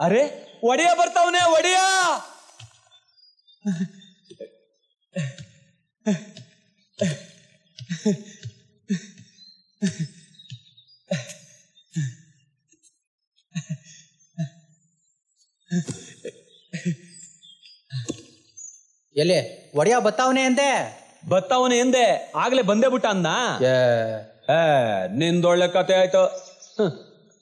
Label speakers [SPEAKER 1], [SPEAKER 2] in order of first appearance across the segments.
[SPEAKER 1] ಅರೆ ಒಡೆಯ ಬರ್ತಾವನೆ ಒಡೆಯ
[SPEAKER 2] ಎಲ್ಲಿ ಒಡೆಯ ಬತ್ತಾವನೆ ಅಂದೆ
[SPEAKER 1] ಬತ್ತಾವನೆ ಎಂದೆ ಆಗ್ಲೇ ಬಂದೇ ಬಿಟ್ಟ ಅನ್ನ ಏ ನಿಂದೊಳ್ಳೆ ಕತೆ ಆಯ್ತು ಹ್ಮ್.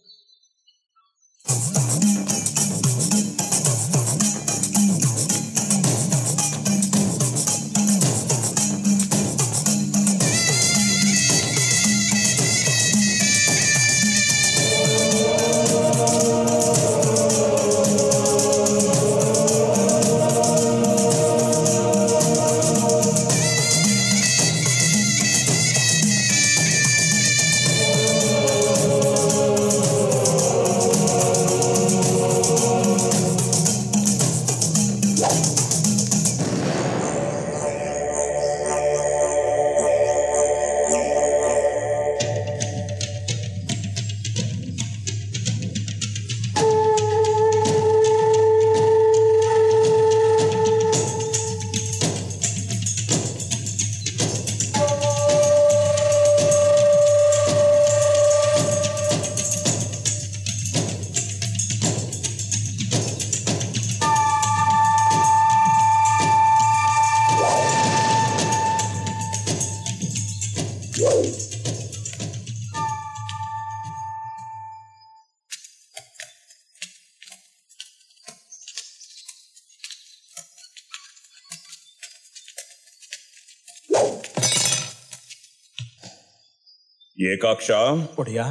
[SPEAKER 3] ಏಕಾಕ್ಷ
[SPEAKER 4] ಒಡೆಯ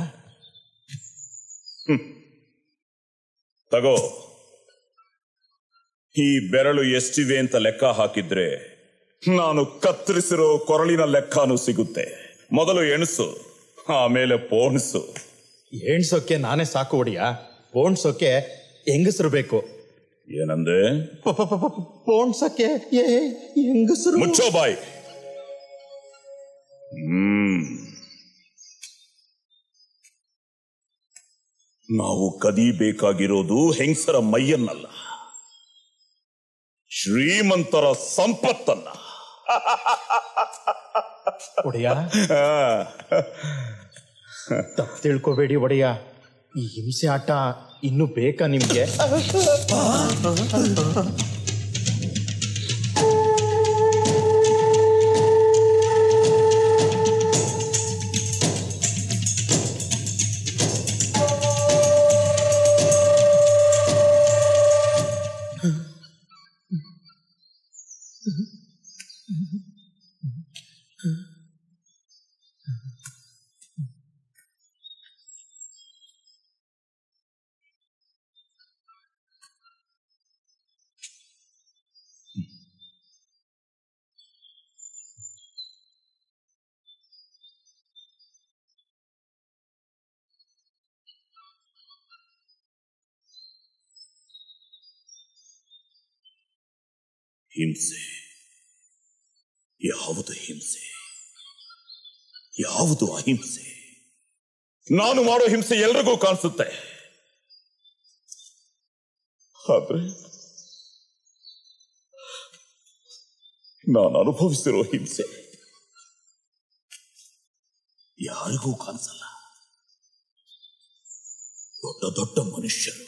[SPEAKER 3] ತಗೋ ಈ ಬೆರಳು ಎಷ್ಟಿದೆ ಅಂತ ಲೆಕ್ಕ ಹಾಕಿದ್ರೆ ನಾನು ಕತ್ತರಿಸಿರೋ ಕೊರಳಿನ ಲೆಕ್ಕನೂ ಸಿಗುತ್ತೆ ಮೊದಲು ಎಣಸು ಆಮೇಲೆ ಪೋಣಿಸು
[SPEAKER 4] ಎಣ್ಸೋಕೆ ನಾನೇ ಸಾಕು ಒಡೆಯ ಪೋಣ್ಸೋಕೆ ಹೆಂಗಸರು ಬೇಕು
[SPEAKER 3] ಏನಂದೆ
[SPEAKER 4] ಪ- ಪ- ಪ- ಪ- ಪೋಣ್ಸಕ್ಕೆ ಏ ಹೆಂಗಸರು
[SPEAKER 3] ಮುಚ್ಚೋ ಬಾಯ್ ಹ್ಮ್ ನಾವು ಕದಿಬೇಕಾಗಿರೋದು ಹೆಂಗಸರ ಮೈಯನ್ನಲ್ಲ ಶ್ರೀಮಂತರ ಸಂಪತ್ತನ್ನ
[SPEAKER 4] ಒಡೆಯ ತಪ್ಪು ತಿಳ್ಕೊಬೇಡಿ ಒಡೆಯ ಈ ಹಿಂಸೆ ಆಟ ಇನ್ನು ಬೇಕಾ ನಿಮ್ಗೆ
[SPEAKER 3] ಹಿಂಸೆ ಯಾವುದು ಹಿಂಸೆ ಯಾವುದು ಅಹಿಂಸೆ ನಾನು ಮಾಡೋ ಹಿಂಸೆ ಎಲ್ರಿಗೂ ಕಾಣಿಸುತ್ತೆ ಆದ್ರೆ ನಾನು ಅನುಭವಿಸಿರೋ ಹಿಂಸೆ ಯಾರಿಗೂ ಕಾಣಿಸಲ್ಲ ದೊಡ್ಡ ದೊಡ್ಡ ಮನುಷ್ಯರು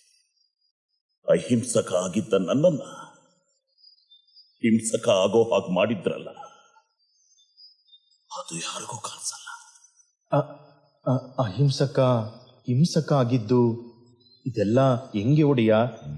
[SPEAKER 3] ಅಹಿಂಸಕ ಆಗಿದ್ದ ನನ್ನನ್ನ ಹಿಂಸಕ ಆಗೋ ಹಾಗೆ ಮಾಡಿದ್ರಲ್ಲ ಅದು ಯಾರಿಗೂ ಕಾಣಿಸಲ್ಲ
[SPEAKER 4] ಅ- ಅ- ಅಹಿಂಸಕ ಹಿಂಸಕ ಆಗಿದ್ದು ಇದೆಲ್ಲ ಹೆಂಗೆ ಒಡೆಯ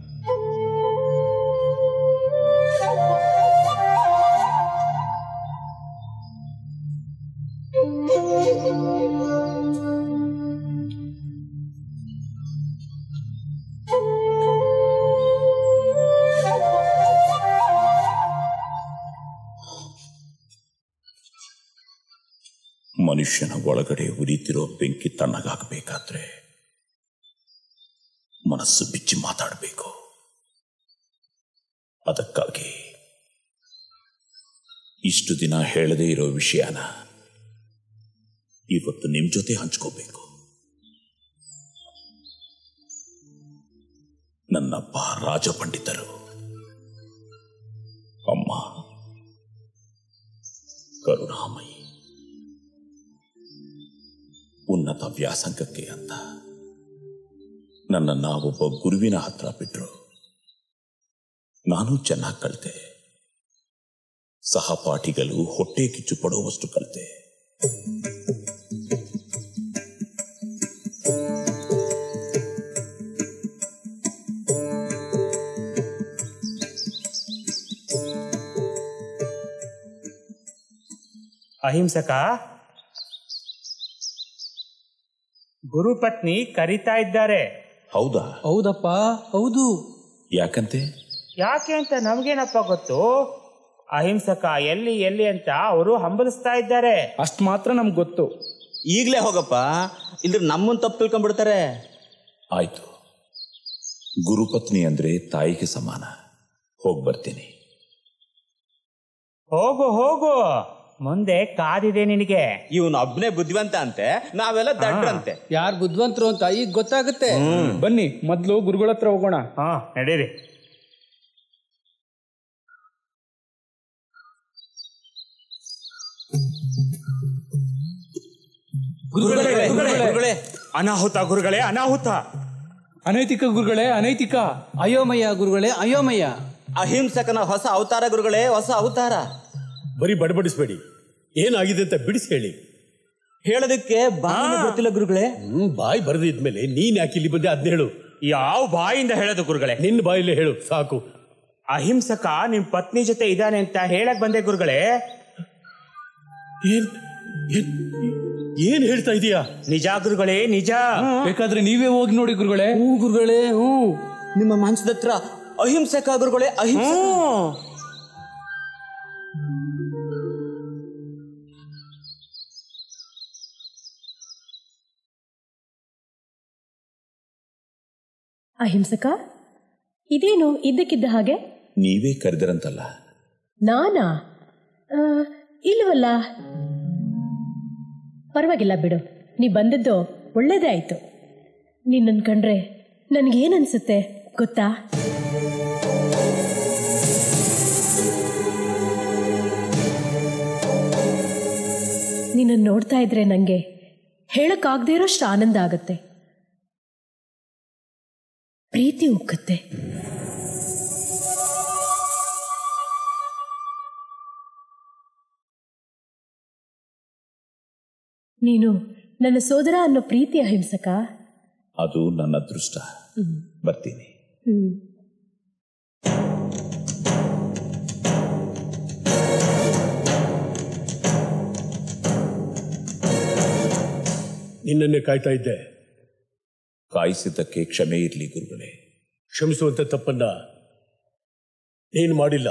[SPEAKER 3] ಮನುಷ್ಯನ ಒಳಗಡೆ ಉರಿತಿರೋ ಬೆಂಕಿ ತಣ್ಣಗಾಗಬೇಕಾದ್ರೆ ಮನಸ್ಸು ಬಿಚ್ಚಿ ಮಾತಾಡಬೇಕು ಅದಕ್ಕಾಗಿ ಇಷ್ಟು ದಿನ ಹೇಳದೇ ಇರೋ ವಿಷಯನ ಇವತ್ತು ನಿಮ್ ಜೊತೆ ಹಂಚ್ಕೋಬೇಕು ರಾಜಪಂಡಿತರು ಅಮ್ಮ ಕರುಣಾಮಯಿ ಉನ್ನತ ವ್ಯಾಸಂಗಕ್ಕೆ ಅಂತ ನನ್ನ ಒಬ್ಬ ಗುರುವಿನ ಹತ್ರ ಬಿಟ್ರು ನಾನು ಚೆನ್ನಾಗಿ ಕಲಿತೆ ಸಹಪಾಠಿಗಳು ಹೊಟ್ಟೆ ಕಿಚ್ಚು ಪಡುವಷ್ಟು ಕಲಿತೆ
[SPEAKER 5] ಅಹಿಂಸಕ ಗುರುಪತ್ನಿ ಕರಿತಾ ಇದ್ದಾರೆ
[SPEAKER 3] ಹೌದಾ
[SPEAKER 2] ಹೌದಪ್ಪ ಹೌದು
[SPEAKER 3] ಯಾಕಂತೆ
[SPEAKER 5] ಯಾಕೆ ಅಂತ ನಮ್ಗೇನಪ್ಪ ಗೊತ್ತು ಅಹಿಂಸಕ ಎಲ್ಲಿ ಎಲ್ಲಿ ಅಂತ ಅವರು ಹಂಬಲಿಸ್ತಾ ಇದ್ದಾರೆ
[SPEAKER 6] ಅಷ್ಟು ಮಾತ್ರ ನಮ್ಗೆ ಗೊತ್ತು
[SPEAKER 7] ಈಗ್ಲೇ ಹೋಗಪ್ಪ ಇಲ್ದ್ರ ನಮ್ಮನ್ ತಪ್ಪು ತಿಳ್ಕೊಂಡ್ಬಿಡ್ತಾರೆ
[SPEAKER 3] ಆಯ್ತು ಗುರುಪತ್ನಿ ಅಂದ್ರೆ ತಾಯಿಗೆ ಸಮಾನ ಹೋಗ್ ಬರ್ತೀನಿ
[SPEAKER 5] ಹೋಗು ಹೋಗು ಮುಂದೆ ಕಾದಿದೆ ನಿನಗೆ
[SPEAKER 7] ಇವನು ಒಬ್ನೇ ಬುದ್ಧಿವಂತ ಅಂತೆ ನಾವೆಲ್ಲ ದಡ್ರಂತೆ
[SPEAKER 2] ಯಾರು ಬುದ್ಧಿವಂತರು ಅಂತ ಈಗ ಗೊತ್ತಾಗುತ್ತೆ
[SPEAKER 6] ಬನ್ನಿ ಮೊದಲು ಗುರುಗಳ ಹತ್ರ ಹೋಗೋಣ
[SPEAKER 5] ಹಾ ನಡೀರಿ
[SPEAKER 7] ಗುರುಗಳೇ
[SPEAKER 5] ಅನಾಹುತ ಗುರುಗಳೇ ಅನಾಹುತ
[SPEAKER 6] ಅನೈತಿಕ ಗುರುಗಳೇ ಅನೈತಿಕ
[SPEAKER 2] ಅಯೋಮಯ್ಯ ಗುರುಗಳೇ ಅಯೋಮಯ್ಯ
[SPEAKER 7] ಅಹಿಂಸಕನ ಹೊಸ ಅವತಾರ ಗುರುಗಳೇ ಹೊಸ ಅವತಾರ
[SPEAKER 8] ಬರೀ ಬಡಬಡಿಸ್ಬೇಡಿ ಏನಾಗಿದೆ ಅಂತ ಬಿಡಿಸಿ ಹೇಳಿ
[SPEAKER 7] ಹೇಳೋದಕ್ಕೆ ಬಾಯಿನೇ ಗೊತ್ತಿಲ್ಲ ಗುರುಗಳೇ
[SPEAKER 8] ಹ್ಮ್ ಬಾಯಿ ಬರೆದಿದ್ಮೇಲೆ ನೀನ್ ಯಾಕೆ ಇಲ್ಲಿ ಬಂದೆ ಅದ್ನ ಹೇಳು
[SPEAKER 5] ಯಾವ ಬಾಯಿಂದ ಹೇಳೋದು ಗುರುಗಳೇ
[SPEAKER 8] ನಿನ್ನ ಬಾಯಲ್ಲೇ ಹೇಳು ಸಾಕು
[SPEAKER 5] ಅಹಿಂಸಕ ನಿಮ್ ಪತ್ನಿ ಜೊತೆ ಇದ್ದಾನೆ ಅಂತ ಹೇಳಕ್ ಬಂದೆ ಗುರುಗಳೇ
[SPEAKER 8] ಏನ್ ಏನ್- ಏನ್ ಹೇಳ್ತಾ ಇದೀಯಾ
[SPEAKER 5] ನಿಜ ಗುರುಗಳೇ ನಿಜ
[SPEAKER 6] ಬೇಕಾದ್ರೆ ನೀವೇ ಹೋಗಿ ನೋಡಿ ಗುರುಗಳೇ
[SPEAKER 7] ಹ್ಞೂ ಗುರುಗಳೇ ಹ್ಞೂ ನಿಮ್ಮ ಮನಸ್ಸದ ಹತ್ರ ಅಹಿಂಸಕ ಗುರುಗಳೇ ಅಹಿಂಸಕ
[SPEAKER 9] ಅಹಿಂಸಕ ಇದೇನು ಇದ್ದಕ್ಕಿದ್ದ ಹಾಗೆ
[SPEAKER 3] ನೀವೇ ಕರೆದಿರಂತಲ್ಲ
[SPEAKER 9] ನಾನಾ ಆ, ಇಲ್ವಲ್ಲ ಪರವಾಗಿಲ್ಲ ಬಿಡು ನೀ ಬಂದದ್ದು ಒಳ್ಳೇದೇ ಆಯ್ತು ನಿನ್ನನ್ ಕಂಡ್ರೆ ನನಗೇನನ್ಸುತ್ತೆ ಗೊತ್ತಾ ನಿನ್ನನ್ನು ನೋಡ್ತಾ ಇದ್ರೆ ನನಗೆ ಹೇಳಕ್ಕಾಗದೇ ಇರೋಷ್ಟು ಆನಂದ ಆಗತ್ತೆ ಪ್ರೀತಿ ಉಕ್ಕತ್ತೆ ನೀನು ನನ್ನ ಸೋದರ ಅನ್ನೋ ಪ್ರೀತಿ ಅಹಿಂಸಕ
[SPEAKER 3] ಅದು ನನ್ನ ಅದೃಷ್ಟ ಬರ್ತೀನಿ
[SPEAKER 9] ಹ್ಮ್
[SPEAKER 8] ನಿನ್ನನ್ನೇ ಕಾಯ್ತಾ ಇದ್ದೆ
[SPEAKER 3] ಕಾಯಿಸಿದ್ದಕ್ಕೆ ಕ್ಷಮೆ ಇರಲಿ ಗುರುಗಳೇ
[SPEAKER 8] ಕ್ಷಮಿಸುವಂತ ತಪ್ಪನ್ನ ನೀನು ಮಾಡಿಲ್ಲ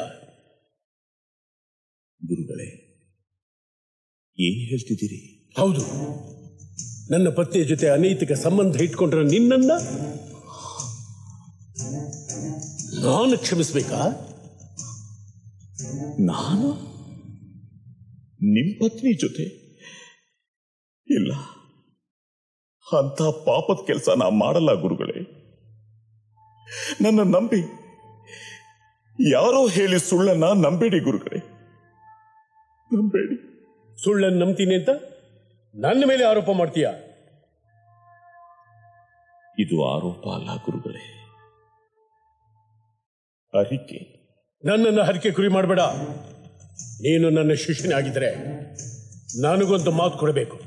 [SPEAKER 3] ಗುರುಗಳೇ ಏನ್ ಹೇಳ್ತಿದ್ದೀರಿ
[SPEAKER 8] ಹೌದು ನನ್ನ ಪತ್ನಿಯ ಜೊತೆ ಅನೈತಿಕ ಸಂಬಂಧ ಇಟ್ಕೊಂಡ್ರೆ ನಿನ್ನನ್ನ ನಾನು ಕ್ಷಮಿಸ್ಬೇಕಾ
[SPEAKER 3] ನಾನು ನಿಮ್ ಪತ್ನಿ ಜೊತೆ ಇಲ್ಲ ಅಂತ ಪಾಪದ ಕೆಲಸ ನಾ ಮಾಡಲ್ಲ ಗುರುಗಳೇ ನನ್ನ ನಂಬಿ ಯಾರೋ ಹೇಳಿ ಸುಳ್ಳನ್ನ ನಂಬೇಡಿ ಗುರುಗಳೇ ನಂಬೇಡಿ
[SPEAKER 8] ಸುಳ್ಳನ್ನು ನಂಬ್ತೀನಿ ಅಂತ ನನ್ನ ಮೇಲೆ ಆರೋಪ ಮಾಡ್ತೀಯಾ
[SPEAKER 3] ಇದು ಆರೋಪ ಅಲ್ಲ ಗುರುಗಳೇ ಅರಿಕೆ
[SPEAKER 8] ನನ್ನನ್ನು ಹರಕೆ ಕುರಿ ಮಾಡಬೇಡ ನೀನು ನನ್ನ ಶಿಷ್ಯನಾಗಿದ್ರೆ ನನಗೊಂದು ಮಾತು ಕೊಡಬೇಕು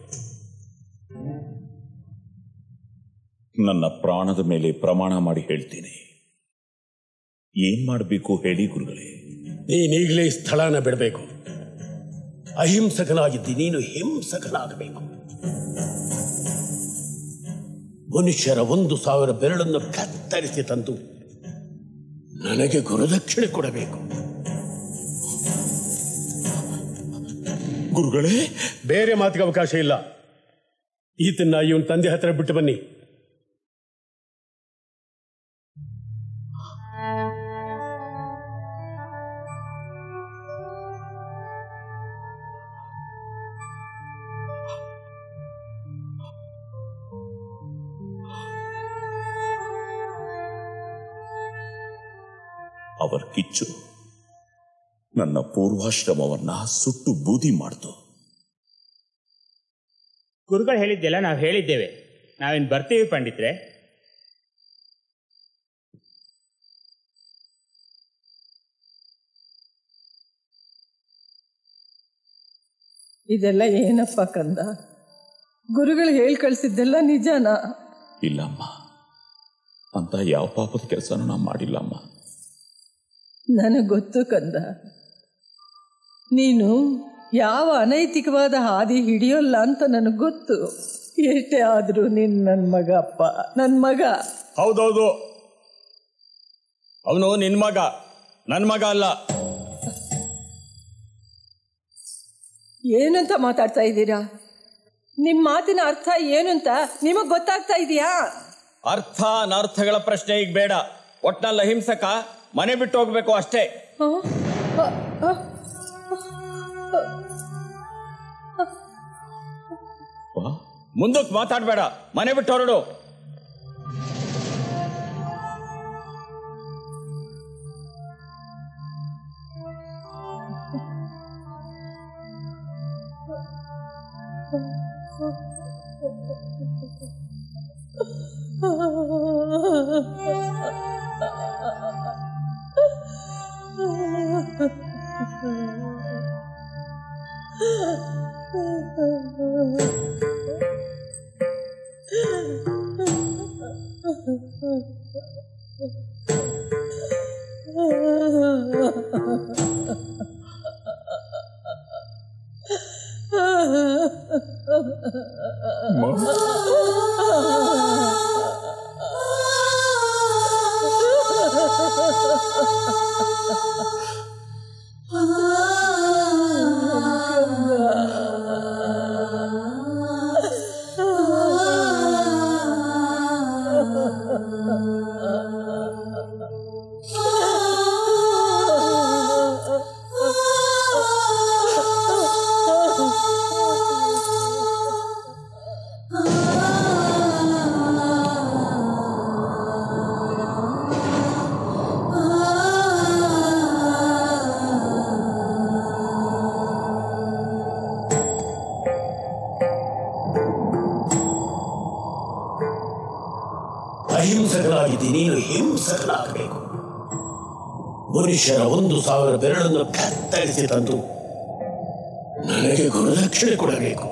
[SPEAKER 3] ನನ್ನ ಪ್ರಾಣದ ಮೇಲೆ ಪ್ರಮಾಣ ಮಾಡಿ ಹೇಳ್ತೀನಿ ಏನ್ ಮಾಡಬೇಕು ಹೇಳಿ ಗುರುಗಳೇ
[SPEAKER 8] ನೀನೀಗಲೇ ಈ ಸ್ಥಳನ ಬಿಡಬೇಕು ಅಹಿಂಸಕನಾಗಿದ್ದಿ ನೀನು ಹಿಂಸಕನಾಗಬೇಕು ಮನುಷ್ಯರ ಒಂದು ಸಾವಿರ ಬೆರಳನ್ನು ಕತ್ತರಿಸಿ ತಂದು ನನಗೆ ಗುರುದಕ್ಷಿಣೆ ಕೊಡಬೇಕು
[SPEAKER 3] ಗುರುಗಳೇ
[SPEAKER 8] ಬೇರೆ ಮಾತಿಗೆ ಅವಕಾಶ ಇಲ್ಲ ಈತನ್ನ ಇವನ್ ತಂದೆ ಹತ್ರ ಬಿಟ್ಟು ಬನ್ನಿ
[SPEAKER 3] ಅವರ ಕಿಚ್ಚು ನನ್ನ ಪೂರ್ವಾಶ್ರಮವನ್ನ ಸುಟ್ಟು ಬೂದಿ ಮಾಡ್ತು
[SPEAKER 5] ಗುರುಗಳು ಹೇಳಿದ್ದೆಲ್ಲ ನಾವು ಹೇಳಿದ್ದೇವೆ ನಾವೇನು ಬರ್ತೀವಿ ಪಂಡಿತ್ರೆ
[SPEAKER 10] ಇದೆಲ್ಲ ಏನಪ್ಪ ಕಂದ ಗುರುಗಳು ಹೇಳಿ ಕಳಿಸಿದ್ದೆಲ್ಲ ನಿಜನಾ
[SPEAKER 3] ಇಲ್ಲಮ್ಮ ಅಂತ ಯಾವ ಪಾಪದ ಕೆಲಸನೂ ನಾ ಮಾಡಿಲ್ಲಮ್ಮ
[SPEAKER 10] ನನಗೆ ಗೊತ್ತು ಕಂದ ನೀನು ಯಾವ ಅನೈತಿಕವಾದ ಹಾದಿ ಹಿಡಿಯೋಲ್ಲ ಅಂತ ನನಗೆ ಗೊತ್ತು ಎಷ್ಟೇ ಆದರೂ ನೀನು ನನ್ನ ಮಗ ಅಪ್ಪ ನನ್ನ ಮಗ
[SPEAKER 1] ಹೌದೌದು ಅವನು ನಿನ್ ಮಗ ನನ್ ಮಗ ಅಲ್ಲ
[SPEAKER 10] ಏನಂತ ಮಾತಾಡ್ತಾ ಇದ್ದೀರಾ ನಿಮ್ಮ ಮಾತಿನ ಅರ್ಥ ಏನು ಅಂತ ನಿಮಗೆ ಗೊತ್ತಾಗ್ತಾ ಇದೆಯಾ
[SPEAKER 1] ಅರ್ಥ ಅನರ್ಥಗಳ ಪ್ರಶ್ನೆ ಈಗ ಬೇಡ ಒಟ್ನಲ್ಲಿ ಅಹಿಂಸಕ ಮನೆ ಬಿಟ್ಟು ಹೋಗ್ಬೇಕು ಅಷ್ಟೇ ಮುಂದಕ್ಕೆ ಮಾತಾಡ್ಬೇಡ ಮನೆ ಬಿಟ್ಟು ಹೊರಡು
[SPEAKER 8] ಅಹಿಂಸಕನಾಗಿದ್ದಿ ನೀನು ಹಿಂಸಕನಾಗಬೇಕು ಮನುಷ್ಯರ ಒಂದು ಸಾವಿರ ಬೆರಳನ್ನು ಕತ್ತರಿಸಿ ತಂದು ನನಗೆ ಗುರುದಕ್ಷಿಣೆ ಕೊಡಬೇಕು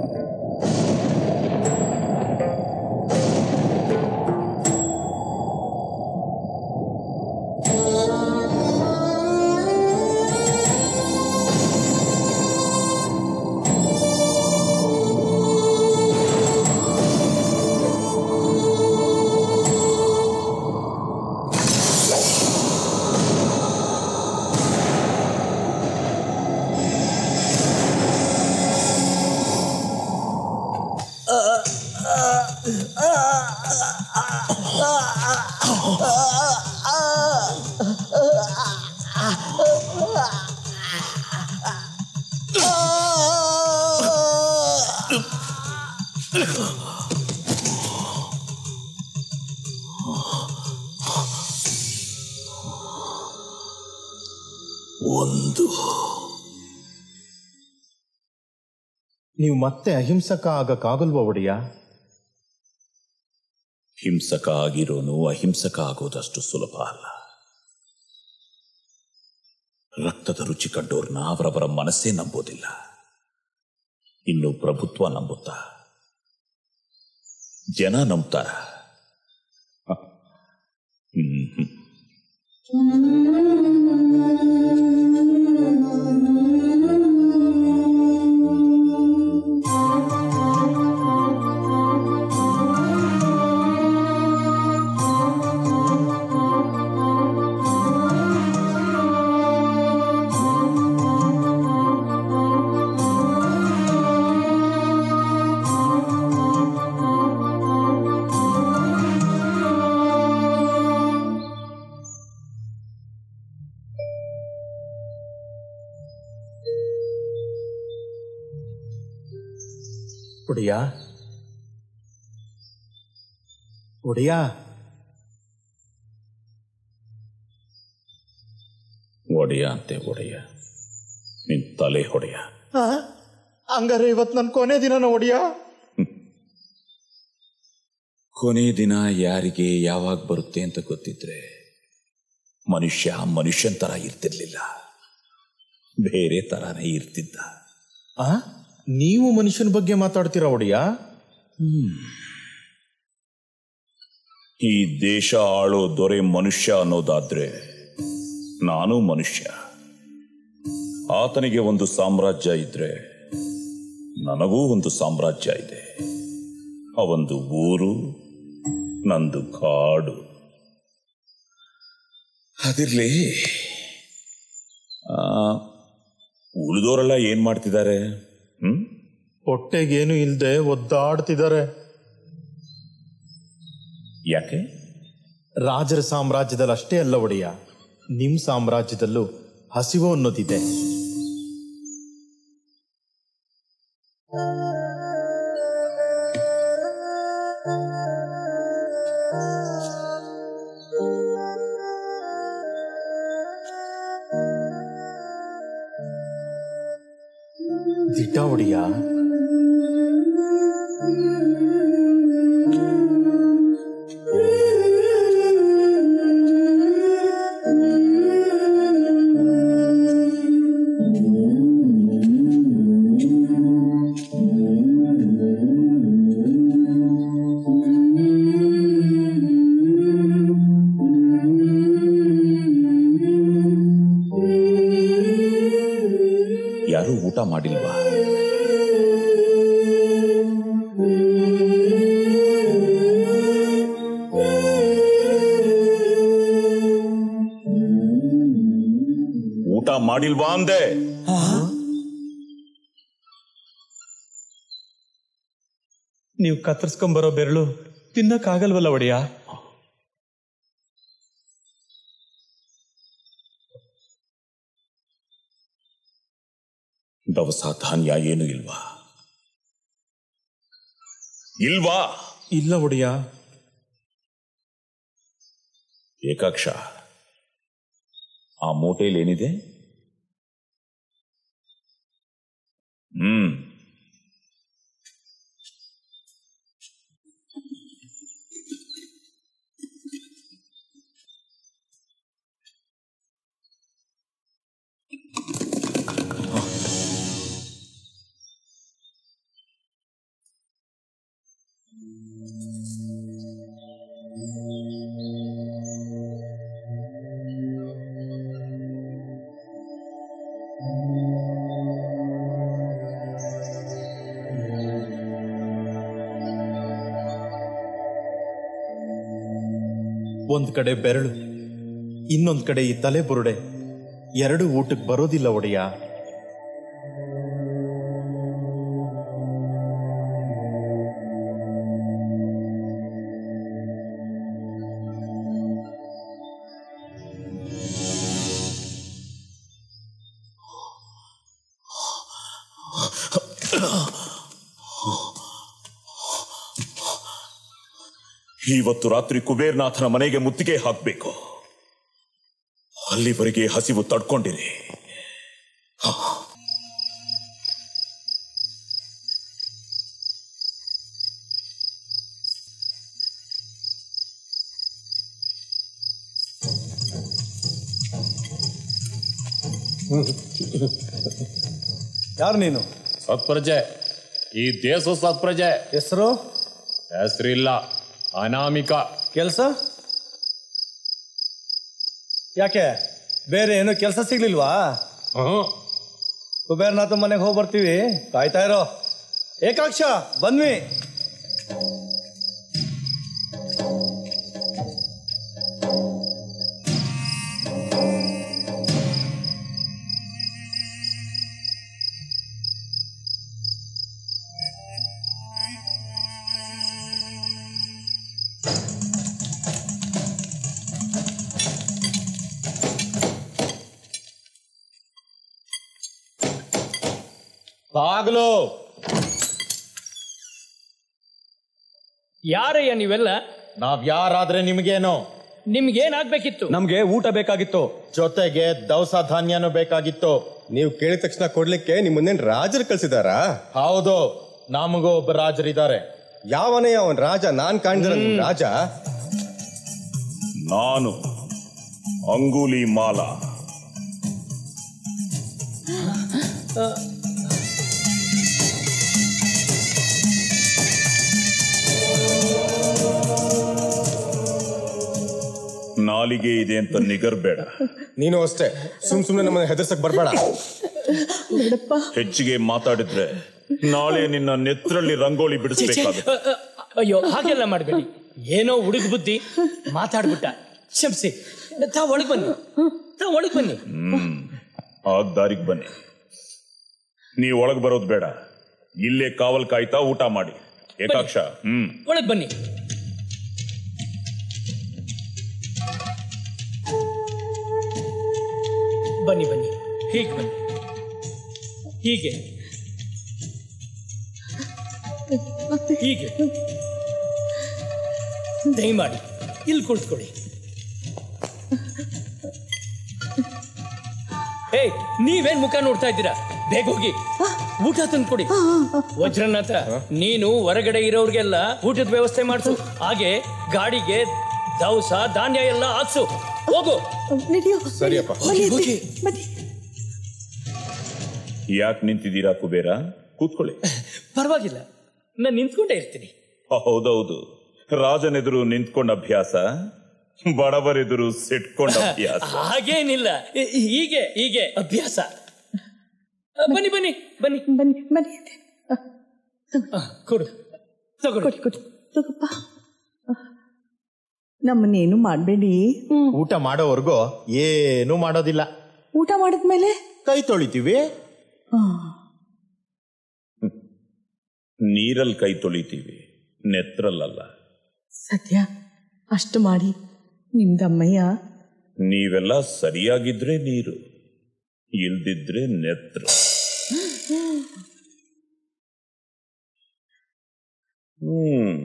[SPEAKER 8] ಒಂದು
[SPEAKER 4] ನೀವು ಮತ್ತೆ ಅಹಿಂಸಕ ಆಗಕ್ಕಾಗಲ್ವಾ ಒಡೆಯ
[SPEAKER 3] ಹಿಂಸಕ ಆಗಿರೋನು ಅಹಿಂಸಕ ಆಗೋದಷ್ಟು ಸುಲಭ ಅಲ್ಲ ರಕ್ತದ ರುಚಿ ಕಂಡೋರ್ನ ಅವರವರ ಮನಸ್ಸೇ ನಂಬೋದಿಲ್ಲ ಇನ್ನು ಪ್ರಭುತ್ವ ನಂಬುತ್ತಾ ಜನ ನಂಬ್ತಾರ ಹ. ಹ್ಮ್ ಹ್ಮ್.
[SPEAKER 4] ಒಡೆಯ ಒಡೆಯ
[SPEAKER 3] ಒಡೆಯ ಅಂತೆ ಒಡೆಯ ನಿನ್ ತಲೆ ಹೊಡೆಯ
[SPEAKER 4] ಆ? ಹಂಗಾರೆ ಇವತ್ತು ನನ್ನ ಕೊನೆ ದಿನನ ಒಡಿಯ
[SPEAKER 3] ಕೊನೆ ದಿನ ಯಾರಿಗೆ ಯಾವಾಗ ಬರುತ್ತೆ ಅಂತ ಗೊತ್ತಿದ್ರೆ ಮನುಷ್ಯ ಮನುಷ್ಯನ್ ತರ ಇರ್ತಿರ್ಲಿಲ್ಲ ಬೇರೆ ತರಾನೇ ಇರ್ತಿದ್ದ
[SPEAKER 4] ಆ ನೀವು ಮನುಷ್ಯನ ಬಗ್ಗೆ ಮಾತಾಡ್ತೀರಾ ಒಡಿಯ
[SPEAKER 3] ಈ ದೇಶ ಆಳೋ ದೊರೆ ಮನುಷ್ಯ ಅನ್ನೋದಾದ್ರೆ ನಾನು ಮನುಷ್ಯ ಆತನಿಗೆ ಒಂದು ಸಾಮ್ರಾಜ್ಯ ಇದ್ರೆ ನನಗೂ ಒಂದು ಸಾಮ್ರಾಜ್ಯ ಇದೆ ಅವೊಂದು ಊರು ನಂದು ಕಾಡು ಅದಿರ್ಲಿ ಆ, ಉಳಿದೋರೆಲ್ಲ ಏನ್ ಮಾಡ್ತಿದ್ದಾರೆ ಹ್ಮ್
[SPEAKER 4] ಹೊಟ್ಟೆಗೇನು ಇಲ್ದೆ ಒದ್ದಾಡ್ತಿದ್ದಾರೆ
[SPEAKER 3] ಯಾಕೆ
[SPEAKER 4] ರಾಜರ ಸಾಮ್ರಾಜ್ಯದಲ್ಲಿ ಅಷ್ಟೇ ಅಲ್ಲ ಒಡೆಯ ನಿಮ್ ಸಾಮ್ರಾಜ್ಯದಲ್ಲೂ ಹಸಿವು ಅನ್ನೋದಿದೆ ದಿಟ ಒಡೆಯ
[SPEAKER 3] ಯಾರೂ ಊಟ ಮಾಡಿಲ್ವಾ ಊಟ ಮಾಡಿಲ್ವಾ ಅಂದೆ
[SPEAKER 1] ನೀವು ಕತ್ತರಿಸ್ಕೊಂಬರೋ ಬೆರಳು ತಿನ್ನಕ್ಕಾಗಲ್ವಲ್ಲ ಒಡೆಯ
[SPEAKER 3] ದವಸ ಧಾನ್ಯ ಏನು ಇಲ್ವಾ ಇಲ್ವಾ
[SPEAKER 4] ಇಲ್ಲ ಒಡೆಯ
[SPEAKER 3] ಏಕಾಕ್ಷ ಆ ಮೂಟೆಯಲ್ಲಿ ಏನಿದೆ ಹ್ಮ್
[SPEAKER 4] ಒಂದ್ ಕಡೆ ಬೆರಳು ಇನ್ನೊಂದ್ ಕಡೆ ಈ ತಲೆ ಬುರುಡೆ ಎರಡು ಊಟಕ್ಕೆ ಬರೋದಿಲ್ಲ ಒಡೆಯ
[SPEAKER 3] ಇವತ್ತು ರಾತ್ರಿ ಕುಬೇರ್ನಾಥನ ಮನೆಗೆ ಮುತ್ತಿಗೆ ಹಾಕಬೇಕು ಅಲ್ಲಿವರೆಗೆ ಹಸಿವು ತಡ್ಕೊಂಡಿರಿ
[SPEAKER 2] ಯಾರು ನೀನು
[SPEAKER 8] ಸತ್ಪ್ರಜೆ ಈ ದೇಶ ಸತ್ಪ್ರಜೆ
[SPEAKER 2] ಹೆಸರು
[SPEAKER 8] ಹೆಸರಿಲ್ಲ ಅನಾಮಿಕ
[SPEAKER 2] ಕೆಲಸ ಯಾಕೆ ಬೇರೆ ಏನು ಕೆಲಸ ಸಿಗ್ಲಿಲ್ವಾ
[SPEAKER 8] ಹ್ಮ್
[SPEAKER 2] ಕುಬೇರ್ನಾಥ ಮನೆಗೆ ಹೋಗಿ ಬರ್ತೀವಿ ಕಾಯ್ತಾ ಇರೋ ಏಕಾಕ್ಷ ಬಂದ್ವಿ
[SPEAKER 4] ಬಾಗ್ಲು
[SPEAKER 6] ಯಾರಯ್ಯ ನೀವೆಲ್ಲ
[SPEAKER 4] ನಾವ್ ಯಾರಾದ್ರೆ ನಿಮ್ಗೇನು
[SPEAKER 5] ನಿಮ್ಗೇನಾಗ್ಬೇಕಿತ್ತು
[SPEAKER 1] ನಮ್ಗೆ ಊಟ ಬೇಕಾಗಿತ್ತು
[SPEAKER 4] ಜೊತೆಗೆ ದವಸ ಧಾನ್ಯನೂ ಬೇಕಾಗಿತ್ತು
[SPEAKER 2] ನೀವು ಕೇಳಿದ ತಕ್ಷಣ ಕೊಡ್ಲಿಕ್ಕೆ ನಿಮ್ಮನ್ನೇನ್ ರಾಜರು ಕಳ್ಸಿದಾರಾ
[SPEAKER 4] ಹೌದು ನಮಗೂ ಒಬ್ಬ ರಾಜರಿದ್ದಾರೆ
[SPEAKER 2] ಯಾವನೇ ಅವನ್ ರಾಜ ನಾನ್ ಕಾಣ್ದಿರ ನಿಮ್ ರಾಜ
[SPEAKER 3] ನಾನು ಅಂಗುಲಿ ಮಾಲ ನಾಲಿಗೆ ಇದೆ ಅಂತ ನಿಗರ್ಬೇಡ
[SPEAKER 2] ನೀನು ಅಷ್ಟೇ ಸುಮ್ ಸುಮ್ನೆ ನಮ್ಮನ್ನ ಹೆದರ್ಸಕ್ ಬರ್ಬೇಡ
[SPEAKER 3] ಹೆಚ್ಚಿಗೆ ಮಾತಾಡಿದ್ರೆ ನಾಳೆ ನಿನ್ನ ನೆತ್ರಲ್ಲಿ ರಂಗೋಲಿ ಬಿಡಿಸ್ಬೇಕಾಗುತ್ತೆ
[SPEAKER 5] ಅಯ್ಯೋ ಹಾಗೆಲ್ಲ ಮಾಡಬೇಡಿ ಏನೋ ಹುಡುಗ ಬುದ್ಧಿ ಮಾತಾಡ್ಬಿಟ್ಟ ಕ್ಷಮಿಸಿ ತಾ ಒಳಗ್ ಬನ್ನಿ ತಾ ಒಳಗ್ ಬನ್ನಿ
[SPEAKER 3] ಹ್ಮ್ ಆ ದಾರಿಗೆ ಬನ್ನಿ ನೀವು ಒಳಗ್ ಬರೋದು ಬೇಡ ಇಲ್ಲೇ ಕಾವಲ್ ಕಾಯ್ತಾ ಊಟ ಮಾಡಿ ಏಕಾಕ್ಷ ಹ್ಮ್
[SPEAKER 5] ಒಳಗ್ ಬನ್ನಿ ಬನ್ನಿ ಬನ್ನಿ ಹೀಗೆ ಬನ್ನಿ ಹೀಗೆ ಹೀಗೆ ದಯಮಾಡಿ ಇಲ್ಲಿ ಕುಳಿತುಕೊಳ್ಳಿ ಹೇ ನೀವೇನ್ ಮುಖ ನೋಡ್ತಾ ಇದ್ದೀರಾ ಬೇಗ ಹೋಗಿ ಊಟ ತಂದ್ಕೊಡಿ ವಜ್ರನಾಥ ನೀನು ಹೊರಗಡೆ ಇರೋರ್ಗೆಲ್ಲ ಊಟದ ವ್ಯವಸ್ಥೆ ಮಾಡಿಸು ಹಾಗೆ ಗಾಡಿಗೆ ದವಸ ಧಾನ್ಯ ಎಲ್ಲ ಹಾಕ್ಸು ಹೋಗು
[SPEAKER 10] ನಡೆಯೋ
[SPEAKER 2] ಸರಿಯಪ್ಪ
[SPEAKER 5] ಹೋಗಿ ಹೋಗಿ
[SPEAKER 10] ಬನ್ನಿ
[SPEAKER 3] ಯಾಕೆ ನಿಂತಿದ್ದೀರಾ ಕುಬೇರ ಕೂತ್ಕೊಳ್ಳಿ
[SPEAKER 5] ಪರವಾಗಿಲ್ಲ ನಾನು ನಿಂತ್ಕೊಂಡೇ ಇರ್ತೀನಿ
[SPEAKER 3] ಹೌದೌದು ರಾಜನೆದುರು ನಿಂತ್ಕೊಂಡ ಅಭ್ಯಾಸ ಬಡವರೆದುರು ಸಿಟ್ಕೊಂಡ ಅಭ್ಯಾಸ
[SPEAKER 5] ಹಾಗೇನಿಲ್ಲ ಹೀ- ಹೀಗೆ ಹೀಗೆ ಅಭ್ಯಾಸ ಬನ್ನಿ ಬನ್ನಿ ಬನ್ನಿ
[SPEAKER 10] ಬನ್ನಿ ಬನ್ನಿ
[SPEAKER 5] ಆ, ಕೊಡು ತಗೊಳ್ಳಿ
[SPEAKER 10] ಕೊಡಿ ಕೊಡಿ ತಗೋಪ್ಪ ನಮ್ಮನ್ನೇನು ಮಾಡಬೇಡಿ
[SPEAKER 4] ಊಟ ಮಾಡೋವರೆಗೂ ಏನೂ ಮಾಡೋದಿಲ್ಲ
[SPEAKER 10] ಊಟ ಮಾಡಿದ್ಮೇಲೆ
[SPEAKER 4] ಕೈ ತೊಳಿತೀವಿ
[SPEAKER 3] ನೀರಲ್ಲಿ ಕೈ ತೊಳಿತೀವಿ ನೆತ್ರಲ್ಲಲ್ಲ
[SPEAKER 10] ಸದ್ಯ ಅಷ್ಟು ಮಾಡಿ ನಿಮ್ದಮ್ಮಯ್ಯ
[SPEAKER 3] ನೀವೆಲ್ಲ ಸರಿಯಾಗಿದ್ರೆ ನೀರು ಇಲ್ದಿದ್ರೆ ನೆತ್ರ ಹ್ಮ್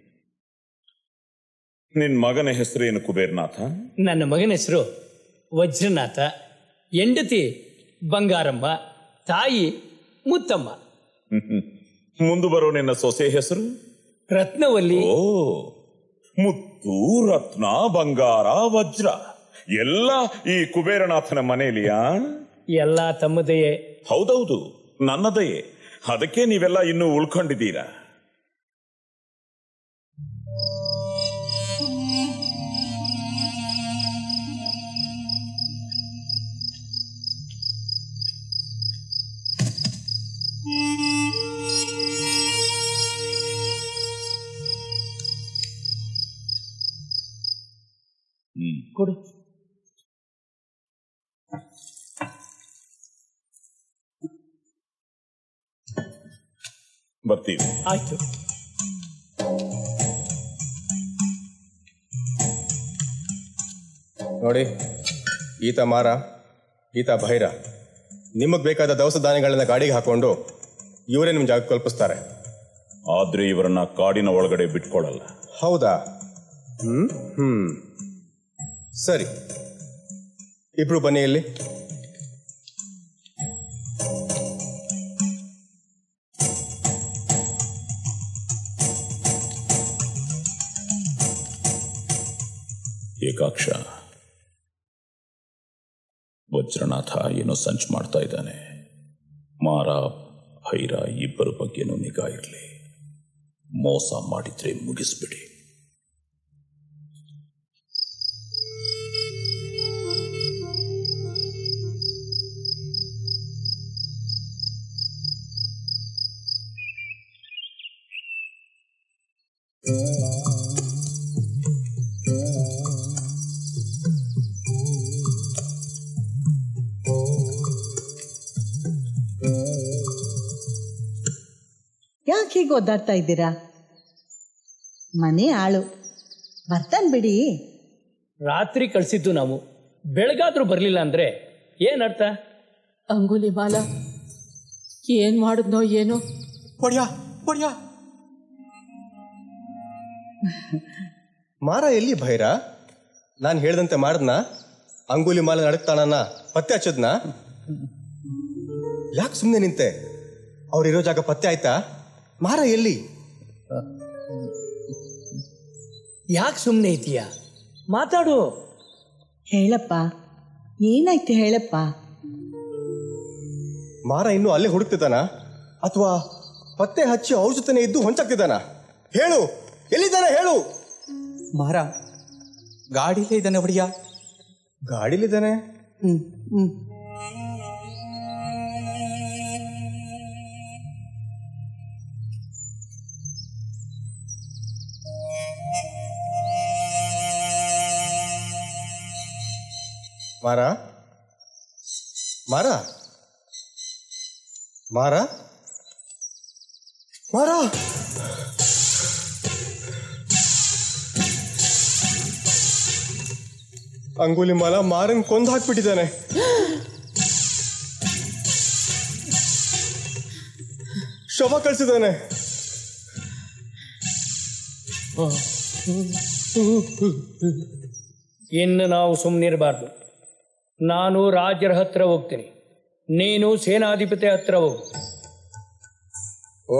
[SPEAKER 3] ನಿನ್ ಮಗನ ಹೆಸರೇನು ಕುಬೇರ್ನಾಥ
[SPEAKER 5] ನನ್ನ ಮಗನ ಹೆಸರು ವಜ್ರನಾಥ ಹೆಂಡತಿ ಬಂಗಾರಮ್ಮ ತಾಯಿ ಮುತ್ತಮ್ಮ
[SPEAKER 3] ಮುಂದೆ ಬರೋ ನಿನ್ನ ಸೊಸೆ ಹೆಸರು
[SPEAKER 5] ರತ್ನವಲ್ಲಿ
[SPEAKER 3] ಓ ಮುತ್ತು ರತ್ನ ಬಂಗಾರ ವಜ್ರ ಎಲ್ಲ ಈ ಕುಬೇರನಾಥನ ಮನೆಯಲ್ಲಿಯಾ
[SPEAKER 5] ಎಲ್ಲ ತಮ್ಮದೆಯೇ
[SPEAKER 3] ಹೌದೌದು ನನ್ನದಯೇ ಅದಕ್ಕೆ ನೀವೆಲ್ಲ ಇನ್ನೂ ಉಳ್ಕೊಂಡಿದ್ದೀರಾ ಹ್ಮ್
[SPEAKER 5] ಕೊಡು
[SPEAKER 3] ಬರ್ತೀವಿ
[SPEAKER 5] ಆಯ್ತು
[SPEAKER 2] ನೋಡಿ ಈತ ಮಾರ ಈತ ಭೈರ ನಿಮಗ್ ಬೇಕಾದ ದವಸ ಧಾನ್ಯಗಳನ್ನ ಗಾಡಿಗೆ ಹಾಕೊಂಡು ಇವರೇ ನಿಮ್ ಜಾಗ ಕಲ್ಪಿಸ್ತಾರೆ
[SPEAKER 3] ಆದ್ರೆ ಇವರನ್ನ ಕಾಡಿನ ಒಳಗಡೆ ಬಿಟ್ಕೊಳ್ಳಲ್ಲ
[SPEAKER 2] ಹೌದಾ ಹ್ಮ್ ಹ್ಮ್ ಸರಿ ಇಬ್ರು ಬನ್ನಿ ಇಲ್ಲಿ
[SPEAKER 3] ಏಕಾಕ್ಷ ವಜ್ರನಾಥ ಏನೋ ಸಂಚು ಮಾಡ್ತಾ ಇದ್ದಾನೆ ಮಾರ ಭೈರ ಇಬ್ಬರ ಬಗ್ಗೆನೂ ನಿಗಾ ಇರಲಿ ಮೋಸ ಮಾಡಿದ್ರೆ ಮುಗಿಸ್ಬಿಡಿ
[SPEAKER 10] ಯಾಕೆ ಹೀಗೆ ಒದ್ದಾಡ್ತಾ ಇದ್ದೀರಾ ಮನೆ ಆಳು ಬರ್ತಾನೆ ಬಿಡಿ
[SPEAKER 5] ರಾತ್ರಿ ಕಳಿಸಿದ್ದು ನಾವು ಬೆಳಗಾದ್ರೂ ಬರಲಿಲ್ಲ ಅಂದ್ರೆ ಏನರ್ಥ
[SPEAKER 10] ಅಂಗುಲಿ ಮಾಲ ಏನ್ ಮಾಡಿದ್ನೋ ಏನೋ
[SPEAKER 4] ಹೊಡ್ಯಾ ಹೊಡ್ಯಾ
[SPEAKER 2] ಮಾರ ಎಲ್ಲಿ ಭೈರ ನಾನು ಹೇಳ್ದಂತೆ ಮಾಡಿದ್ನ ಅಂಗುಲಿ ಮಾಲ ನಡಕ್ತಾನನ್ನ ಪತ್ತೆ ಹಚ್ಚದ್ನ ಯಾಕೆ ಸುಮ್ಮನೆ ನಿಂತೆ ಅವ್ರಿರೋ ಜಾಗ ಪತ್ತೆ ಆಯ್ತಾ ಮಾರ ಎಲ್ಲಿ
[SPEAKER 5] ಯಾಕೆ ಸುಮ್ಮನೆ ಇದೀಯ ಮಾತಾಡು
[SPEAKER 10] ಹೇಳಪ್ಪ ಏನಾಯ್ತು ಹೇಳಪ್ಪ
[SPEAKER 2] ಮಾರ ಇನ್ನೂ ಅಲ್ಲೇ ಹುಡುಕ್ತಿದ್ದಾನ ಅಥವಾ ಪತ್ತೆ ಹಚ್ಚಿ ಅವ್ರ ಜೊತೆನೆ ಇದ್ದು ಹೊಂಚಾಗ್ತಿದ್ದಾನ ಹೇಳು ಎಲ್ಲಿದ್ದಾನೆ ಹೇಳು
[SPEAKER 6] ಮಾರ ಗಾಡಿಲೇ ಇದ್ದಾನೆ ಒಡೆಯ
[SPEAKER 2] ಗಾಡಿಲಿದ್ದಾನೆ
[SPEAKER 6] ಹ್ಮ್ ಹ್ಮ್
[SPEAKER 2] ಮಾರ ಮಾರ ಮಾರ ಮಾರ ಅಂಗುಲಿ ಮಾಲ ಮಾರನ್ ಕೊಂದು ಹಾಕ್ಬಿಟ್ಟಿದ್ದಾನೆ ಶವ ಕಳ್ಸಿದ್ದಾನೆ
[SPEAKER 5] ಇನ್ನು ನಾವು ಸುಮ್ಮನಿರಬಾರ್ದು ನಾನು ರಾಜರ ಹತ್ರ ಹೋಗ್ತೀನಿ ನೀನು ಸೇನಾಧಿಪತಿ ಹತ್ರ ಹೋಗು
[SPEAKER 11] ಓ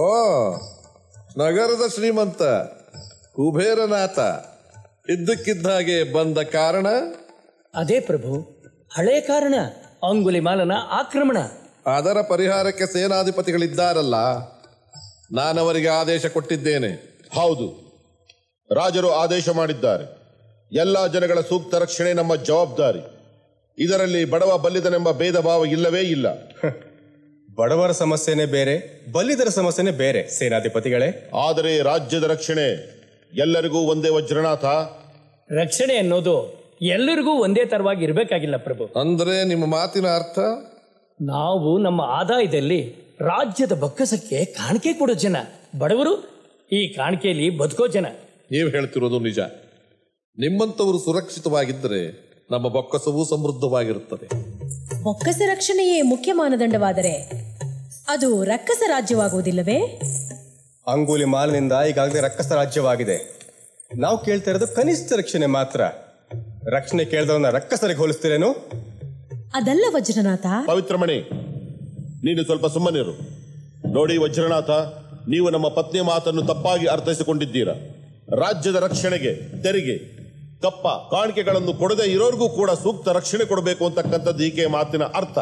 [SPEAKER 11] ನಗರದ ಶ್ರೀಮಂತ ಕುಬೇರನಾಥ ಇದ್ದಕ್ಕಿದ್ದ ಹಾಗೆ ಬಂದ ಕಾರಣ
[SPEAKER 5] ಅದೇ ಪ್ರಭು ಹಳೆ ಕಾರಣ ಅಂಗುಲಿ ಮಾಲನ ಆಕ್ರಮಣ
[SPEAKER 11] ಅದರ ಪರಿಹಾರಕ್ಕೆ ಸೇನಾಧಿಪತಿಗಳಿದ್ದಾರಲ್ಲ ನಾನವರಿಗೆ ಆದೇಶ ಕೊಟ್ಟಿದ್ದೇನೆ
[SPEAKER 3] ಹೌದು ರಾಜರು ಆದೇಶ ಮಾಡಿದ್ದಾರೆ ಎಲ್ಲ ಜನಗಳ ಸೂಕ್ತ ರಕ್ಷಣೆ ನಮ್ಮ ಜವಾಬ್ದಾರಿ ಇದರಲ್ಲಿ ಬಡವ ಬಲ್ಲಿದನೆಂಬ ಭೇದ ಭಾವ ಇಲ್ಲವೇ ಇಲ್ಲ
[SPEAKER 2] ಬಡವರ ಸಮಸ್ಯೆನೇ ಬೇರೆ ಬಲ್ಲಿದರ ಸಮಸ್ಯೆನೇ ಬೇರೆ ಸೇನಾಧಿಪತಿಗಳೇ
[SPEAKER 3] ಆದರೆ ರಾಜ್ಯದ ರಕ್ಷಣೆ ಎಲ್ಲರಿಗೂ ಒಂದೇ ವಜ್ರನಾಥ
[SPEAKER 5] ರಕ್ಷಣೆ ಅನ್ನೋದು ಎಲ್ಲರಿಗೂ ಒಂದೇ ತರವಾಗಿ ಇರಬೇಕಾಗಿಲ್ಲ ಪ್ರಭು
[SPEAKER 11] ಅಂದ್ರೆ ನಿಮ್ಮ ಮಾತಿನ ಅರ್ಥ
[SPEAKER 5] ನಾವು ನಮ್ಮ ಆದಾಯದಲ್ಲಿ ರಾಜ್ಯದ ಬೊಕ್ಕಸಕ್ಕೆ ಕಾಣಿಕೆ ಕೊಡೋ ಜನ ಬಡವರು ಈ ಕಾಣಿಕೆಯಲ್ಲಿ ಬದುಕೋ ಜನ
[SPEAKER 11] ನೀವು ಹೇಳ್ತಿರೋದು ನಿಜ ನಿಮ್ಮಂಥವರು ಸುರಕ್ಷಿತವಾಗಿದ್ದರೆ ನಮ್ಮ ಬೊಕ್ಕಸವೂ ಸಮೃದ್ಧವಾಗಿರುತ್ತದೆ
[SPEAKER 9] ಬೊಕ್ಕಸ ರಕ್ಷಣೆಯೇ ಮುಖ್ಯ ಮಾನದಂಡವಾದರೆ ಅದು ರಕ್ಕಸ ರಾಜ್ಯವಾಗುವುದಿಲ್ಲವೇ
[SPEAKER 2] ಅಂಗುಲಿ ಮಾಲಿನಿಂದ ಈಗಾಗಲೇ ರಕ್ಕಸ ರಾಜ್ಯವಾಗಿದೆ ನಾವು ಕೇಳ್ತಾ ಇರೋದು ಕನಿಷ್ಠ ರಕ್ಷಣೆ ಮಾತ್ರ ರಕ್ಷಣೆ ಕೇಳಿದವನ್ನ ರಕ್ಕಸರಿಗೆ ಹೋಲಿಸ್ತೀರೇನು
[SPEAKER 9] ಅದಲ್ಲ ವಜ್ರನಾಥ
[SPEAKER 3] ಪವಿತ್ರಮಣಿ ನೀನು ಸ್ವಲ್ಪ ಸುಮ್ಮನಿರು ನೋಡಿ ವಜ್ರನಾಥ ನೀವು ನಮ್ಮ ಪತ್ನಿಯ ಮಾತನ್ನು ತಪ್ಪಾಗಿ ಅರ್ಥೈಸಿಕೊಂಡಿದ್ದೀರಾ ರಾಜ್ಯದ ರಕ್ಷಣೆಗೆ ತೆರಿಗೆ ಕಪ್ಪ ಕಾಣಿಕೆಗಳನ್ನು ಕೊಡದೆ ಇರೋರಿಗೂ ಕೂಡ ಸೂಕ್ತ ರಕ್ಷಣೆ ಕೊಡಬೇಕು ಅಂತಕ್ಕಂಥದ್ದು ಈಕೆ ಮಾತಿನ ಅರ್ಥ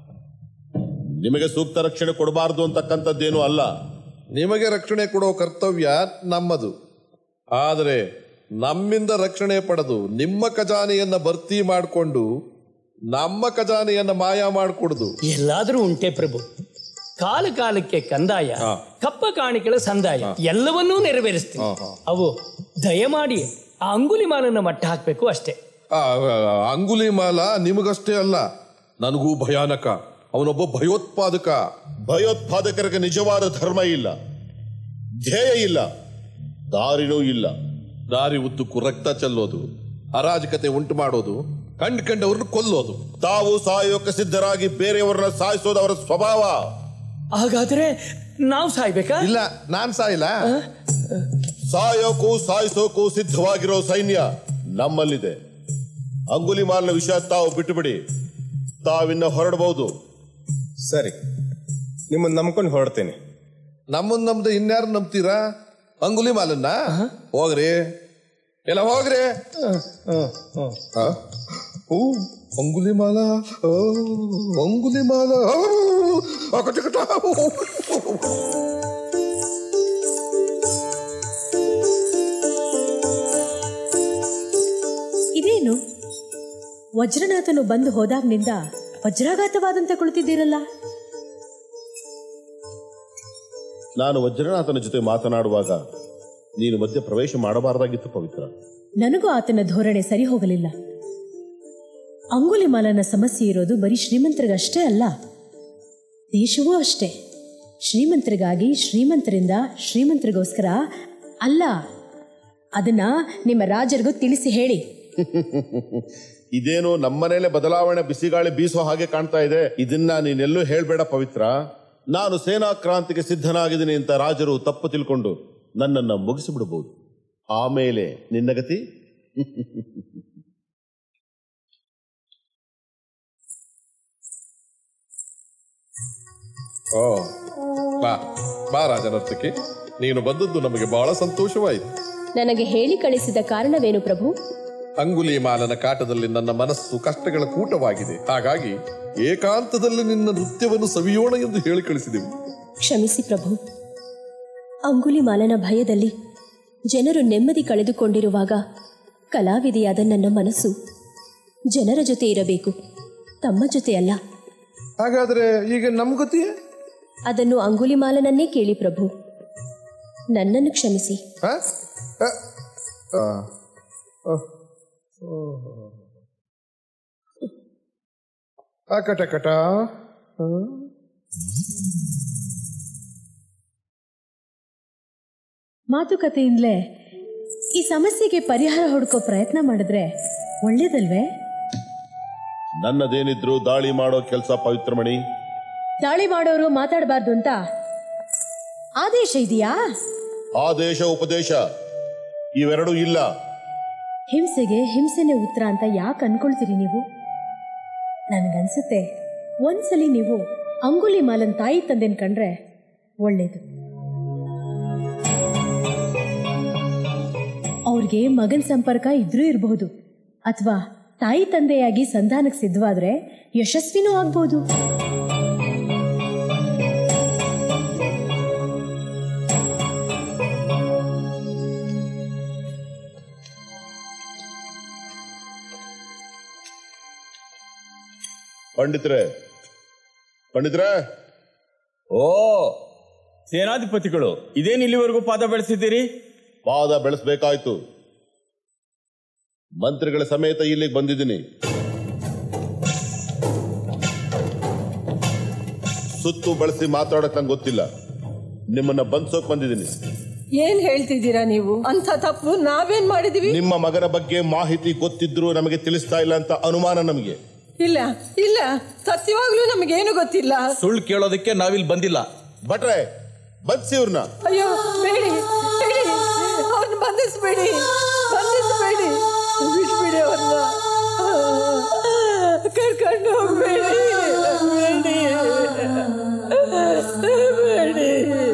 [SPEAKER 3] ನಿಮಗೆ ಸೂಕ್ತ ರಕ್ಷಣೆ ಕೊಡಬಾರದು ಅಂತಕ್ಕಂಥದ್ದೇನು ಅಲ್ಲ
[SPEAKER 11] ನಿಮಗೆ ರಕ್ಷಣೆ ಕೊಡೋ ಕರ್ತವ್ಯ ನಮ್ಮದು ಆದರೆ ನಮ್ಮಿಂದ ರಕ್ಷಣೆ ಪಡೆದು ನಿಮ್ಮ ಖಜಾನೆಯನ್ನ ಭರ್ತಿ ಮಾಡಿಕೊಂಡು ನಮ್ಮ ಖಜಾನೆಯನ್ನ ಮಾಯ ಮಾಡಿಕೊಡುದು
[SPEAKER 5] ಎಲ್ಲಾದರೂ ಉಂಟೆ ಪ್ರಭು ಕಾಲ ಕಾಲಕ್ಕೆ ಕಂದಾಯ ಕಪ್ಪ ಕಾಣಿಕೆಗಳ ಸಂದಾಯ ಎಲ್ಲವನ್ನೂ ನೆರವೇರಿಸ್ತೀನಿ ಅವು ದಯಮಾಡಿ ಆ ಅಂಗುಲಿ ಮಾಲನ್ನ ಮಟ್ಟ ಹಾಕಬೇಕು ಅಷ್ಟೇ
[SPEAKER 11] ಆ, ಆ, ಅಂಗುಲಿ ಮಾಲ ನಿಮಗಷ್ಟೇ ಅಲ್ಲ ನನಗೂ ಭಯಾನಕ ಅವನೊಬ್ಬ ಭಯೋತ್ಪಾದಕ
[SPEAKER 3] ಭಯೋತ್ಪಾದಕರಿಗೆ ನಿಜವಾದ ಧರ್ಮ ಇಲ್ಲ ಧ್ಯೇಯ ಇಲ್ಲ ದಾರಿನೂ ಇಲ್ಲ
[SPEAKER 11] ದಾರಿ ಉದ್ದಕ್ಕೂ ರಕ್ತ ಚೆಲ್ಲೋದು ಅರಾಜಕತೆ ಉಂಟು ಮಾಡೋದು ಕಂಡು ಕಂಡವ್ರನ್ನ ಕೊಲ್ಲೋದು
[SPEAKER 3] ತಾವು ಸಾಯೋಕೆ ಸಿದ್ಧರಾಗಿ ಬೇರೆಯವರನ್ನ ಸಾಯಿಸೋದು ಅವರ ಸ್ವಭಾವ
[SPEAKER 5] ಹಾಗಾದ್ರೆ ನಾವು ಸಾಯ್ಬೇಕಾ
[SPEAKER 11] ಇಲ್ಲ ನಾನ್ ಸಾಯಿಲ್ಲ
[SPEAKER 3] ಸಾಯೋಕು ಸಾಯಿಸೋಕು ಸಿದ್ಧವಾಗಿರೋ ಸೈನ್ಯ ನಮ್ಮಲ್ಲಿದೆ ಅಂಗುಲಿ ಮಾಲ್ನ ವಿಷಯ ತಾವು ಬಿಟ್ಟುಬಿಡಿ ತಾವಿನ್ನ ಹೊರಡಬಹುದು
[SPEAKER 2] ಸರಿ ನಿಮ್ಮನ್ನ ನಂಬ್ಕೊಂಡು ಹೊರಡ್ತೇನೆ
[SPEAKER 11] ನಮ್ಮನ್ ನಮ್ದು ಇನ್ಯಾರು ನಂಬ್ತೀರಾ ಅಂಗುಲಿ ಮಾಲನ್ನ ಹೋಗ್ರಿ ಎಲ್ಲ ಹೋಗ್ರಿ ಆ? ಓ ಅಂಗುಲಿ ಮಾಲ ಓ, ಅಂಗುಲಿ ಮಾಲ ಓ, ಅಕಟಕಟ.
[SPEAKER 9] ಇದೇನು ವಜ್ರನಾಥನು ಬಂದು ಹೋದಾಗ್ನಿಂದ ವಜ್ರಾಘಾತವಾದಂತೆ ಕುಳಿತಿದ್ದೀರಲ್ಲ
[SPEAKER 3] ನಾನು ವಜ್ರನಾಥನ ಜೊತೆ ಮಾತನಾಡುವಾಗ ನೀನು ಮಧ್ಯೆ ಪ್ರವೇಶ ಮಾಡಬಾರದಾಗಿತ್ತು ಪವಿತ್ರ
[SPEAKER 9] ನನಗೂ ಆತನ ಧೋರಣೆ ಸರಿ ಹೋಗಲಿಲ್ಲ ಅಂಗುಲಿಮಾಲನ ಸಮಸ್ಯೆ ಇರೋದು ಬರೀ ಶ್ರೀಮಂತರಿಗಷ್ಟೇ ಅಲ್ಲ ದೇಶವೂ ಅಷ್ಟೇ ಶ್ರೀಮಂತರಿಗಾಗಿ ಶ್ರೀಮಂತರಿಂದ ಶ್ರೀಮಂತರಿಗೋಸ್ಕರ ಅಲ್ಲ ಅದನ್ನ ನಿಮ್ಮ ರಾಜರಿಗೂ ತಿಳಿಸಿ ಹೇಳಿ
[SPEAKER 3] ಇದೇನು ನಮ್ಮನೇಲೆ ಬದಲಾವಣೆ ಬಿಸಿಗಾಳಿ ಬೀಸೋ ಹಾಗೆ ಕಾಣ್ತಾ ಇದೆ ಇದನ್ನ ನೀನೆಲ್ಲೂ ಹೇಳ್ಬೇಡ ಪವಿತ್ರ ನಾನು ಸೇನಾ ಕ್ರಾಂತಿಗೆ ಸಿದ್ಧನಾಗಿದ್ದೀನಿ ಅಂತ ರಾಜರು ತಪ್ಪು ತಿಳ್ಕೊಂಡು ನನ್ನನ್ನ ಮುಗಿಸಿಬಿಡಬಹುದು ಆಮೇಲೆ ನಿನ್ನ ಗತಿ
[SPEAKER 11] ಓ ಬಾ ಬಾ ರಾಜನರ್ತಕಿ ನೀನು ಬಂದದ್ದು ನಮಗೆ ಬಹಳ ಸಂತೋಷವಾಯಿತು
[SPEAKER 12] ನನಗೆ ಹೇಳಿ ಕಳಿಸಿದ ಕಾರಣವೇನು ಪ್ರಭು
[SPEAKER 11] ಅಂಗುಲಿ ಮಾಲನ ಕಾಟದಲ್ಲಿ ನನ್ನ ಮನಸ್ಸು ಕಷ್ಟಗಳ ಕೂಟವಾಗಿದೆ ಹಾಗಾಗಿ ಏಕಾಂತದಲ್ಲಿ ನಿನ್ನ ನೃತ್ಯವನ್ನು ಸವಿಯೋಣ ಎಂದು ಹೇಳಿ ಕಳಿಸಿದೆವು
[SPEAKER 12] ಕ್ಷಮಿಸಿ ಪ್ರಭು ಅಂಗುಲಿ ಮಾಲನ ಭಯದಲ್ಲಿ ಜನರು ನೆಮ್ಮದಿ ಕಳೆದುಕೊಂಡಿರುವಾಗ ಕಲಾವಿದೆಯಾದ ನನ್ನ ಮನಸ್ಸು ಜನರ ಜೊತೆ ಇರಬೇಕು ತಮ್ಮ ಜೊತೆ ಅಲ್ಲ
[SPEAKER 11] ಹಾಗಾದ್ರೆ ಈಗ ನಮ್ಮ ಗತಿಯೇ
[SPEAKER 12] ಅದನ್ನು ಅಂಗುಲಿ ಮಾಲನನ್ನೇ ಕೇಳಿ ಪ್ರಭು ನನ್ನನ್ನು ಕ್ಷಮಿಸಿ
[SPEAKER 11] ಅಕಟಕಟ
[SPEAKER 9] ಮಾತುಕತೆಯಿಂದಲೇ ಈ ಸಮಸ್ಯೆಗೆ ಪರಿಹಾರ ಹುಡುಕೋ ಪ್ರಯತ್ನ ಮಾಡಿದ್ರೆ ಒಳ್ಳೇದಲ್ವೇ
[SPEAKER 3] ನನ್ನದೇನಿದ್ರು ದಾಳಿ ಮಾಡೋ ಕೆಲಸ ಪವಿತ್ರಮಣಿ
[SPEAKER 9] ದಾಳಿ ಮಾಡೋರು ಮಾತಾಡಬಾರ್ದು ಅಂತ ಆದೇಶ ಇದೆಯಾ
[SPEAKER 3] ಆದೇಶ ಉಪದೇಶ ಇವೆರಡೂ ಇಲ್ಲ
[SPEAKER 9] ಹಿಂಸೆಗೆ ಹಿಂಸೆನೇ ಉತ್ತರ ಅಂತ ಯಾಕೆ ಅನ್ಕೊಳ್ತೀರಿ ನೀವು ನನಗನ್ಸುತ್ತೆ ಒಂದ್ಸಲಿ ನೀವು ಅಂಗುಲಿ ಮಾಲನ್ ತಾಯಿ ತಂದೆನ್ ಕಂಡ್ರೆ ಒಳ್ಳೇದು ಅವ್ರಿಗೆ ಮಗನ ಸಂಪರ್ಕ ಇದ್ರೂ ಇರಬಹುದು ಅಥವಾ ತಾಯಿ ತಂದೆಯಾಗಿ ಸಂಧಾನಕ್ಕೆ ಸಿದ್ಧವಾದ್ರೆ ಯಶಸ್ವಿನೂ ಆಗ್ಬೋದು
[SPEAKER 3] ಪಂಡಿತ್ರೆ ಪಂಡಿತ್ರೆ
[SPEAKER 1] ಓ ಸೇನಾಧಿಪತಿಗಳು ಇದೇನು ಇಲ್ಲಿವರೆಗೂ ಪಾದ ಬೆಳೆಸಿದ್ದೀರಿ
[SPEAKER 3] ಪಾದ ಬೆಳೆಸಬೇಕಾಯ್ತು ಮಂತ್ರಿಗಳ ಸಮೇತ ಇಲ್ಲಿಗೆ ಬಂದಿದ್ದೀನಿ ಸುತ್ತು ಬಳಸಿ ಮಾತಾಡಕ್ ನಂಗೆ ಗೊತ್ತಿಲ್ಲ ನಿಮ್ಮನ್ನ ಬಂದ್ಸೋಕ್ ಬಂದಿದ್ದೀನಿ
[SPEAKER 10] ಏನ್ ಹೇಳ್ತಿದ್ದೀರಾ ನೀವು ಅಂತ ತಪ್ಪು ನಾವೇನ್ ಮಾಡಿದೀವಿ
[SPEAKER 3] ನಿಮ್ಮ ಮಗನ ಬಗ್ಗೆ ಮಾಹಿತಿ ಗೊತ್ತಿದ್ರು ನಮಗೆ ತಿಳಿಸ್ತಾ ಇಲ್ಲ ಅಂತ ಅನುಮಾನ ನಮಗೆ
[SPEAKER 10] ಇಲ್ಲ ಇಲ್ಲ ಸತ್ಯವಾಗ್ಲೂ ನಮಗೇನು ಗೊತ್ತಿಲ್ಲ
[SPEAKER 4] ಸುಳ್ಳು ಕೇಳೋದಕ್ಕೆ ನಾವಿಲ್ಲಿ ಬಂದಿಲ್ಲ
[SPEAKER 3] ಭಟ್ರೆ ಬಂದ್ಸಿ ಇವ್ರನ್ನ
[SPEAKER 10] ಅಯ್ಯೋ ಬೇಡಿ ಬೇಡಿ ಅವ್ರನ್ನ ಬಂಧಿಸ್ಬೇಡಿ ಬಂಧಿಸ್ಬೇಡಿ ಬಿಟ್ಬಿಡಿ ಅವ್ರನ್ನ ಕರ್ಕೊಂಡು ಹೋಗ್ಬೇಡಿ ಬೇಡಿ ಬೇಡಿ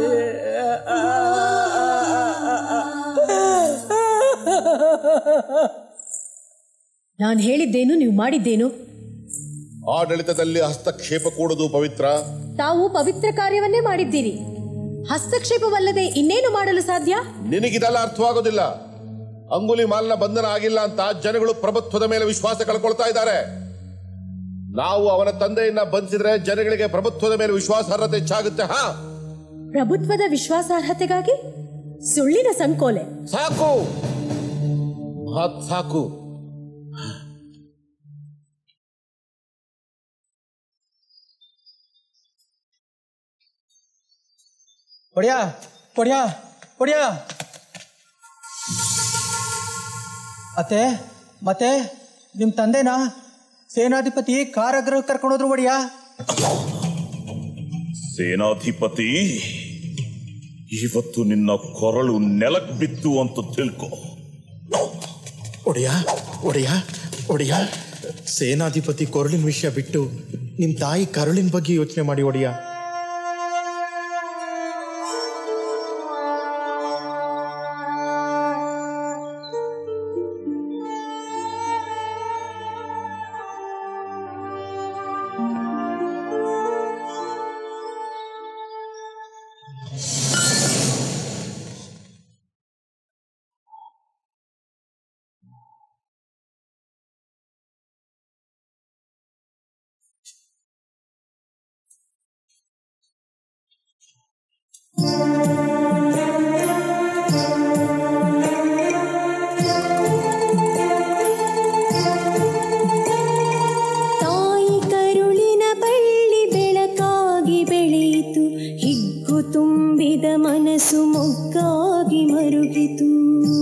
[SPEAKER 9] ನಾನು ಹೇಳಿದ್ದೇನು ನೀವು ಮಾಡಿದ್ದೇನು
[SPEAKER 3] ಆಡಳಿತದಲ್ಲಿ ಹಸ್ತಕ್ಷೇಪ ಕೂಡುದು ಪವಿತ್ರ
[SPEAKER 9] ತಾವು ಪವಿತ್ರ ಕಾರ್ಯವನ್ನೇ ಮಾಡಿದ್ದೀರಿ ಹಸ್ತಕ್ಷೇಪವಲ್ಲದೆ ಇನ್ನೇನು ಮಾಡಲು ಸಾಧ್ಯ
[SPEAKER 3] ನಿನಗಿದೆಲ್ಲ ಅರ್ಥವಾಗೋದಿಲ್ಲ ಅಂಗುಲಿ ಮಾಲ್ನ ಬಂಧನ ಆಗಿಲ್ಲ ಅಂತ ಜನಗಳು ಪ್ರಭುತ್ವದ ಮೇಲೆ ವಿಶ್ವಾಸ ಕಳ್ಕೊಳ್ತಾ ಇದ್ದಾರೆ ನಾವು ಅವನ ತಂದೆಯನ್ನ ಬಂಧಿಸಿದ್ರೆ ಜನಗಳಿಗೆ ಪ್ರಭುತ್ವದ ಮೇಲೆ ವಿಶ್ವಾಸಾರ್ಹತೆ ಹೆಚ್ಚಾಗುತ್ತೆ ಹಾ
[SPEAKER 9] ಪ್ರಭುತ್ವದ ವಿಶ್ವಾಸಾರ್ಹತೆಗಾಗಿ ಸುಳ್ಳಿನ ಸಂಕೋಲೆ
[SPEAKER 3] ಸಾಕು ಮಹತ್ ಸಾಕು
[SPEAKER 6] ಒಡಿಯಾ ಒಡಿಯಾ ಒಡಿಯಾ ಅತ್ತೆ ಮತ್ತೆ ನಿಮ್ಮ ತಂದೆನಾ ಸೇನಾಧಿಪತಿ ಕಾರಾಗೃಹ ಕರ್ಕೊಂಡೋದ್ರು ಒಡಿಯಾ
[SPEAKER 13] ಸೇನಾಧಿಪತಿ ಇವತ್ತು ನಿನ್ನ ಕೊರಳು ನೆಲಕ್ ಬಿತ್ತು ಅಂತ ತಿಳ್ಕೊ
[SPEAKER 4] ಒಡೆಯ ಒಡೆಯ ಒಡೆಯ ಸೇನಾಧಿಪತಿ ಕೊರಳಿನ ವಿಷಯ ಬಿಟ್ಟು ನಿಮ್ ತಾಯಿ ಕರುಳಿನ ಬಗ್ಗೆ ಯೋಚನೆ ಮಾಡಿ ಒಡೆಯ
[SPEAKER 14] ತಾಯಿ ಕರುಳಿನ ಬಳ್ಳಿ ಬೆಳಕಾಗಿ ಬೆಳೆಯಿತು ಹಿಗ್ಗು ತುಂಬಿದ ಮನಸ್ಸು ಮೊಗ್ಗಾಗಿ ಮರುಗಿತು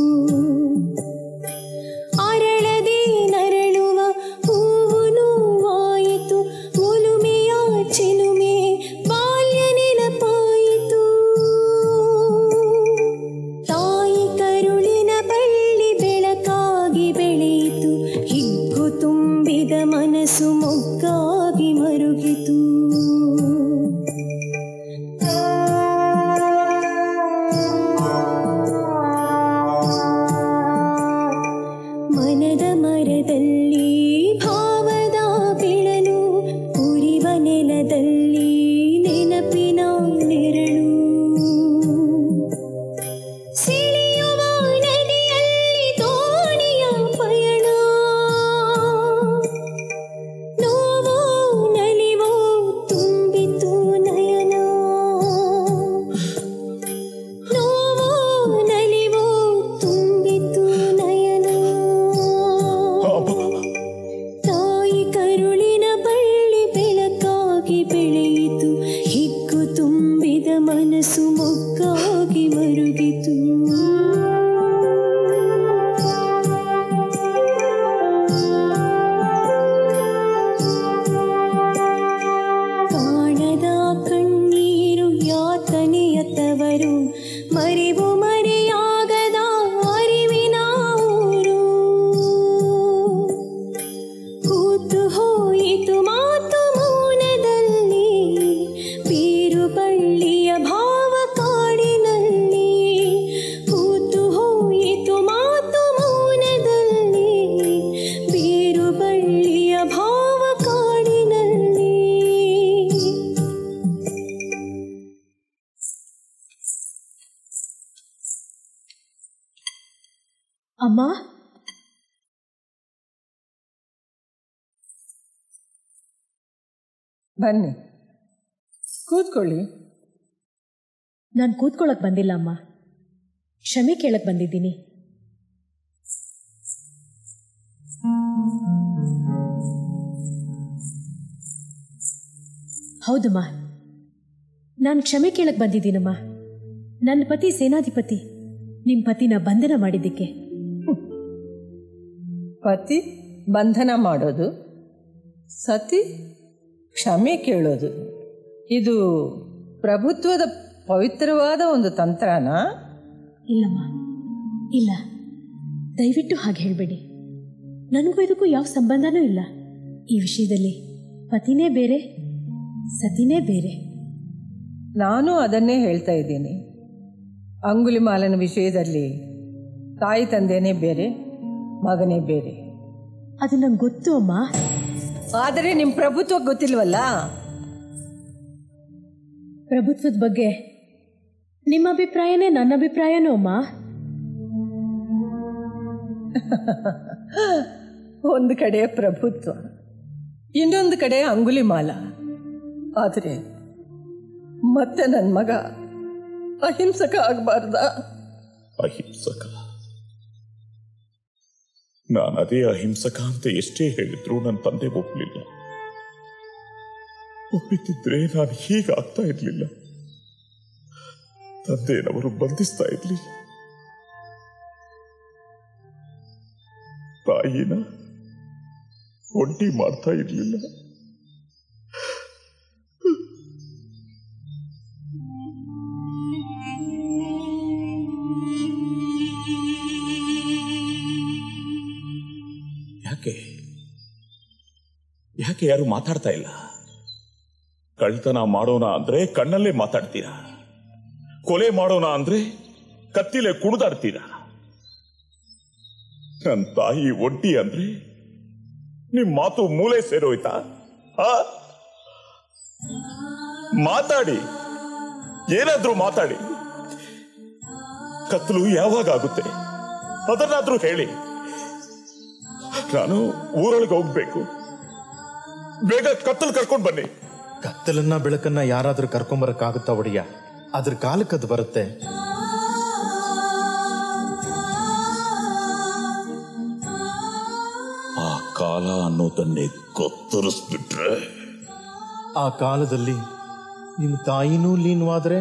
[SPEAKER 14] ಅರಳದೆ ನರಳುವ ಹೂವು ನೋವಾಯಿತು ಒಲುಮೆಯ ಚಿಲುಮೆ ಬಾಲ್ಯ ನೆನಪಾಯಿತು ತಾಯಿ ಕರುಳಿನ ಬಳ್ಳಿ ಬೆಳಕಾಗಿ ಬೆಳೆಯಿತು ಹಿಗ್ಗು ತುಂಬಿದ ಮನಸ್ಸು ಮೊಗ್ಗಾಗಿ ಮರುಗಿತು
[SPEAKER 9] ಅಮ್ಮ
[SPEAKER 10] ಬನ್ನಿ ಕೂತ್ಕೊಳ್ಳಿ
[SPEAKER 9] ನಾನು ಕೂತ್ಕೊಳ್ಳೋಕೆ ಬಂದಿಲ್ಲ ಅಮ್ಮ ಕ್ಷಮೆ ಕೇಳಕ್ ಬಂದಿದ್ದೀನಿ ಹೌದಮ್ಮ ನಾನು ಕ್ಷಮೆ ಕೇಳಕ್ ಬಂದಿದ್ದೀನಮ್ಮ ನನ್ನ ಪತಿ ಸೇನಾಧಿಪತಿ ನಿಮ್ಮ ಪತಿನ ಬಂಧನ ಮಾಡಿದ್ದಕ್ಕೆ
[SPEAKER 10] ಪತಿ ಬಂಧನ ಮಾಡೋದು ಸತಿ ಕ್ಷಮೆ ಕೇಳೋದು ಇದು ಪ್ರಭುತ್ವದ ಪವಿತ್ರವಾದ ಒಂದು ತಂತ್ರನಾ
[SPEAKER 9] ಇಲ್ಲಮ್ಮ ಇಲ್ಲ ದಯವಿಟ್ಟು ಹಾಗೆ ಹೇಳಬೇಡಿ ನನಗೂ ಇದಕ್ಕೂ ಯಾವ ಸಂಬಂಧನೂ ಇಲ್ಲ ಈ ವಿಷಯದಲ್ಲಿ ಪತಿನೇ ಬೇರೆ ಸತಿನೇ ಬೇರೆ
[SPEAKER 10] ನಾನು ಅದನ್ನೇ ಹೇಳ್ತಾ ಇದ್ದೀನಿ ಅಂಗುಲಿಮಾಲನ ವಿಷಯದಲ್ಲಿ ತಾಯಿ ತಂದೆನೇ ಬೇರೆ ಮಗನೇ ಬೇರೆ
[SPEAKER 9] ಅದು ನಂಗೆ ಗೊತ್ತು ಅಮ್ಮ
[SPEAKER 10] ಆದರೆ ನಿಮ್ಮ ಪ್ರಭುತ್ವ ಗೊತ್ತಿಲ್ವಲ್ಲ
[SPEAKER 9] ಪ್ರಭುತ್ವದ ಬಗ್ಗೆ ನಿಮ್ಮ ಅಭಿಪ್ರಾಯನೇ ನನ್ನ ಅಭಿಪ್ರಾಯನೂ ಅಮ್ಮ
[SPEAKER 10] ಒಂದು ಕಡೆ ಪ್ರಭುತ್ವ ಇನ್ನೊಂದು ಕಡೆ ಅಂಗುಲಿಮಾಲ ಆದರೆ ಮತ್ತೆ ನನ್ನ ಮಗ ಅಹಿಂಸಕ ಆಗಬಾರ್ದ
[SPEAKER 13] ಅಹಿಂಸಕ ನಾನು ಅದೇ ಅಹಿಂಸಕ ಅಂತ ಎಷ್ಟೇ ಹೇಳಿದ್ರು ನನ್ನ ತಂದೆ ಒಪ್ಪಲಿಲ್ಲ ಒಪ್ಪಿದ್ದಿದ್ರೆ ನಾನು ಹೀಗಾಗ್ತಾ ಇರ್ಲಿಲ್ಲ ತಂದೆನವರು ಬಂಧಿಸ್ತಾ ಇರ್ಲಿಲ್ಲ ತಾಯಿನ ಒಂಟಿ ಮಾಡ್ತಾ ಇರ್ಲಿಲ್ಲ ಯಾಕೆ ಯಾಕೆ ಯಾರು ಮಾತಾಡ್ತಾ ಇಲ್ಲ ಕಳ್ತನ ಮಾಡೋಣ ಅಂದ್ರೆ ಕಣ್ಣಲ್ಲೇ ಮಾತಾಡ್ತೀರಾ ಕೊಲೆ ಮಾಡೋಣ ಅಂದ್ರೆ ಕತ್ತಿಲೆ ಕುಣಿದಾಡ್ತೀರಾ ನನ್ನ ತಾಯಿ ಒಡ್ಡಿ ಅಂದ್ರೆ ನಿಮ್ ಮಾತು ಮೂಲೆ ಸೇರೋಯ್ತಾ ಆ? ಮಾತಾಡಿ ಏನಾದ್ರೂ ಮಾತಾಡಿ ಕತ್ತಲು ಯಾವಾಗ ಆಗುತ್ತೆ ಅದನ್ನಾದ್ರೂ ಹೇಳಿ ನಾನು ಊರೊಳಗೆ ಹೋಗ್ಬೇಕು ಬೇಗ ಕತ್ತಲು ಕರ್ಕೊಂಡ್ ಬನ್ನಿ
[SPEAKER 4] ಕತ್ತಲನ್ನ ಬೆಳಕನ್ನ ಯಾರಾದ್ರೂ ಕರ್ಕೊಂಬರಕ್ಕಾಗುತ್ತಾ ಒಡೆಯ ಅದ್ರ ಕಾಲಕ್ಕದು ಬರುತ್ತೆ
[SPEAKER 13] ಆ ಕಾಲ ಅನ್ನೋದನ್ನೇ ಗೊತ್ತರಿಸ್ಬಿಟ್ರೆ
[SPEAKER 4] ಆ ಕಾಲದಲ್ಲಿ ನಿಮ್ಮ ತಾಯಿನೂ ಲೀನವಾದ್ರೆ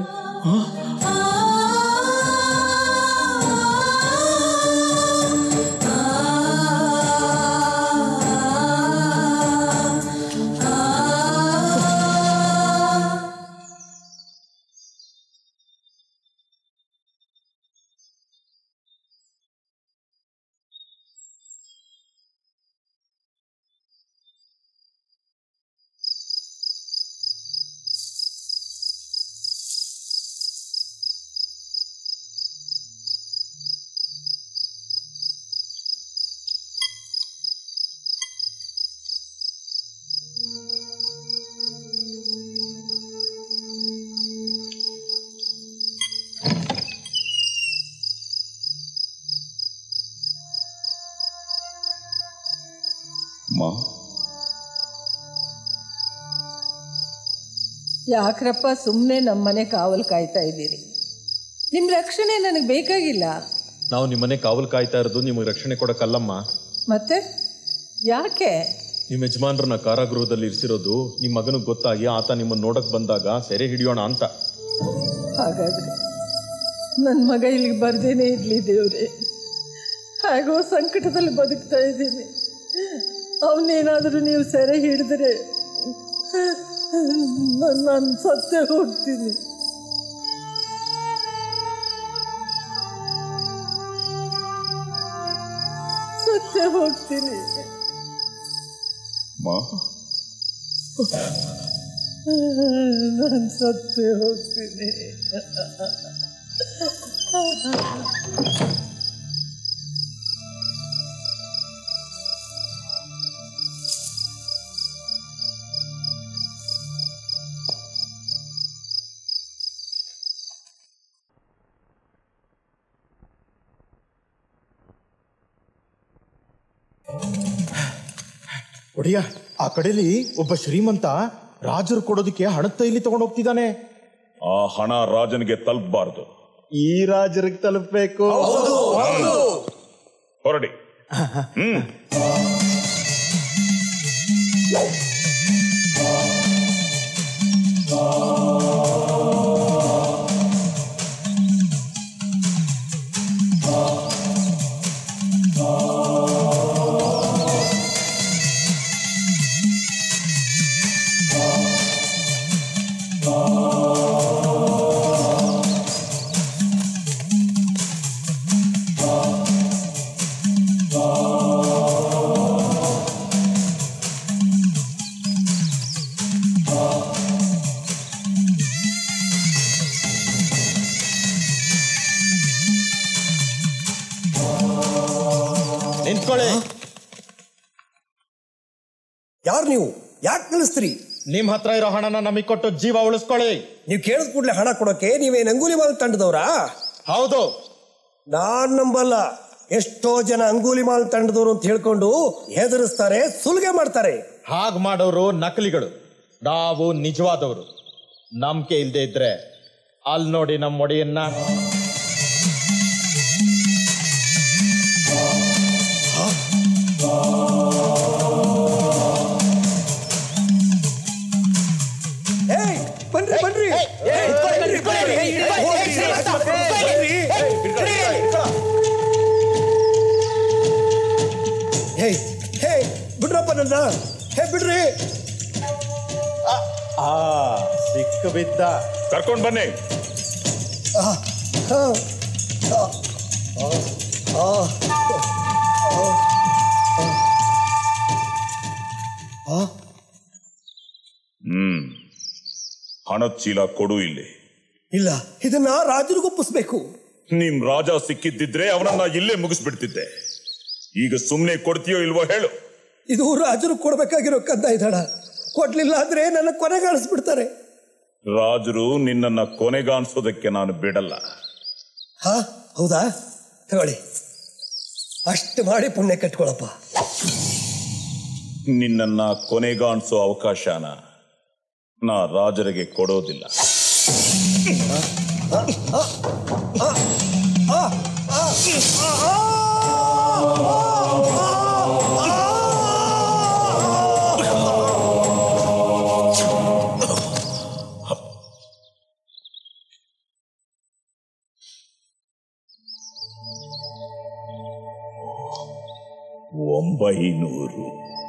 [SPEAKER 13] ಮಾ
[SPEAKER 10] ಯಾಕ್ರಪ್ಪ ಸುಮ್ಮನೆ ನಮ್ಮನೆ ಕಾವಲು ಕಾಯ್ತಾ ಇದ್ದೀರಿ ನಿಮ್ಮ ರಕ್ಷಣೆ ನನಗೆ ಬೇಕಾಗಿಲ್ಲ
[SPEAKER 4] ನಾವು ನಿಮ್ಮನೆ ಕಾವಲು ಕಾಯ್ತಾ ಇರೋದು ನಿಮಗೆ ರಕ್ಷಣೆ ಕೊಡಕ್ಕಲ್ಲಮ್ಮ
[SPEAKER 10] ಮತ್ತೆ ಯಾಕೆ
[SPEAKER 4] ನಿಮ್ಮ ಯಜಮಾನ್ರನ್ನ ಕಾರಾಗೃಹದಲ್ಲಿ ಇರಿಸಿರೋದು ನಿಮ್ಮ ಮಗನಿಗೆ ಗೊತ್ತಾಗಿ ಆತ ನಿಮ್ಮನ್ನ ನೋಡಕ್ ಬಂದಾಗ ಸೆರೆ ಹಿಡಿಯೋಣ ಅಂತ
[SPEAKER 10] ಹಾಗಾದ್ರೆ ನನ್ನ ಮಗ ಇಲ್ಲಿಗೆ ಬರ್ದೇನೆ ಇರಲಿ ದೇವ್ರೆ ಹಾಗೋ ಸಂಕಟದಲ್ಲಿ ಬದುಕ್ತಾ ಇದ್ದೀನಿ ಅವನೇನಾದರೂ ನೀವು ಸೆರೆ ಹಿಡಿದ್ರೆ ನಾನು ಸತ್ತೇ ಹೋಗ್ತೀನಿ ಸತ್ತೇ ಹೋಗ್ತೀನಿ
[SPEAKER 13] ಮಾ
[SPEAKER 10] ನಾನು ಸತ್ತೇ ಹೋಗ್ತೀನಿ
[SPEAKER 4] ಒಡೆಯ ಆ ಕಡೆಲಿ ಒಬ್ಬ ಶ್ರೀಮಂತ ರಾಜರು ಕೊಡೋದಕ್ಕೆ ಹಣದ ತೈಲಿ ತಗೊಂಡು ಹೋಗ್ತಿದ್ದಾನೆ
[SPEAKER 13] ಆ ಹಣ ರಾಜನಿಗೆ ತಲುಪಬಾರದು
[SPEAKER 4] ಈ ರಾಜರಿಗೆ ತಲುಪಬೇಕು
[SPEAKER 13] ಹೊರಡಿ ಹ್ಮ್
[SPEAKER 4] ನಿಂತ್ಕೊಳ್ಳಿ
[SPEAKER 15] ಯಾರು ನೀವು ಯಾಕೆ ನಿಲ್ಲಿಸ್ತೀರಿ
[SPEAKER 4] ನಿಮ್ ಹತ್ರ ಇರೋ ಹಣನ ನಮಗೆ ಕೊಟ್ಟು ಜೀವ ಉಳಿಸ್ಕೊಳ್ಳಿ
[SPEAKER 15] ನೀವು ಕೇಳಿದ ಕೂಡಲೇ ಹಣ ಕೊಡೋಕೆ ನೀವೇನು ಅಂಗೂಲಿ ಮಾಲ್ ತಂಡದವ್ರಾ
[SPEAKER 4] ಹೌದು
[SPEAKER 15] ನಾನ್ ನಂಬಲ್ಲ ಎಷ್ಟೋ ಜನ ಅಂಗೂಲಿ ಮಾಲ್ ತಂಡದವರು ಅಂತ ಹೇಳ್ಕೊಂಡು ಹೆದರಿಸ್ತಾರೆ ಸುಲಿಗೆ ಮಾಡ್ತಾರೆ
[SPEAKER 4] ಹಾಗ್ ಮಾಡೋರು ನಕಲಿಗಳು ನಾವು ನಿಜವಾದವರು ನಂಬಿಕೆ ಇಲ್ದೇ ಇದ್ರೆ ಅಲ್ಲಿ ನೋಡಿ ನಮ್ಮ ಒಡೆಯನ್ನ
[SPEAKER 15] ಏಯ್ ಬನ್ರಿ ಬನ್ರಿ ಬನ್ರಿ, ಬನ್ರಿ. ಹೋಗ್ರಿ, ಹೇ ಹೇ ಬಿಡ್ರಪ್ಪ ನನ್ನ ಹೇ ಬಿಡ್ರಿ
[SPEAKER 4] ಆ ಸಿಕ್ಕ ಬಿದ್ದ
[SPEAKER 13] ಕರ್ಕೊಂಡ್ ಬನ್ನಿ
[SPEAKER 15] ಆ, ಆ, ಆ, ಆ, ಆ.
[SPEAKER 13] ಹ್ಮ್ ಹಣದ ಚೀಲ ಕೊಡು ಇಲ್ಲಿ
[SPEAKER 15] ಇಲ್ಲ ಇದನ್ನ ರಾಜರಿಗೂ ಒಪ್ಪಿಸ್ಬೇಕು
[SPEAKER 13] ನಿಮ್ ರಾಜ ಸಿಕ್ಕಿದ್ದಿದ್ರೆ ಅವನನ್ನ ಇಲ್ಲೇ ಮುಗಿಸ್ಬಿಡ್ತಿದ್ದೆ ಈಗ ಸುಮ್ನೆ ಕೊಡ್ತೀಯೋ ಇಲ್ವೋ ಹೇಳು
[SPEAKER 15] ಇದು ರಾಜರು ಕೊಡ್ಬೇಕಾಗಿರೋ ಕಂದಾಯ ದಡ ಕೊಡ್ಲಿಲ್ಲ ಅಂದ್ರೆ ನನ್ನ ಕೊನೆಗಾಣಿಸ್ಬಿಡ್ತಾರೆ
[SPEAKER 13] ರಾಜರು ನಿನ್ನನ್ನ ಕೊನೆಗಾಣಿಸೋದಕ್ಕೆ ನಾನು ಬಿಡಲ್ಲ
[SPEAKER 15] ಹಾ ಹೌದಾ ತಗೊಳ್ಳಿ ಅಷ್ಟು ಮಾಡಿ ಪುಣ್ಯ ಕಟ್ಕೊಳಪ್ಪ
[SPEAKER 13] ನಿನ್ನನ್ನ ಕೊನೆಗಾಣಿಸೋ ಅವಕಾಶನ ನಾ ರಾಜರಿಗೆ ಕೊಡೋದಿಲ್ಲ ಒಂಬೈನೂರು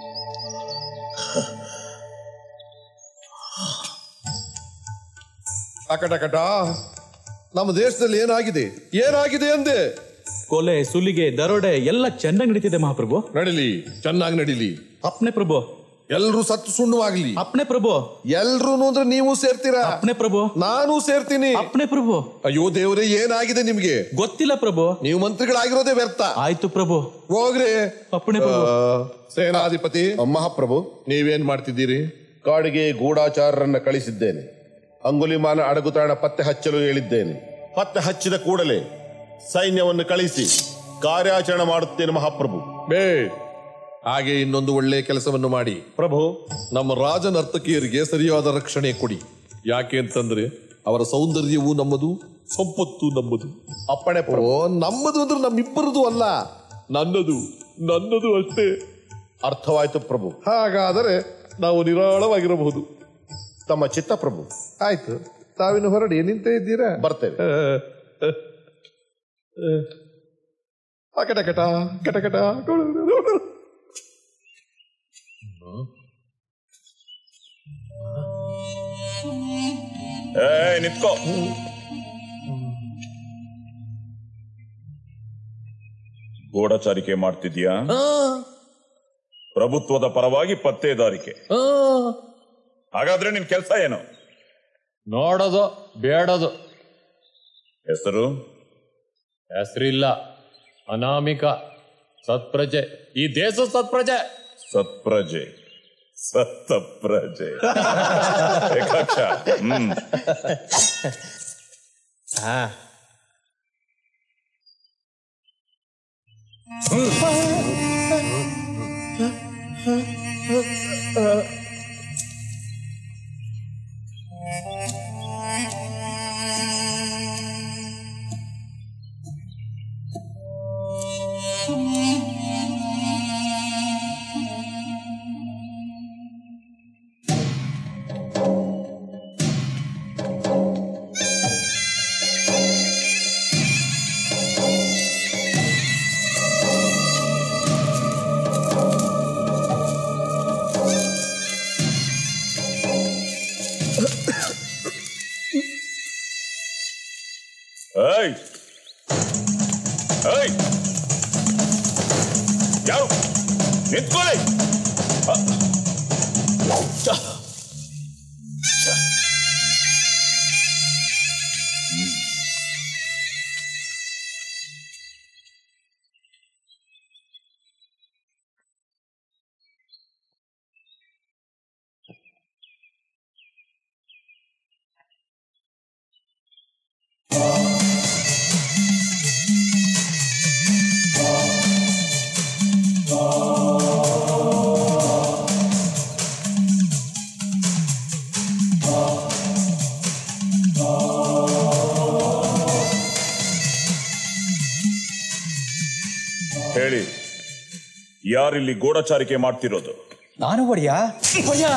[SPEAKER 11] ಅಕಟಕಟ ನಮ್ಮ ದೇಶದಲ್ಲಿ ಏನಾಗಿದೆ ಏನಾಗಿದೆ ಅಂದೆ
[SPEAKER 16] ಕೊಲೆ ಸುಲಿಗೆ ದರೋಡೆ ಎಲ್ಲ ಚೆನ್ನಾಗಿ ನಡೀತಿದೆ ಮಹಾಪ್ರಭು
[SPEAKER 11] ನಡಿಲಿ ಚೆನ್ನಾಗಿ ನಡಿಲಿ
[SPEAKER 16] ಅಪ್ನೆ ಪ್ರಭು
[SPEAKER 11] ಎಲ್ರು ಸತ್ತು ಸುಣ್ಣವಾಗ್ಲಿ
[SPEAKER 16] ಅಪ್ನೆ ಪ್ರಭು
[SPEAKER 11] ಎಲ್ರು ಅಂದ್ರೆ ನೀವು ಸೇರ್ತೀರಾ
[SPEAKER 16] ಅಪ್ನೆ ಪ್ರಭು
[SPEAKER 11] ನಾನು ಸೇರ್ತೀನಿ
[SPEAKER 16] ಅಪ್ನೆ ಪ್ರಭು
[SPEAKER 11] ಅಯ್ಯೋ ದೇವ್ರೆ ಏನಾಗಿದೆ ನಿಮ್ಗೆ
[SPEAKER 16] ಗೊತ್ತಿಲ್ಲ ಪ್ರಭು
[SPEAKER 11] ನೀವು ಮಂತ್ರಿಗಳಾಗಿರೋದೇ ವ್ಯರ್ಥ
[SPEAKER 16] ಆಯ್ತು ಪ್ರಭು
[SPEAKER 11] ಹೋಗ್ರಿ
[SPEAKER 16] ಅಪ್ಪಣೆ ಪ್ರಭು.
[SPEAKER 11] ಆ, ಸೇನಾಧಿಪತಿ ಮಹಾಪ್ರಭು ನೀವೇನ್ ಮಾಡ್ತಿದ್ದೀರಿ ಕಾಡಿಗೆ ಗೂಢಾಚಾರರನ್ನ ಕಳಿಸಿದ್ದೇನೆ ಅಂಗುಲಿಮಾನ ಅಡಗುತಾಣ ಪತ್ತೆ ಹಚ್ಚಲು ಹೇಳಿದ್ದೇನೆ ಪತ್ತೆ ಹಚ್ಚಿದ ಕೂಡಲೇ ಸೈನ್ಯವನ್ನು ಕಳಿಸಿ ಕಾರ್ಯಾಚರಣೆ ಮಾಡುತ್ತೇನೆ ಮಹಾಪ್ರಭು ಬೇ ಹಾಗೆ ಇನ್ನೊಂದು ಒಳ್ಳೆಯ ಕೆಲಸವನ್ನು ಮಾಡಿ ಪ್ರಭು ನಮ್ಮ ರಾಜ ನರ್ತಕಿಯರಿಗೆ ಸರಿಯಾದ ರಕ್ಷಣೆ ಕೊಡಿ ಯಾಕೆ ಅಂತಂದ್ರೆ ಅವರ ಸೌಂದರ್ಯವು ನಮ್ಮದು ಸಂಪತ್ತು ನಮ್ಮದು ಅಪ್ಪಣೆ ಓ ನಮ್ಮದು ಅಂದ್ರೆ ನಮ್ಮಿಬ್ಬರದು ಅಲ್ಲ ನನ್ನದು ನನ್ನದು ಅಷ್ಟೇ ಅರ್ಥವಾಯ್ತು ಪ್ರಭು ಹಾಗಾದರೆ ನಾವು ನಿರಾಳವಾಗಿರಬಹುದು ತಮ್ಮ ಚಿತ್ತ ಪ್ರಭು ಆಯ್ತು ತಾವಿನ್ನು ಹೊರಡಿ ನಿಂತೇ ಇದ್ದೀರಾ ಬರ್ತೇವೆ ಕಟ ಕಟ ಕಟ
[SPEAKER 13] ಏ ನಿತ್ಕೋ ಗೂಢಚಾರಿಕೆ ಮಾಡ್ತಿದ್ಯಾ ಪ್ರಭುತ್ವದ ಪರವಾಗಿ ಪತ್ತೇದಾರಿಕೆ ಹಾಗಾದ್ರೆ ನಿನ್ ಕೆಲಸ ಏನು
[SPEAKER 17] ನೋಡೋದು ಬೇಡದು
[SPEAKER 13] ಹೆಸರು
[SPEAKER 17] ಹೆಸರಿಲ್ಲ ಅನಾಮಿಕ ಸತ್ಪ್ರಜೆ ಈ ದೇಶ ಸತ್ಪ್ರಜೆ
[SPEAKER 13] ಸತ್ಪ್ರಜೆ ಸತ್ತಪ್ರಜೆ ಏಕಾಕ್ಷ ಹ್ಮ್
[SPEAKER 4] ಹಾ
[SPEAKER 13] ಏಯ್ ಏಯ್ ಯಾರು ನಿಂತ್ಕೊಳ್ಳಿ ಅ. ಛ. ಛ. ಹ್ಮ್. ಹೇಳಿ ಯಾರಿಲ್ಲಿ ಗೂಢಚಾರಿಕೆ ಮಾಡ್ತಿರೋದು
[SPEAKER 6] ನಾನು ಒಡೆಯ ಒಡೆಯ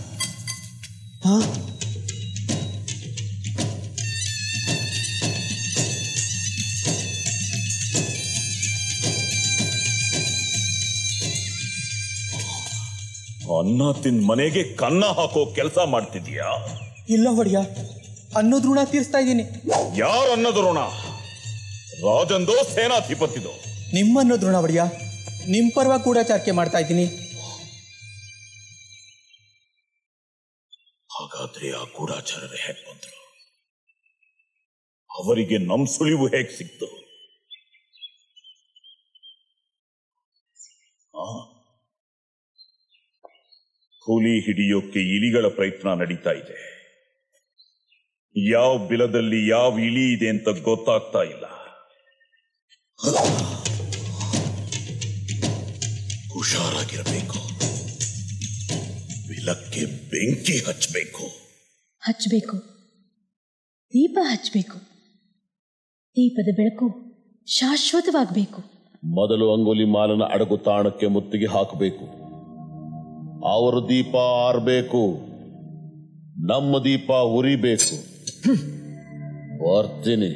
[SPEAKER 13] ಅನ್ನ ತಿಂದ್ ಮನೆಗೆ ಕನ್ನ ಹಾಕೋ ಕೆಲಸ ಮಾಡ್ತಿದ್ಯಾ
[SPEAKER 6] ಇಲ್ಲ ಒಡೆಯ ಅನ್ನೋದ್ ಋಣ ತೀರಿಸ್ತಾ ಇದ್ದೀನಿ
[SPEAKER 13] ಯಾರು ಅನ್ನೋದು ಋಣ ರಾಜಂದೋ ಸೇನಾಧಿಪತಿದೋ
[SPEAKER 6] ನಿಮ್ಮನ್ನೋದ್ ಋಣ ಒಡೆಯ ನಿಮ್ ಪರವಾಗಿ ಗೂಢಚಾರಿಕೆ ಮಾಡ್ತಾ ಇದ್ದೀನಿ
[SPEAKER 13] ಹಾಗಾದ್ರೆ ಆ ಗೂಢಾಚಾರರು ಹೇಗ್ ಬಂದ್ರು ಅವರಿಗೆ ನಮ್ ಸುಳಿವು ಹೇಗ್ ಸಿಕ್ತು ಆ, ಹುಲಿ ಹಿಡಿಯೋಕೆ ಇಲಿಗಳ ಪ್ರಯತ್ನ ನಡೀತಾ ಇದೆ ಯಾವ ಬಿಲದಲ್ಲಿ ಯಾವ ಇಲಿ ಇದೆ ಅಂತ ಗೊತ್ತಾಗ್ತಾ ಇಲ್ಲ ಹುಷಾರಾಗಿರಬೇಕು ಬಿಲಕ್ಕೆ ಬೆಂಕಿ ಹಚ್ಚಬೇಕು
[SPEAKER 9] ಹಚ್ಚಬೇಕು ದೀಪ ಹಚ್ಚಬೇಕು ದೀಪದ ಬೆಳಕು ಶಾಶ್ವತವಾಗಬೇಕು
[SPEAKER 3] ಮೊದಲು ಅಂಗುಲಿ ಮಾಲನ ಅಡಗು ತಾಣಕ್ಕೆ ಮುತ್ತಿಗೆ ಹಾಕಬೇಕು ಅವರ ದೀಪ ಆರ್ಬೇಕು ನಮ್ಮ ದೀಪ ಉರಿಬೇಕು ಬರ್ತೀನಿ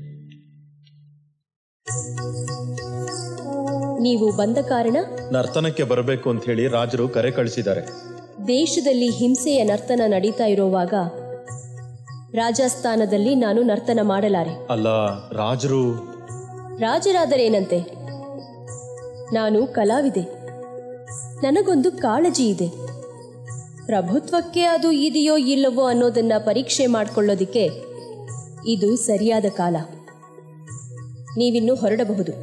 [SPEAKER 12] ನೀವು ಬಂದ ಕಾರಣ
[SPEAKER 4] ನರ್ತನಕ್ಕೆ ಬರಬೇಕು ಅಂತ ಹೇಳಿ ರಾಜರು ಕರೆ ಕಳಿಸಿದ್ದಾರೆ
[SPEAKER 12] ದೇಶದಲ್ಲಿ ಹಿಂಸೆಯ ನರ್ತನ ನಡೀತಾ ಇರುವಾಗ ರಾಜಸ್ಥಾನದಲ್ಲಿ ನಾನು ನರ್ತನ ಮಾಡಲಾರೆ
[SPEAKER 4] ಅಲ್ಲ ರಾಜರು
[SPEAKER 12] ರಾಜರಾದರೇನಂತೆ ನಾನು ಕಲಾವಿದೆ ನನಗೊಂದು ಕಾಳಜಿ ಇದೆ ಪ್ರಭುತ್ವಕ್ಕೆ ಅದು ಇದೆಯೋ ಇಲ್ಲವೋ ಅನ್ನೋದನ್ನ ಪರೀಕ್ಷೆ ಮಾಡಿಕೊಳ್ಳೋದಿಕ್ಕೆ ಇದು ಸರಿಯಾದ ಕಾಲ ನೀವಿನ್ನು ಹೊರಡಬಹುದು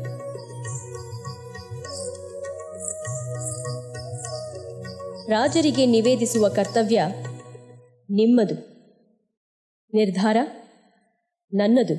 [SPEAKER 12] ರಾಜರಿಗೆ ನಿವೇದಿಸುವ ಕರ್ತವ್ಯ ನಿಮ್ಮದು ನಿರ್ಧಾರ ನನ್ನದು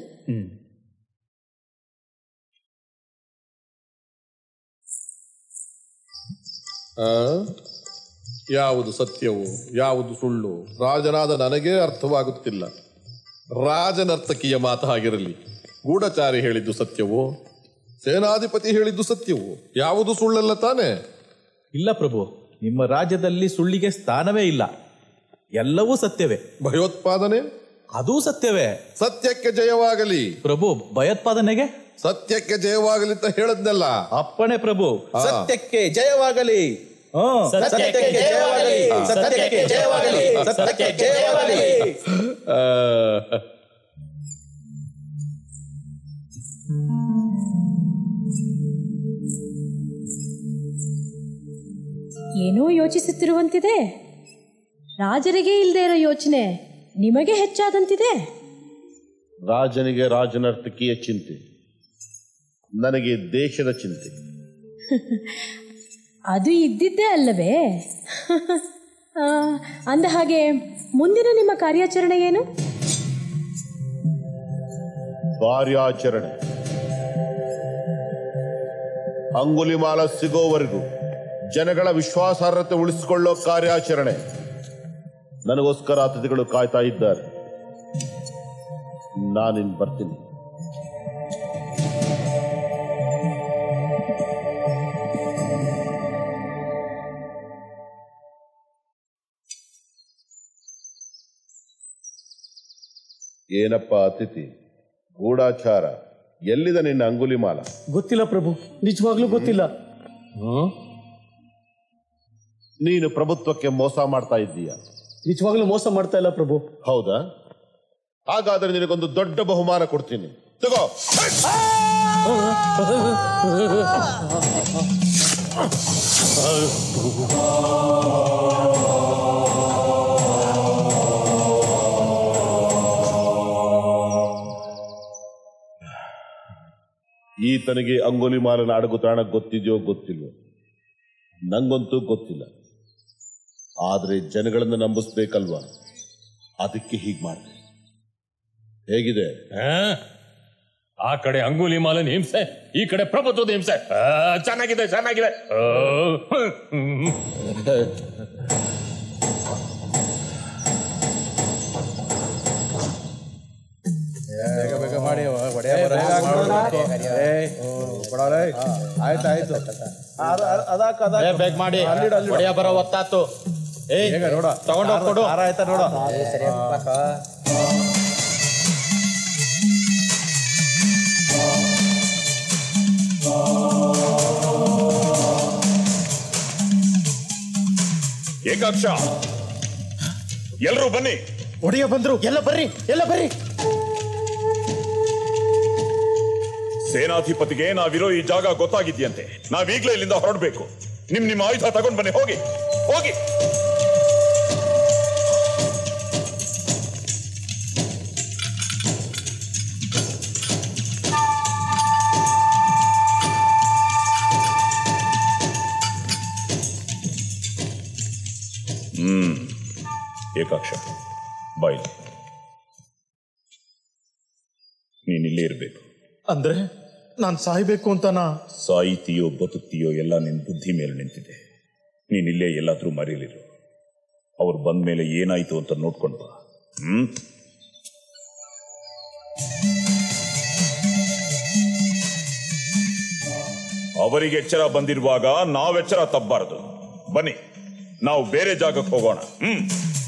[SPEAKER 11] ಆ? ಯಾವುದು ಸತ್ಯವು ಯಾವುದು ಸುಳ್ಳು ರಾಜನಾದ ನನಗೇ ಅರ್ಥವಾಗುತ್ತಿಲ್ಲ ರಾಜನರ್ತಕಿಯ ಮಾತು ಹಾಗಿರಲಿ ಗೂಢಚಾರಿ ಹೇಳಿದ್ದು ಸತ್ಯವು ಸೇನಾಧಿಪತಿ ಹೇಳಿದ್ದು ಸತ್ಯವು ಯಾವುದು ಸುಳ್ಳಲ್ಲ ತಾನೇ
[SPEAKER 16] ಇಲ್ಲ ಪ್ರಭು ನಿಮ್ಮ ರಾಜ್ಯದಲ್ಲಿ ಸುಳ್ಳಿಗೆ ಸ್ಥಾನವೇ ಇಲ್ಲ ಎಲ್ಲವೂ ಸತ್ಯವೇ
[SPEAKER 11] ಭಯೋತ್ಪಾದನೆ
[SPEAKER 16] ಅದೂ ಸತ್ಯವೇ
[SPEAKER 11] ಸತ್ಯಕ್ಕೆ ಜಯವಾಗಲಿ
[SPEAKER 16] ಪ್ರಭು ಭಯೋತ್ಪಾದನೆಗೆ
[SPEAKER 11] ಸತ್ಯಕ್ಕೆ ಜಯವಾಗಲಿ ಅಂತ ಹೇಳದ್ನಲ್ಲ
[SPEAKER 16] ಅಪ್ಪಣೆ ಪ್ರಭು
[SPEAKER 11] ಆ.
[SPEAKER 16] ಸತ್ಯಕ್ಕೆ ಜಯವಾಗಲಿ ಹ್ಮ್. ಸತ್ಯಕ್ಕೆ ಜಯವಾಗಲಿ ಸತ್ಯಕ್ಕೆ ಜಯವಾಗಲಿ ಸತ್ಯಕ್ಕೆ ಜಯವಾಗಲಿ
[SPEAKER 11] ಆ,
[SPEAKER 9] ಏನೋ ಯೋಚಿಸುತ್ತಿರುವಂತಿದೆ ರಾಜರಿಗೆ ಇಲ್ಲದೆ ಇರೋ ಯೋಚನೆ ನಿಮಗೆ ಹೆಚ್ಚಾದಂತಿದೆ
[SPEAKER 3] ರಾಜನಿಗೆ ರಾಜನರ್ತಕಿಯ ಚಿಂತೆ ನನಗೆ ದೇಶದ ಚಿಂತೆ
[SPEAKER 9] ಅದು ಇದ್ದಿದ್ದೇ ಅಲ್ಲವೇ ಆ, ಅಂದ ಹಾಗೆ ಮುಂದಿನ ನಿಮ್ಮ ಕಾರ್ಯಾಚರಣೆ ಏನು
[SPEAKER 3] ಕಾರ್ಯಾಚರಣೆ ಅಂಗುಲಿಮಾಲ ಸಿಗೋವರೆಗೂ ಜನಗಳ ವಿಶ್ವಾಸಾರ್ಹತೆ ಉಳಿಸಿಕೊಳ್ಳೋ ಕಾರ್ಯಾಚರಣೆ ನನಗೋಸ್ಕರ ಅತಿಥಿಗಳು ಕಾಯ್ತಾ ಇದ್ದಾರೆ ನಾನಿನ್ ಬರ್ತೀನಿ ಏನಪ್ಪ ಅತಿಥಿ ಗೂಢಾಚಾರ ಎಲ್ಲಿದೆ ನಿನ್ನ ಅಂಗುಲಿಮಾಲ
[SPEAKER 8] ಗೊತ್ತಿಲ್ಲ ಪ್ರಭು ನಿಜವಾಗ್ಲೂ ಗೊತ್ತಿಲ್ಲ
[SPEAKER 3] ನೀನು ಪ್ರಭುತ್ವಕ್ಕೆ ಮೋಸ ಮಾಡ್ತಾ ಇದ್ದೀಯ
[SPEAKER 8] ನಿಜವಾಗ್ಲೂ ಮೋಸ ಮಾಡ್ತಾ ಇಲ್ಲ ಪ್ರಭು
[SPEAKER 3] ಹೌದಾ ಹಾಗಾದ್ರೆ ನಿನಗೊಂದು ದೊಡ್ಡ ಬಹುಮಾನ ಕೊಡ್ತೀನಿ ತಗೋ ಈತನಿಗೆ ಅಂಗುಲಿಮಾಲನ ಅಡಗುತಾಣ ಗೊತ್ತಿದೆಯೋ ಗೊತ್ತಿಲ್ವೋ ನಂಗಂತೂ ಗೊತ್ತಿಲ್ಲ ಆದ್ರೆ ಜನಗಳನ್ನ ನಂಬಿಸ್ಬೇಕಲ್ವಾ ಅದಕ್ಕೆ ಹೀಗ್ ಮಾಡಿದೆ ಹೇಗಿದೆ
[SPEAKER 17] ಆ ಕಡೆ ಅಂಗುಲಿ ಮಾಲನ್ ಹಿಂಸೆ ಈ ಕಡೆ ಪ್ರಭುತ್ವದ ಹಿಂಸೆ ಆ, ಚೆನ್ನಾಗಿದೆ ಚೆನ್ನಾಗಿದೆ ಆ, ಹ್ಮ್.
[SPEAKER 16] ಬೇಗ ಬೇಗ ಮಾಡಿ ಒಡೆಯ ಆಯ್ತು ಆಯ್ತು ಅದಾಕ
[SPEAKER 6] ಬೇಗ ಮಾಡಿ ಒಡೆಯ ಬರೋ ಒತ್ತಾತು ಏಯ್
[SPEAKER 16] ಬೇಗ ನೋಡ
[SPEAKER 6] ತಗೊಂಡೋಗ್ ಕೊಡು.
[SPEAKER 16] ಹಾರ ಆಯ್ತಾ ನೋಡ
[SPEAKER 13] ಏಕಾಕ್ಷ ಎಲ್ರೂ ಬನ್ನಿ
[SPEAKER 4] ಒಡೆಯ ಬಂದ್ರು ಎಲ್ಲ ಬರ್ರಿ ಎಲ್ಲ ಬರ್ರಿ
[SPEAKER 13] ಸೇನಾಧಿಪತಿಗೆ ನಾವಿರೋ ಈ ಜಾಗ ಗೊತ್ತಾಗಿದ್ಯಂತೆ ನಾವೀಗ್ಲೇ ಇಲ್ಲಿಂದ ಹೊರಡ್ಬೇಕು ನಿಮ್ ನಿಮ್ಮ ಆಯುಧ ತಗೊಂಡ್ ಬನ್ನಿ ಹೋಗಿ ಹೋಗಿ ಹ್ಮ್ ಏಕಾಕ್ಷ ಬಾಯ್ ನೀನ್ ಇಲ್ಲೇ ಇರ್ಬೇಕು
[SPEAKER 4] ಅಂದ್ರೆ ನಾನ್ ಸಾಯ್ಬೇಕು ಅಂತನಾ
[SPEAKER 13] ಸಾಯಿತೀಯೋ ಬದುಕ್ತೀಯೋ ಎಲ್ಲ ನಿನ್ ಬುದ್ಧಿ ಮೇಲೆ ನಿಂತಿದೆ ನೀನ್ ಇಲ್ಲೇ ಎಲ್ಲಾದ್ರೂ ಮರೀಲಿರು ಅವ್ರು ಬಂದ ಮೇಲೆ ಏನಾಯ್ತು ಅಂತ ನೋಡ್ಕೊಂಡ್ ಬಾ ಹ್ಮ್ ಅವರಿಗೆ ಎಚ್ಚರ ಬಂದಿರುವಾಗ ನಾವೆಚ್ಚರ ತಪ್ಪಬಾರದು ಬನ್ನಿ ನಾವು ಬೇರೆ ಜಾಗಕ್ಕೆ ಹೋಗೋಣ ಹ್ಮ್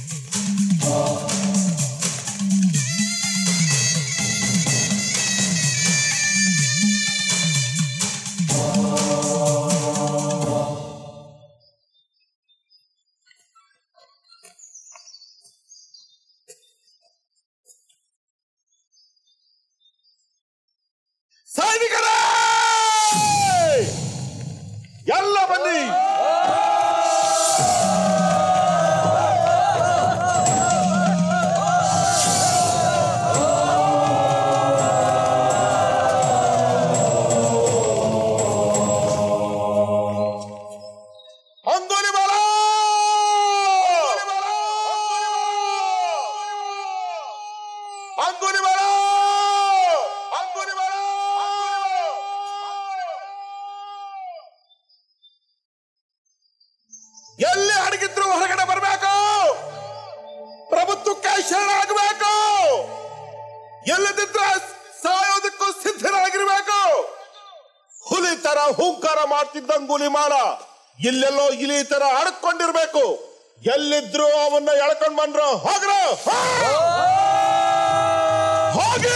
[SPEAKER 3] ಸೈನಿಕರೇ ಎಲ್ಲ ಬನ್ನಿ ಅಂಗುಲಿಮಾಲ! ಅಂಗುಲಿಮಾಲ! ಅಂಗುಲಿಮಾಲ! ಎಲ್ಲಿ ಅಡಗಿದ್ರು ಹೊರಗಡೆ ಬರಬೇಕು ಪ್ರಭುತ್ವಕ್ಕೆ ಶರಣಾಗಬೇಕು ಎಲ್ಲದಿದ್ರೆ ಸಾಯೋದಕ್ಕೂ ಸಿದ್ಧರಾಗಿರ್ಬೇಕು ಹುಲಿ ತರ ಹೂಂಕಾರ ಮಾಡ್ತಿದ್ದ ಅಂಗುಲಿಮಾಲ ಇಲ್ಲೆಲ್ಲೋ ಇಲಿ ತರ ಅಡಕೊಂಡಿರ್ಬೇಕು ಎಲ್ಲಿದ್ರು ಅವನ್ನ ಎಳ್ಕೊಂಡ್ ಬಂದ್ರು ಹೋಗ್ರ ಹೋಗಿ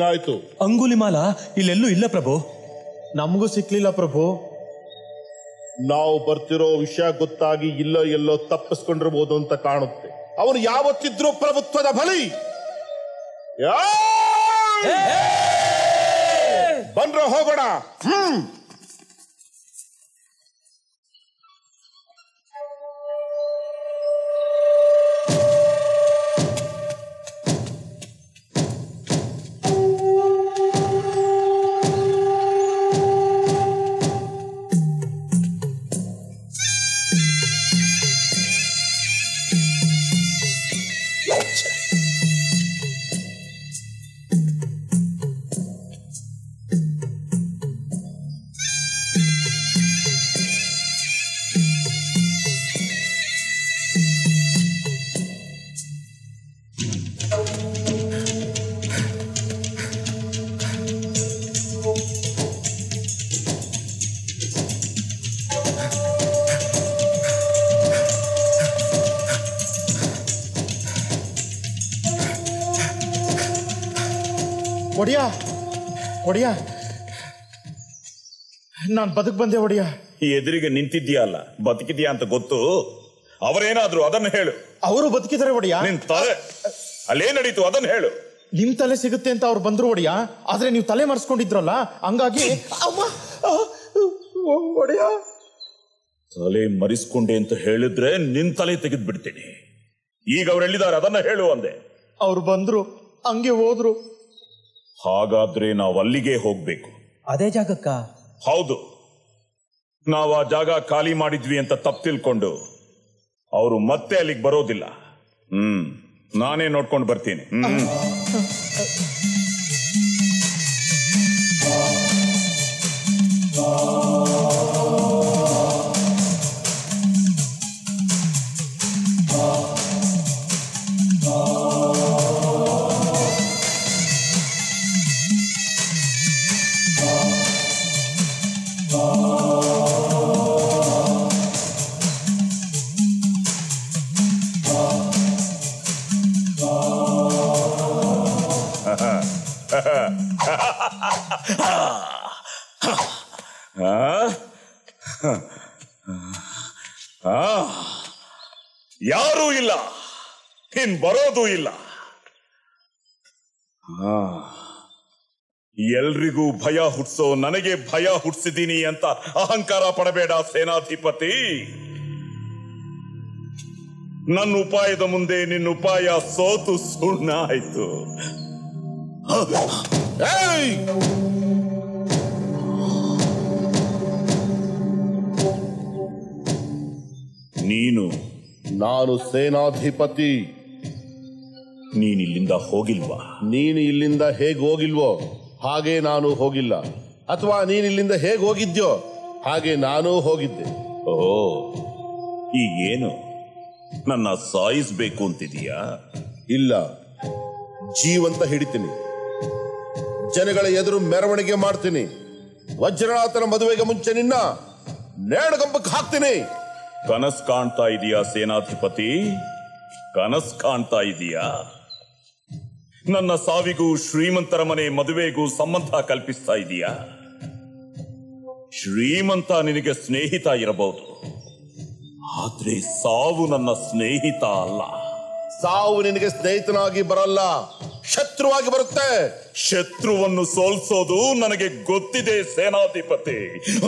[SPEAKER 3] ಏನಾಯ್ತು
[SPEAKER 6] ಅಂಗುಲಿಮಾಲ ಇಲ್ಲೆಲ್ಲೂ ಇಲ್ಲ ಪ್ರಭು
[SPEAKER 4] ನಮಗೂ ಸಿಕ್ಲಿಲ್ಲ ಪ್ರಭು
[SPEAKER 3] ನಾವು ಬರ್ತಿರೋ ವಿಷಯ ಗೊತ್ತಾಗಿ ಇಲ್ಲೋ ಎಲ್ಲೋ ತಪ್ಪಿಸ್ಕೊಂಡಿರ್ಬೋದು ಅಂತ ಕಾಣುತ್ತೆ ಅವನು ಯಾವತ್ತಿದ್ರೂ ಪ್ರಭುತ್ವದ ಬಲಿ ಯಾಯ್! ಬನ್ರೋ ಹೋಗೋಣ ಹ್ಮ್
[SPEAKER 4] ಒಡಿಯ ಒಡಿಯ ನಾನು ಬದುಕ್ ಬಂದೆ ಒಡಿಯ
[SPEAKER 13] ಈ ಎದುರಿಗೆ ನಿಂತಿದ್ಯಾ ಅಲ್ಲ ಬದುಕಿದ್ಯಾ ಅಂತ ಗೊತ್ತು ಅವರೇನಾದ್ರು ಅದನ್ನು ಹೇಳು
[SPEAKER 4] ಅವರು ಬದುಕಿದ್ದಾರೆ ಒಡಿಯ
[SPEAKER 13] ನಿನ್ ತಲೆ ಅಲ್ಲೇ ನಡೀತು ಅದನ್ನು ಹೇಳು
[SPEAKER 4] ನಿಮ್ ತಲೆ ಸಿಗುತ್ತೆ ಅಂತ ಅವ್ರು ಬಂದ್ರು ಒಡಿಯ ಆದ್ರೆ ನೀವು ತಲೆ ಮರೆಸ್ಕೊಂಡಿದ್ರಲ್ಲ ಹಂಗಾಗಿ ಅಮ್ಮ ಆ, ಒ- ಒಡೆಯ
[SPEAKER 13] ತಲೆ ಮರಿಸ್ಕೊಂಡೆ ಅಂತ ಹೇಳಿದ್ರೆ ನಿನ್ ತಲೆ ತೆಗೆದು ಬಿಡ್ತೀನಿ ಈಗ ಅವರೆಲ್ಲಿದ್ದಾರೆ ಅದನ್ನ ಹೇಳು ಅಂದೆ
[SPEAKER 4] ಅವ್ರು ಬಂದ್ರು ಹಂಗೆ ಹೋದ್ರು
[SPEAKER 13] ಹಾಗಾದ್ರೆ ನಾವು ಅಲ್ಲಿಗೆ ಹೋಗ್ಬೇಕು
[SPEAKER 6] ಅದೇ ಜಾಗಕ್ಕ
[SPEAKER 13] ಹೌದು ನಾವು ಆ ಜಾಗ ಖಾಲಿ ಮಾಡಿದ್ವಿ ಅಂತ ತಪ್ಪು ತಿಳ್ಕೊಂಡು ಅವರು ಮತ್ತೆ ಅಲ್ಲಿಗೆ ಬರೋದಿಲ್ಲ ಹ್ಮ್ ನಾನೇ ನೋಡ್ಕೊಂಡು ಬರ್ತೀನಿ ಹ್ಮ್ ಆ? ಆ? ಯಾರೂ ಇಲ್ಲ ಇನ್ ಬರೋದು ಇಲ್ಲ ಆ. ಎಲ್ರಿಗೂ ಭಯ ಹುಟ್ಸೋ ನನಗೆ ಭಯ ಹುಟ್ಸಿದೀನಿ ಅಂತ ಅಹಂಕಾರ ಪಡಬೇಡ ಸೇನಾಧಿಪತಿ ನನ್ನ ಉಪಾಯದ ಮುಂದೆ ನಿನ್ನ ಉಪಾಯ ಸೋತು ಸುಣ್ಣ ಆಯ್ತು ಏಯ್! ನೀನು
[SPEAKER 3] ನಾನು ಸೇನಾಧಿಪತಿ
[SPEAKER 13] ನೀನ್ ಇಲ್ಲಿಂದ ಹೋಗಿಲ್ವಾ
[SPEAKER 3] ನೀನು ಇಲ್ಲಿಂದ ಹೇಗ್ ಹೋಗಿಲ್ವೋ ಹಾಗೆ ನಾನು ಹೋಗಿಲ್ಲ ಅಥವಾ ನೀನ್ ಇಲ್ಲಿಂದ ಹೇಗ್ ಹೋಗಿದ್ಯೋ ಹಾಗೆ ನಾನು ಹೋಗಿದ್ದೆ
[SPEAKER 13] ಓ ಈಗ ಏನು ನನ್ನ ಸಾಯಿಸ್ಬೇಕು ಅಂತಿದೀಯಾ
[SPEAKER 3] ಇಲ್ಲ ಜೀವಂತ ಹಿಡಿತೀನಿ ಜನಗಳ ಎದುರು ಮೆರವಣಿಗೆ ಮಾಡ್ತೀನಿ ವಜ್ರನಾಥನ ಮದುವೆಗೆ ಮುಂಚೆ ನಿನ್ನ ನೇಣಗಂಬಕ್ಕೆ ಹಾಕ್ತೀನಿ
[SPEAKER 13] ಕನಸ್ ಕಾಣ್ತಾ ಇದೀಯಾ ಸೇನಾಧಿಪತಿ ಕನಸ್ ಕಾಣ್ತಾ ಇದೀಯಾ ನನ್ನ ಸಾವಿಗೂ ಶ್ರೀಮಂತರ ಮನೆ ಮದುವೆಗೂ ಸಂಬಂಧ ಕಲ್ಪಿಸ್ತಾ ಇದೀಯಾ ಶ್ರೀಮಂತ ನಿನಗೆ ಸ್ನೇಹಿತ ಇರಬಹುದು ಆದ್ರೆ ಸಾವು ನನ್ನ ಸ್ನೇಹಿತ ಅಲ್ಲ
[SPEAKER 3] ಸಾವು ನಿನಗೆ ಸ್ನೇಹಿತನಾಗಿ ಬರಲ್ಲ ಶತ್ರುವಾಗಿ ಬರುತ್ತೆ
[SPEAKER 13] ಶತ್ರುವನ್ನು ಸೋಲ್ಸೋದು ನನಗೆ ಗೊತ್ತಿದೆ ಸೇನಾಧಿಪತಿ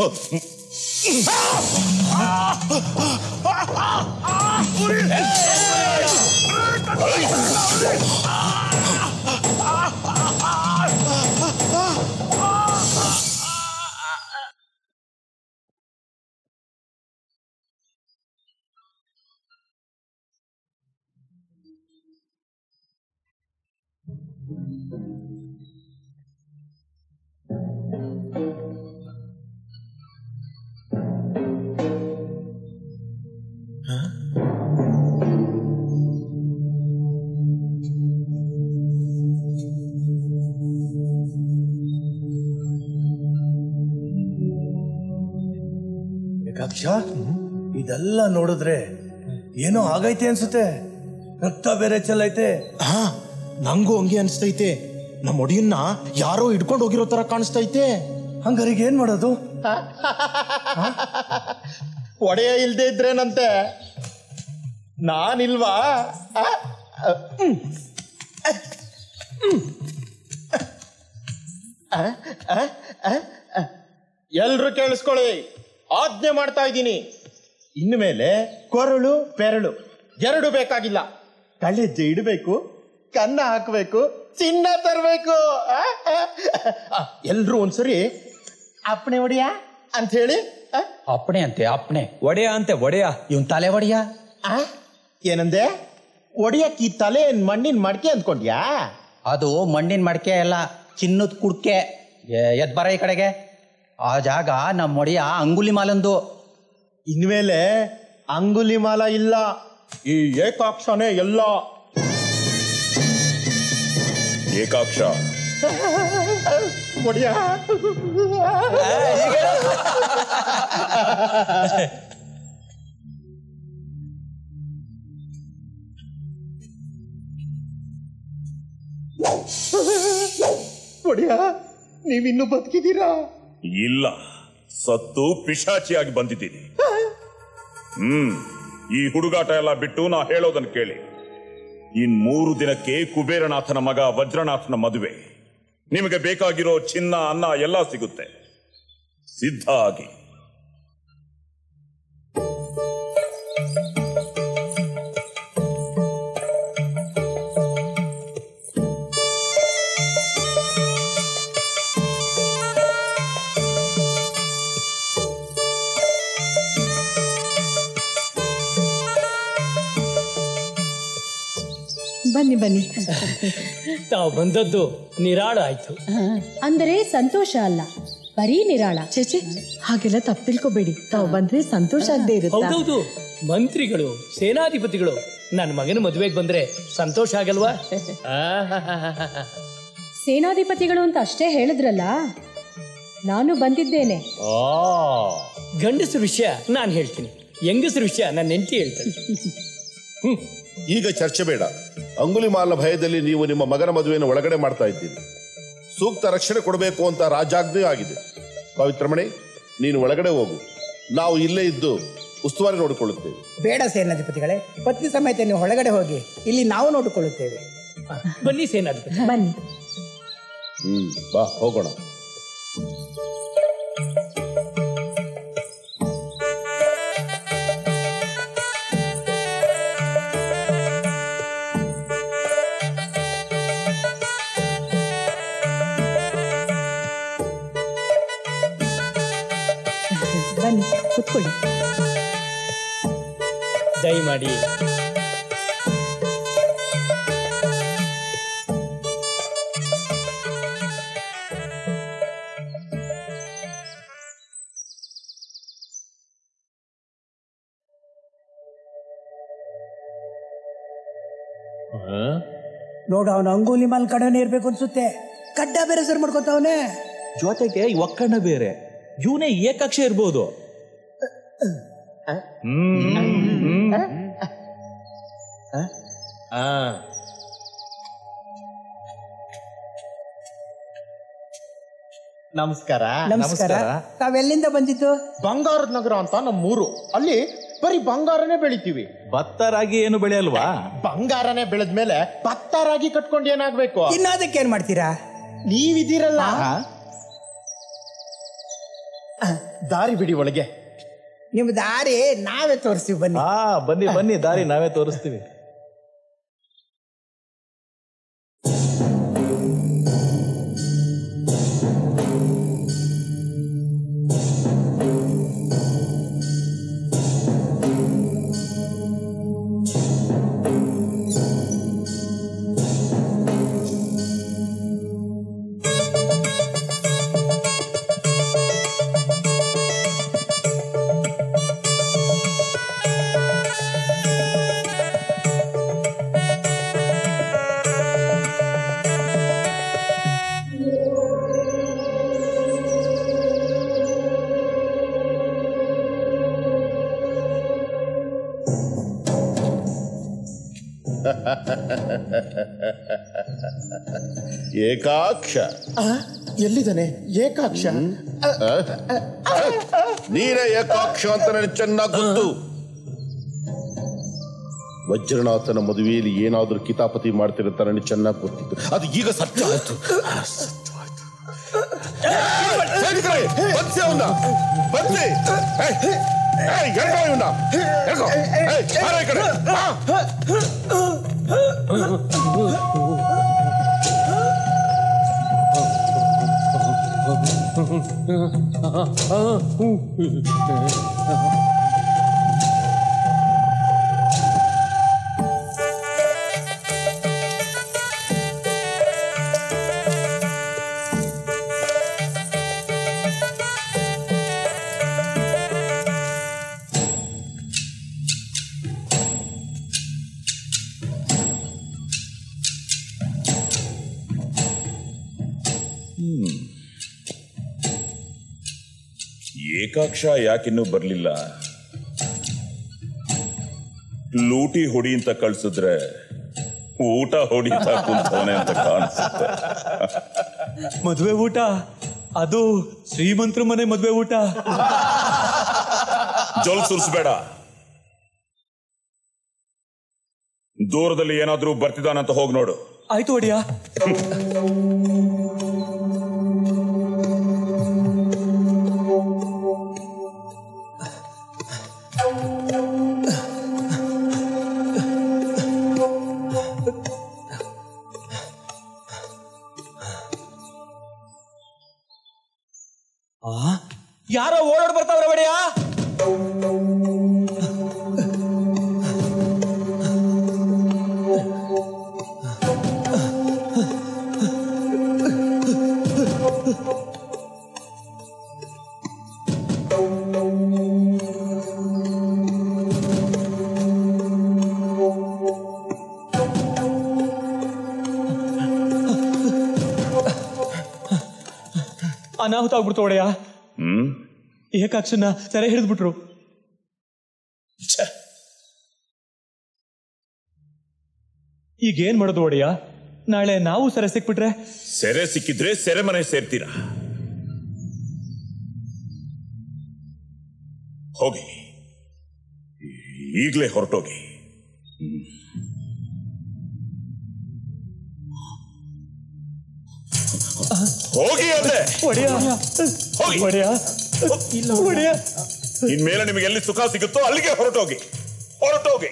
[SPEAKER 15] ಏಕಾಕ್ಷ ಇದೆಲ್ಲ ನೋಡಿದ್ರೆ ಏನೋ ಆಗೈತೆ ಅನ್ಸುತ್ತೆ ರಕ್ತ ಬೇರೆ ಚೆಲ್ಲೈತೆ
[SPEAKER 4] ಹಾ ನಂಗೂ ಹಂಗೆ ಅನಿಸ್ತೈತೆ ನಮ್ಮ ಒಡಿಯನ್ನ ಯಾರೋ ಹಿಡ್ಕೊಂಡು ಹೋಗಿರೋ ತರ ಕಾಣಿಸ್ತೈತೆ
[SPEAKER 15] ಹಂಗಾರಿಗೆ ಏನ್ ಮಾಡೋದು
[SPEAKER 4] ಒಡೆಯ ಇಲ್ದೇ ಇದ್ರೇನಂತೆ ನಾನಿಲ್ವಾ ಆ? ಹ್ಮ್. ಹ್ಮ್. ಆ? ಆ? ಆ? ಆ? ಎಲ್ರು ಕೇಳಿಸ್ಕೊಳ್ಳಿ ಆಜ್ಞೆ ಮಾಡ್ತಾ ಇದ್ದೀನಿ ಇನ್ಮೇಲೆ ಕೊರಳು ಬೆರಳು ಎರಡು ಬೇಕಾಗಿಲ್ಲ ಕಳೆಜ್ಜೆ ಇಡಬೇಕು ಕನ್ನ ಹಾಕಬೇಕು ಚಿನ್ನ ತರಬೇಕು ಎಲ್ರು ಒಂದ್ಸರಿ ಅಪ್ಪಣೆ ಹೊಡಿಯ ಅಂತ ಹೇಳಿ
[SPEAKER 6] ಅಪ್ಪಣೆ ಅಂತೆ ಅಪ್ಪಣೆ
[SPEAKER 1] ಒಡೆಯ ಅಂತೆ ಒಡೆಯ
[SPEAKER 6] ಇವನ್ ತಲೆ ಒಡೆಯ
[SPEAKER 4] ಆ? ಏನಂದೆ ಒಡಿಯಕ್ಕೆ ಈ ತಲೆ ಏನ್ ಮಣ್ಣಿನ ಮಡ್ಕೆ ಅಂದ್ಕೊಂಡ್ಯಾ
[SPEAKER 6] ಅದು ಮಣ್ಣಿನ ಮಡಿಕೆ ಅಲ್ಲ ಚಿನ್ನದ ಕುಡ್ಕೆ ಏ- ಎದ್ ಬರ ಈ ಕಡೆಗೆ ಆ ಜಾಗ ನಮ್ಮ ಒಡೆಯ ಅಂಗುಲಿ ಮಾಲಂದು
[SPEAKER 4] ಇನ್ಮೇಲೆ ಅಂಗುಲಿ ಮಾಲ ಇಲ್ಲ ಈ ಏಕಾಕ್ಷನೇ ಎಲ್ಲ
[SPEAKER 13] ಏಕಾಕ್ಷ
[SPEAKER 4] ಒಡಿಯ ಒಡಿಯ ನೀವಿನ್ನೂ ಬದುಕಿದ್ದೀರಾ
[SPEAKER 13] ಇಲ್ಲ ಸತ್ತು ಪಿಶಾಚಿಯಾಗಿ ಬಂದಿದ್ದೀನಿ ಹ್ಮ್ ಈ ಹುಡುಗಾಟ ಎಲ್ಲ ಬಿಟ್ಟು ನಾ ಹೇಳೋದನ್ನ ಕೇಳಿ ಇನ್ ಮೂರು ದಿನಕ್ಕೆ ಕುಬೇರನಾಥನ ಮಗ ವಜ್ರನಾಥನ ಮದುವೆ ನಿಮಗೆ ಬೇಕಾಗಿರೋ ಚಿನ್ನ ಅನ್ನ ಎಲ್ಲ ಸಿಗುತ್ತೆ ಸಿದ್ಧ ಆಗಿ
[SPEAKER 10] ಬನ್ನಿ ಬನ್ನಿ
[SPEAKER 5] ತಾವು ಬಂದದ್ದು ನಿರಾಳ ಆಯ್ತು
[SPEAKER 9] ಅಂದರೆ ಸಂತೋಷ ಅಲ್ಲ ಬರೀ ನಿರಾಳ
[SPEAKER 10] ಚೇಚೆ ಹಾಗೆಲ್ಲ ತಪ್ಪು ತಿಳ್ಕೊಬೇಡಿ ತಾವು ಬಂದ್ರೆ ಸಂತೋಷ ಆಗದೆ ಇರುತ್ತಾ
[SPEAKER 5] ಹೌದೌದು ಮಂತ್ರಿಗಳು ಸೇನಾಧಿಪತಿಗಳು ನನ್ನ ಮಗನ ಮದುವೆಗೆ ಬಂದ್ರೆ ಸಂತೋಷ ಆಗಲ್ವಾ ಆಹಾಹಾಹಾಹಾ.
[SPEAKER 9] ಸೇನಾಧಿಪತಿಗಳು ಅಂತ ಅಷ್ಟೇ ಹೇಳಿದ್ರಲ್ಲ ನಾನು ಬಂದಿದ್ದೇನೆ
[SPEAKER 5] ಆ ಗಂಡಸರ ವಿಷಯ ನಾನು ಹೇಳ್ತೀನಿ ಹೆಂಗಸರ ವಿಷಯ ನನ್ನ ಹೆಂಡತಿ ಹೇಳ್ತೀನಿ
[SPEAKER 3] ಈಗ ಚರ್ಚೆ ಬೇಡ ಅಂಗುಲಿಮಾಲ್ನ ಭಯದಲ್ಲಿ ನೀವು ನಿಮ್ಮ ಮಗನ ಮದುವೆಯನ್ನು ಒಳಗಡೆ ಮಾಡ್ತಾ ಇದ್ದೀರಿ ಸೂಕ್ತ ರಕ್ಷಣೆ ಕೊಡಬೇಕು ಅಂತ ರಾಜಾಜ್ಞೆ ಆಗಿದೆ ಪವಿತ್ರಮಣಿ ನೀನು ಒಳಗಡೆ ಹೋಗು ನಾವು ಇಲ್ಲೇ ಇದ್ದು ಉಸ್ತುವಾರಿ ನೋಡಿಕೊಳ್ಳುತ್ತೇವೆ
[SPEAKER 18] ಬೇಡ ಸೇನಾಧಿಪತಿಗಳೇ ಪತ್ನಿ ಸಮೇತ ನೀವು ಒಳಗಡೆ ಹೋಗಿ ಇಲ್ಲಿ ನಾವು ನೋಡಿಕೊಳ್ಳುತ್ತೇವೆ
[SPEAKER 5] ಬನ್ನಿ ಸೇನಾಧಿಪತಿ
[SPEAKER 10] ಬನ್ನಿ
[SPEAKER 3] ಹ್ಮ್ ಬಾ ಹೋಗೋಣ
[SPEAKER 10] ಬನ್ನಿ ಕುತ್ಕೊಳ್ಳಿ
[SPEAKER 5] ದಯಮಾಡಿ
[SPEAKER 18] ನೋಡು ಅವನು ಅಂಗೂಲಿ ಮಾಲ್ ಕಡೆನೇ ಇರ್ಬೇಕು ಅನ್ಸುತ್ತೆ ಕಡ್ಡ ಬೇರೆ ಸರ್ ಮಾಡ್ಕೊತಾವನೆ
[SPEAKER 16] ಜೊತೆಗೆ ಈ ಒಕ್ಕಣ್ಣ ಬೇರೆ ಇವನೇ ಏಕಾಕ್ಷ ಇರ್ಬೋದು
[SPEAKER 5] ಆ
[SPEAKER 4] ನಮಸ್ಕಾರ
[SPEAKER 18] ನಮಸ್ಕಾರ ತಾವೆಲ್ಲಿಂದ ಬಂದಿದ್ದು
[SPEAKER 4] ಬಂಗಾರದ ನಗರ ಅಂತ ನಮ್ಮೂರು ಅಲ್ಲಿ ಬರೀ ಬಂಗಾರನೇ ಬೆಳಿತೀವಿ
[SPEAKER 16] ಭತ್ತ ರಾಗಿ ಏನು ಬೆಳೆಯಲ್ವಾ
[SPEAKER 4] ಬಂಗಾರನೇ ಬೆಳೆದ್ಮೇಲೆ ಭತ್ತರಾಗಿ ಕಟ್ಕೊಂಡು ಏನಾಗ್ಬೇಕು
[SPEAKER 18] ಇನ್ನು ಅದಕ್ಕೆ ಏನ್ ಮಾಡ್ತೀರಾ
[SPEAKER 4] ನೀವಿದ್ದೀರಲ್ಲ ದಾರಿ ಬಿಡಿ ಒಳಗೆ
[SPEAKER 18] ನಿಮ್ ದಾರಿ ನಾವೇ ತೋರಿಸ್ತೀವಿ ಬನ್ನಿ
[SPEAKER 16] ಹಾ ಬನ್ನಿ ಬನ್ನಿ ದಾರಿ ನಾವೇ ತೋರಿಸ್ತೀವಿ
[SPEAKER 3] ಏಕಾಕ್ಷ
[SPEAKER 4] ಆ, ಎಲ್ಲಿದ್ದಾನೆ ಏಕಾಕ್ಷ
[SPEAKER 3] ಆ? ನೀನೇ ಏಕಾಕ್ಷ ಅಂತ ನನಗೆ ಚೆನ್ನಾಗಿ ಗೊತ್ತು ವಜ್ರನಾಥನ ಮದುವೆಯಲ್ಲಿ ಏನಾದ್ರೂ ಕಿತಾಪತಿ ಮಾಡ್ತಿರಂತ ನನಗೆ ಚೆನ್ನಾಗಿ ಗೊತ್ತಿತ್ತು ಅದು ಈಗ ಸತ್ಯ ಆಯ್ತು ಸೈನಿಕರೇ, ಬಂದ್ಸಿ ಅವ್ನ. ಬಂದ್ಸಿ. ಏಯ್, ಏಯ್, ಎಳ್ಕೊ ಇವ್ನ. ಎಳ್ಕೊ. ಏಯ್, ಬಾರ ಈ ಕಡೆ. ಬಾ.
[SPEAKER 13] ಹ್ಮ್. ಏಕಾಕ್ಷ ಯಾಕಿನ್ನೂ ಬರ್ಲಿಲ್ಲ ಲೂಟಿ ಹೊಡಿ ಅಂತ ಕಳ್ಸಿದ್ರೆ ಊಟ ಹೊಡಿತಾ ಕುಂತವನೆ ಅಂತ ಕಾಣಿಸುತ್ತೆ
[SPEAKER 1] ಮದ್ವೆ ಊಟ ಅದು ಶ್ರೀಮಂತರ ಮನೆ ಮದ್ವೆ ಊಟ
[SPEAKER 13] ಜೊಲ್ ಸುರಿಸ್ಬೇಡ ದೂರದಲ್ಲಿ ಏನಾದ್ರೂ ಬರ್ತಿದಾನಂತ ಹೋಗಿ ನೋಡು
[SPEAKER 1] ಆಯ್ತು ಒಡಿಯ ಯಾರೋ ಓಡಾಡ್ ಬರ್ತಾವ್ರೆ ಒಡೆಯ ಅನಾಹುತ ಆಗ್ಬಿಡ್ತು ಒಡೆಯ
[SPEAKER 13] ಹ್ಮ್
[SPEAKER 1] ಏಕಾಕ್ಷನ ಸೆರೆ ಹಿಡಿದ್ಬಿಟ್ರು ಈಗ ಏನ್ ಮಾಡೋದು ಒಡೆಯ ನಾಳೆ ನಾವು ಸೆರೆ ಸಿಕ್ಬಿಟ್ರೆ
[SPEAKER 13] ಸೆರೆ ಸಿಕ್ಕಿದ್ರೆ ಸೆರೆಮನೆ ಸೇರ್ತೀರಾ ಹೋಗಿ ಈಗಲೇ ಹೊರಟೋಗಿ ಹೋಗಿ ಅಂದೆ
[SPEAKER 1] ಒಡೆಯ
[SPEAKER 13] ಹೋಗಿ
[SPEAKER 1] ಒಡೆಯ ಇಲ್ಲ ಒಡೆಯ
[SPEAKER 13] ಇನ್ಮೇಲೆ ನಿಮಗೆ ಎಲ್ಲಿ ಸುಖ ಸಿಗುತ್ತೋ ಅಲ್ಲಿಗೆ ಹೊರಟೋಗಿ ಹೊರಟೋಗಿ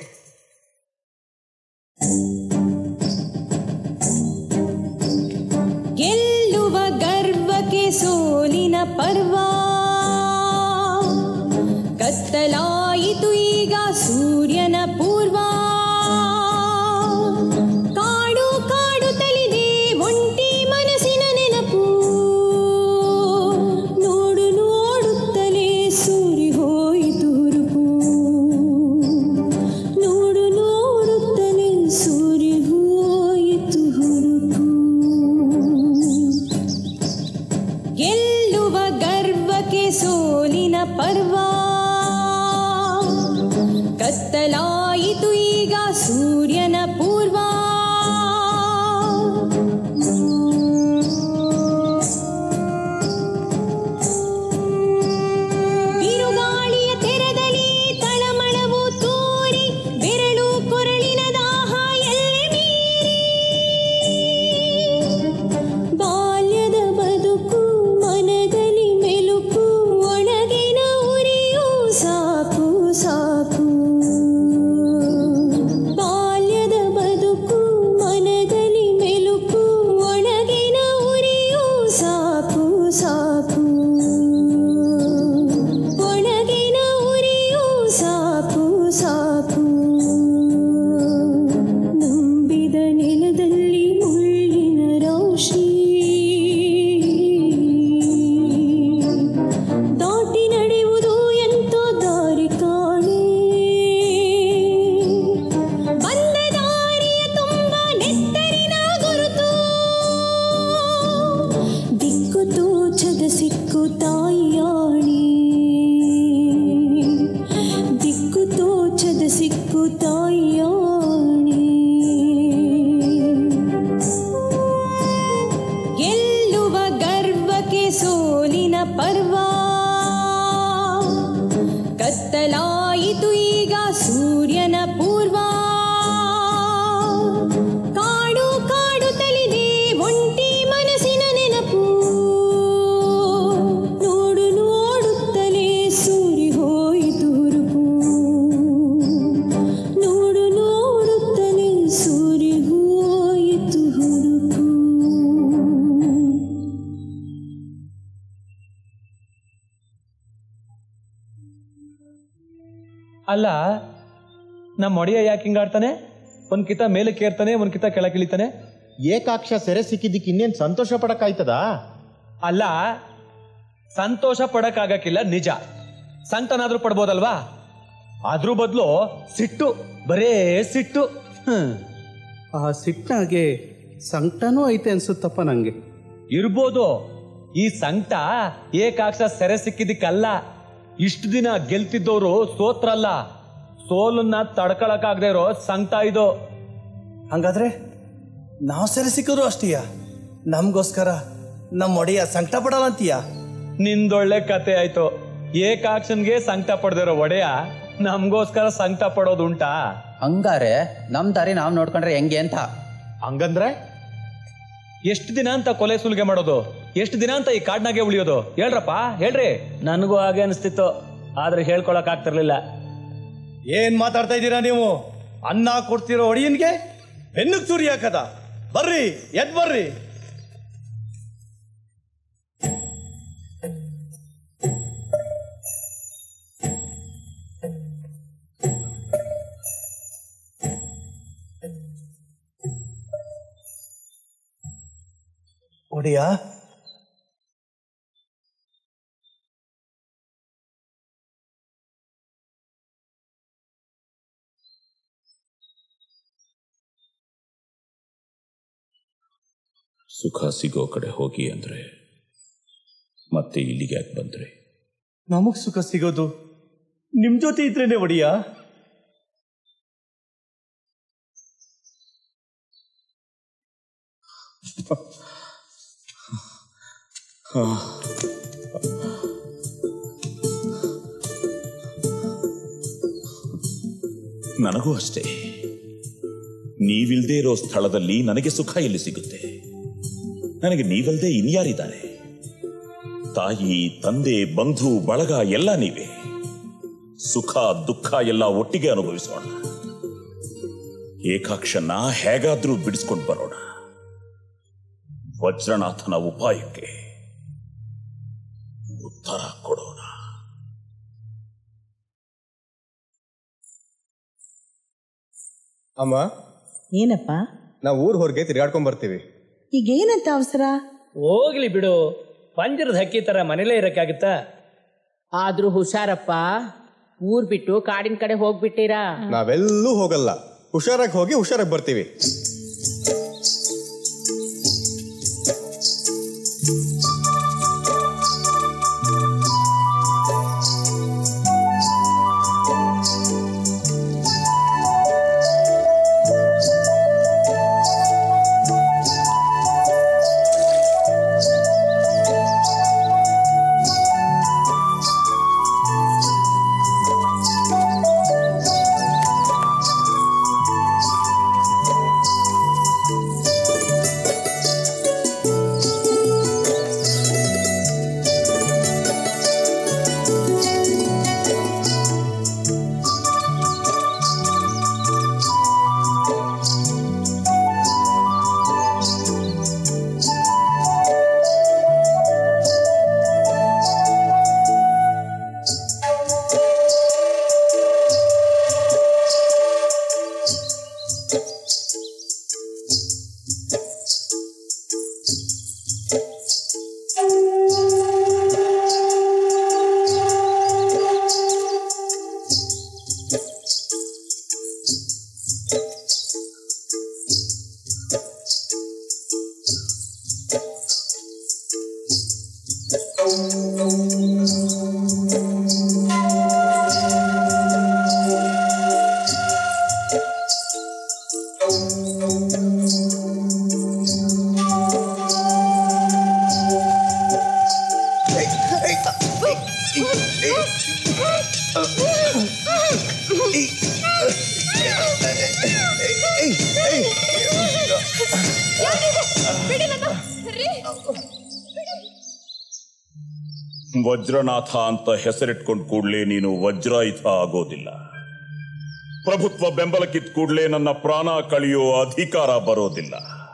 [SPEAKER 14] ಗೆಲ್ಲುವ ಗರ್ವಕ್ಕೆ ಸೋಲಿನ ಪರ್ವ ಕತ್ತಲಾಯಿತು ಈಗ ಸೂರ್ಯನ ಪೂರ್ವ ಕಾಡು ಕಾಡು ತಲಿದೆ ಒಂಟಿ ಮನಸ್ಸಿನ ನೆನಪು ನೋಡು ನೋಡುತ್ತಲೇ ಸೂರಿ ಹೋಯಿತು ಹುರುಪು ನೋಡು ನೋಡುತ್ತಲೇ ಸೂರಿ ಹೋಯಿತು ಹುರುಪು ಗೆಲ್ಲುವ ಗರ್ವಕ್ಕೆ ಸೋಲಿನ ಪರ್ವ ಕತ್ತಲಾಯಿತು ಈಗ ಸೂರ್ಯನ ಪೂರ್ವ ಬಿರುಗಾಳಿಯ ತೆರದಲ್ಲಿ ತಳಮಳವು ತೂರಿ ಬೆರಳು ಕೊರಳಿನ ದಾಹ ಎಲ್ಲೆ ಮೀರಿ ಬಾಲ್ಯದ ಬದುಕು ಮನದಲ್ಲಿ ಮೆಲುಕು ಒಳಗಿನ ಉರಿಯು ಸಾಕು ಸಾಕು ಬಾಲ್ಯದ ಹೋಯಿತು ಈಗ ಸೂರ್ಯನ ಪೂರ್ವ ಕಾಡು ಕಾಡು ತಲಿದೆ ಒಂಟಿ ಮನಸ್ಸಿನ ನೆನಪು ನೋಡು ನೋಡುತ್ತಲೇ ಸೂರಿ ಹೋಯಿತು ಹುರುಪು ನೋಡು ನೋಡುತ್ತಲೇ ಸೂರಿ ಹೋಯಿತು ಹುರುಪು
[SPEAKER 1] ಅಲ್ಲ ನಮ್ಮ ಒಡೆಯ ಯಾಕೆ ಹಿಂಗಾಡ್ತಾನೆ ಒಂದ್ ಕಿತ ಮೇಲಕ್ಕೆ ಏರ್ತಾನೆ ಒಂದ್ ಕಿತ ಕೆಳಗಿಳಿತಾನೆ
[SPEAKER 19] ಏಕಾಕ್ಷ ಸೆರೆ ಸಿಕ್ಕಿದ್ದಕ್ಕೆ ಇನ್ನೇನ್ ಸಂತೋಷ ಪಡಕ್ಕಾಯ್ತದ
[SPEAKER 1] ಅಲ್ಲ ಸಂತೋಷ ಪಡಕ್ಕಾಗಕ್ಕಿಲ್ಲ ನಿಜ ಸಂಕಟನಾದ್ರೂ ಪಡ್ಬೋದಲ್ವಾ ಅದ್ರ ಬದಲು ಸಿಟ್ಟು ಬರೇ ಸಿಟ್ಟು ಹ್ಮ್
[SPEAKER 20] ಆ ಸಿಟ್ನಾಗೆ ಸಂಕಟನೂ ಐತೆ ಅನ್ಸುತ್ತಪ್ಪ ನಂಗೆ
[SPEAKER 1] ಇರ್ಬೋದು ಈ ಸಂಕಟ ಏಕಾಕ್ಷ ಸೆರೆ ಸಿಕ್ಕಿದ್ದಕ್ಕಲ್ಲ ಇಷ್ಟು ದಿನ ಗೆಲ್ತಿದ್ದವರು ಸೋತ್ರಲ್ಲ ಸೋಲನ್ನ ತಡ್ಕೊಳಕ್ಕಾಗದೆ ಇರೋ ಸಂಕಟ ಇದು
[SPEAKER 7] ಹಂಗಾದ್ರೆ ನಾವು ಸೆರೆ ಸಿಕ್ಕಿದ್ರು ಅಷ್ಟೀಯ ನಮಗೋಸ್ಕರ ನಮ್ಮ ಒಡೆಯ ಸಂಕಟ ಪಡಲ್ಲ ಅಂತೀಯ
[SPEAKER 1] ನಿಂದೊಳ್ಳೆ ಕತೆ ಆಯ್ತು ಏಕಾಕ್ಷನ್ಗೆ ಸಂಕಟ ಪಡೆದಿರೋ ಒಡೆಯ ನಮ್ಗೋಸ್ಕರ ಸಂಕಟ ಪಡೋದುಂಟಾ
[SPEAKER 6] ಹಂಗಾರೆ ನಮ್ ದಾರಿ ನಾವ್ ನೋಡ್ಕೊಂಡ್ರೆ ಹೆಂಗೆ ಅಂತ
[SPEAKER 1] ಹಂಗಂದ್ರೆ ಎಷ್ಟು ದಿನ ಅಂತ ಕೊಲೆ ಸುಲಿಗೆ ಮಾಡೋದು ಎಷ್ಟು ದಿನ ಅಂತ ಈ ಕಾಡ್ನಾಗೆ ಉಳಿಯೋದು ಹೇಳ್ರಪ್ಪ ಹೇಳ್ರಿ ನನಗೂ ಹಾಗೆ ಅನಿಸ್ತಿತ್ತು ಆದ್ರೆ ಹೇಳ್ಕೊಳಕ್ ಆಗ್ತಿರ್ಲಿಲ್ಲ
[SPEAKER 7] ಏನ್ ಮಾತಾಡ್ತಾ ಇದ್ದೀರಾ ನೀವು ಅನ್ನ ಕೊಡ್ತಿರೋ ಒಡಿಯನ್ಗೆ ಬೆನ್ನುಗ್ ಚೂರಿ ಹಾಕದ ಬರ್ರಿ ಎದ್ ಬರ್ರಿ ಒಡೆಯ
[SPEAKER 13] ಸುಖ ಸಿಗೋ ಕಡೆ ಹೋಗಿ ಅಂದ್ರೆ ಮತ್ತೆ ಇಲ್ಲಿಗೆ ಯಾಕೆ ಬಂದ್ರಿ
[SPEAKER 7] ನಮಗ್ ಸುಖ ಸಿಗೋದು ನಿಮ್ ಜೊತೆ ಇದ್ರೇನೆ ಒಡಿಯ
[SPEAKER 13] ನನಗೂ ಅಷ್ಟೇ ನೀವಿಲ್ದೇ ಇರೋ ಸ್ಥಳದಲ್ಲಿ ನನಗೆ ಸುಖ ಎಲ್ಲಿ ಸಿಗುತ್ತೆ ನನಗೆ ನೀವಲ್ದೇ ಇನ್ಯಾರಿದ್ದಾರೆ ತಾಯಿ ತಂದೆ ಬಂಧು ಬಳಗ ಎಲ್ಲ ನೀವೇ ಸುಖ ದುಃಖ ಎಲ್ಲ ಒಟ್ಟಿಗೆ ಅನುಭವಿಸೋಣ ಏಕಾಕ್ಷನ ಹೇಗಾದ್ರೂ ಬಿಡಿಸ್ಕೊಂಡು ಬರೋಣ ವಜ್ರನಾಥನ ಉಪಾಯಕ್ಕೆ ಉತ್ತರ ಕೊಡೋಣ
[SPEAKER 2] ಅಮ್ಮ
[SPEAKER 10] ಏನಪ್ಪ
[SPEAKER 2] ನಾವು ಊರ್ ಹೊರಗೆ ತಿರ್ಗಾಡ್ಕೊಂಡ್ ಬರ್ತೀವಿ
[SPEAKER 10] ಈಗೇನಂತ ಅವಸರ
[SPEAKER 5] ಹೋಗ್ಲಿ ಬಿಡು ಪಂಜರದ ಹಕ್ಕಿ ತರ ಮನೇಲೇ ಇರಕ್ಕಾಗತ್ತಾ
[SPEAKER 21] ಆದ್ರೂ ಹುಷಾರಪ್ಪ ಊರ್ ಬಿಟ್ಟು ಕಾಡಿನ ಕಡೆ ಹೋಗ್ಬಿಟ್ಟಿರಾ
[SPEAKER 2] ನಾವೆಲ್ಲೂ ಹೋಗಲ್ಲ ಹುಷಾರಾಗಿ ಹೋಗಿ ಹುಷಾರಾಗಿ ಬರ್ತೀವಿ
[SPEAKER 13] ವಜ್ರನಾಥ ಅಂತ ಹೆಸರಿಟ್ಕೊಂಡ್ ಕೂಡ್ಲೇ ನೀನು ವಜ್ರಾಯುಧ ಆಗೋದಿಲ್ಲ ಪ್ರಭುತ್ವ ಬೆಂಬಲಕ್ಕಿದ್ ಕೂಡ್ಲೇ ನನ್ನ ಪ್ರಾಣ ಕಳಿಯೋ ಅಧಿಕಾರ ಬರೋದಿಲ್ಲ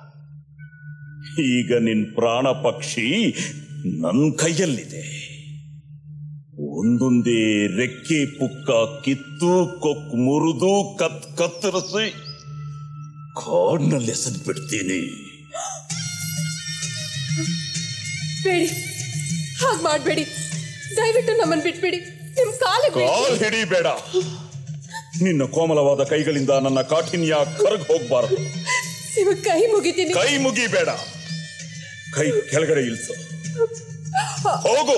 [SPEAKER 13] ಈಗ ನಿನ್ ಪ್ರಾಣ ಪಕ್ಷಿ ನನ್ನ ಕೈಯಲ್ಲಿದೆ ಒಂದೊಂದೇ ರೆಕ್ಕೆ ಪುಕ್ಕ ಕಿತ್ತು ಕೊಕ್ ಮುರಿದು ಕತ್ ಕತ್ತರಿಸಿ ಕಾಡ್ನಲ್ಲಿ ಎಸೆದು ಬಿಡ್ತೀನಿ
[SPEAKER 12] ಬೇಡಿ ಹಾಗೆ ಮಾಡಬೇಡಿ ದಯವಿಟ್ಟು ನಮ್ಮನ್ನು ಬಿಟ್ಬಿಡಿ ನಿಮ್ ಕಾಲಿಗೆ
[SPEAKER 13] ಕಾಲ್ ಹಿಡಿಬೇಡ ನಿನ್ನ ಕೋಮಲವಾದ ಕೈಗಳಿಂದ ನನ್ನ ಕಾಠಿನ್ಯ ಕರಗ್ ಹೋಗ್ಬಾರದು
[SPEAKER 12] ನಿಮಗೆ ಕೈ ಮುಗಿತೀನಿ
[SPEAKER 13] ಕೈ ಮುಗಿಬೇಡ ಕೈ ಕೆಳಗಡೆ ಇಳಿಸು ಹೋಗು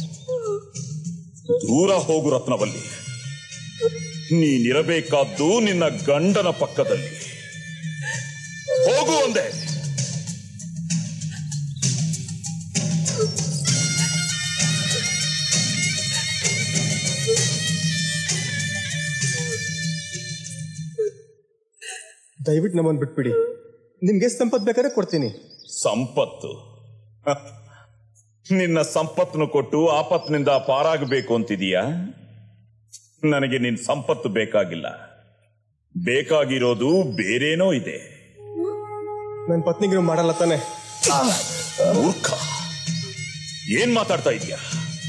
[SPEAKER 13] ದೂರ ಹೋಗು ರತ್ನವಲ್ಲಿ ನೀನಿರಬೇಕಾದ್ದು ನಿನ್ನ ಗಂಡನ ಪಕ್ಕದಲ್ಲಿ ಹೋಗು ಒಂದೇ
[SPEAKER 2] ದಯವಿಟ್ಟು ನಮ್ಮನ್ನು ಬಿಟ್ಬಿಡಿ ನಿಮ್ಗೆ ಎಷ್ಟು ಸಂಪತ್ತು ಬೇಕಾದ್ರೆ ಕೊಡ್ತೀನಿ
[SPEAKER 13] ಸಂಪತ್ತು ಹ. ನಿನ್ನ ಸಂಪತ್ತನ್ನು ಕೊಟ್ಟು ಆಪತ್ತಿನಿಂದ ಪಾರಾಗಬೇಕು ಅಂತಿದೀಯಾ ನನಗೆ ನಿನ್ ಸಂಪತ್ತು ಬೇಕಾಗಿಲ್ಲ ಬೇಕಾಗಿರೋದು ಬೇರೇನೋ ಇದೆ
[SPEAKER 2] ನನ್ನ ಪತ್ನಿಗೆ ನೀವು ಮಾಡಲ್ಲ ತಾನೆ
[SPEAKER 13] ಮೂರ್ಖ ಏನ್ ಮಾತಾಡ್ತಾ ಇದೀಯ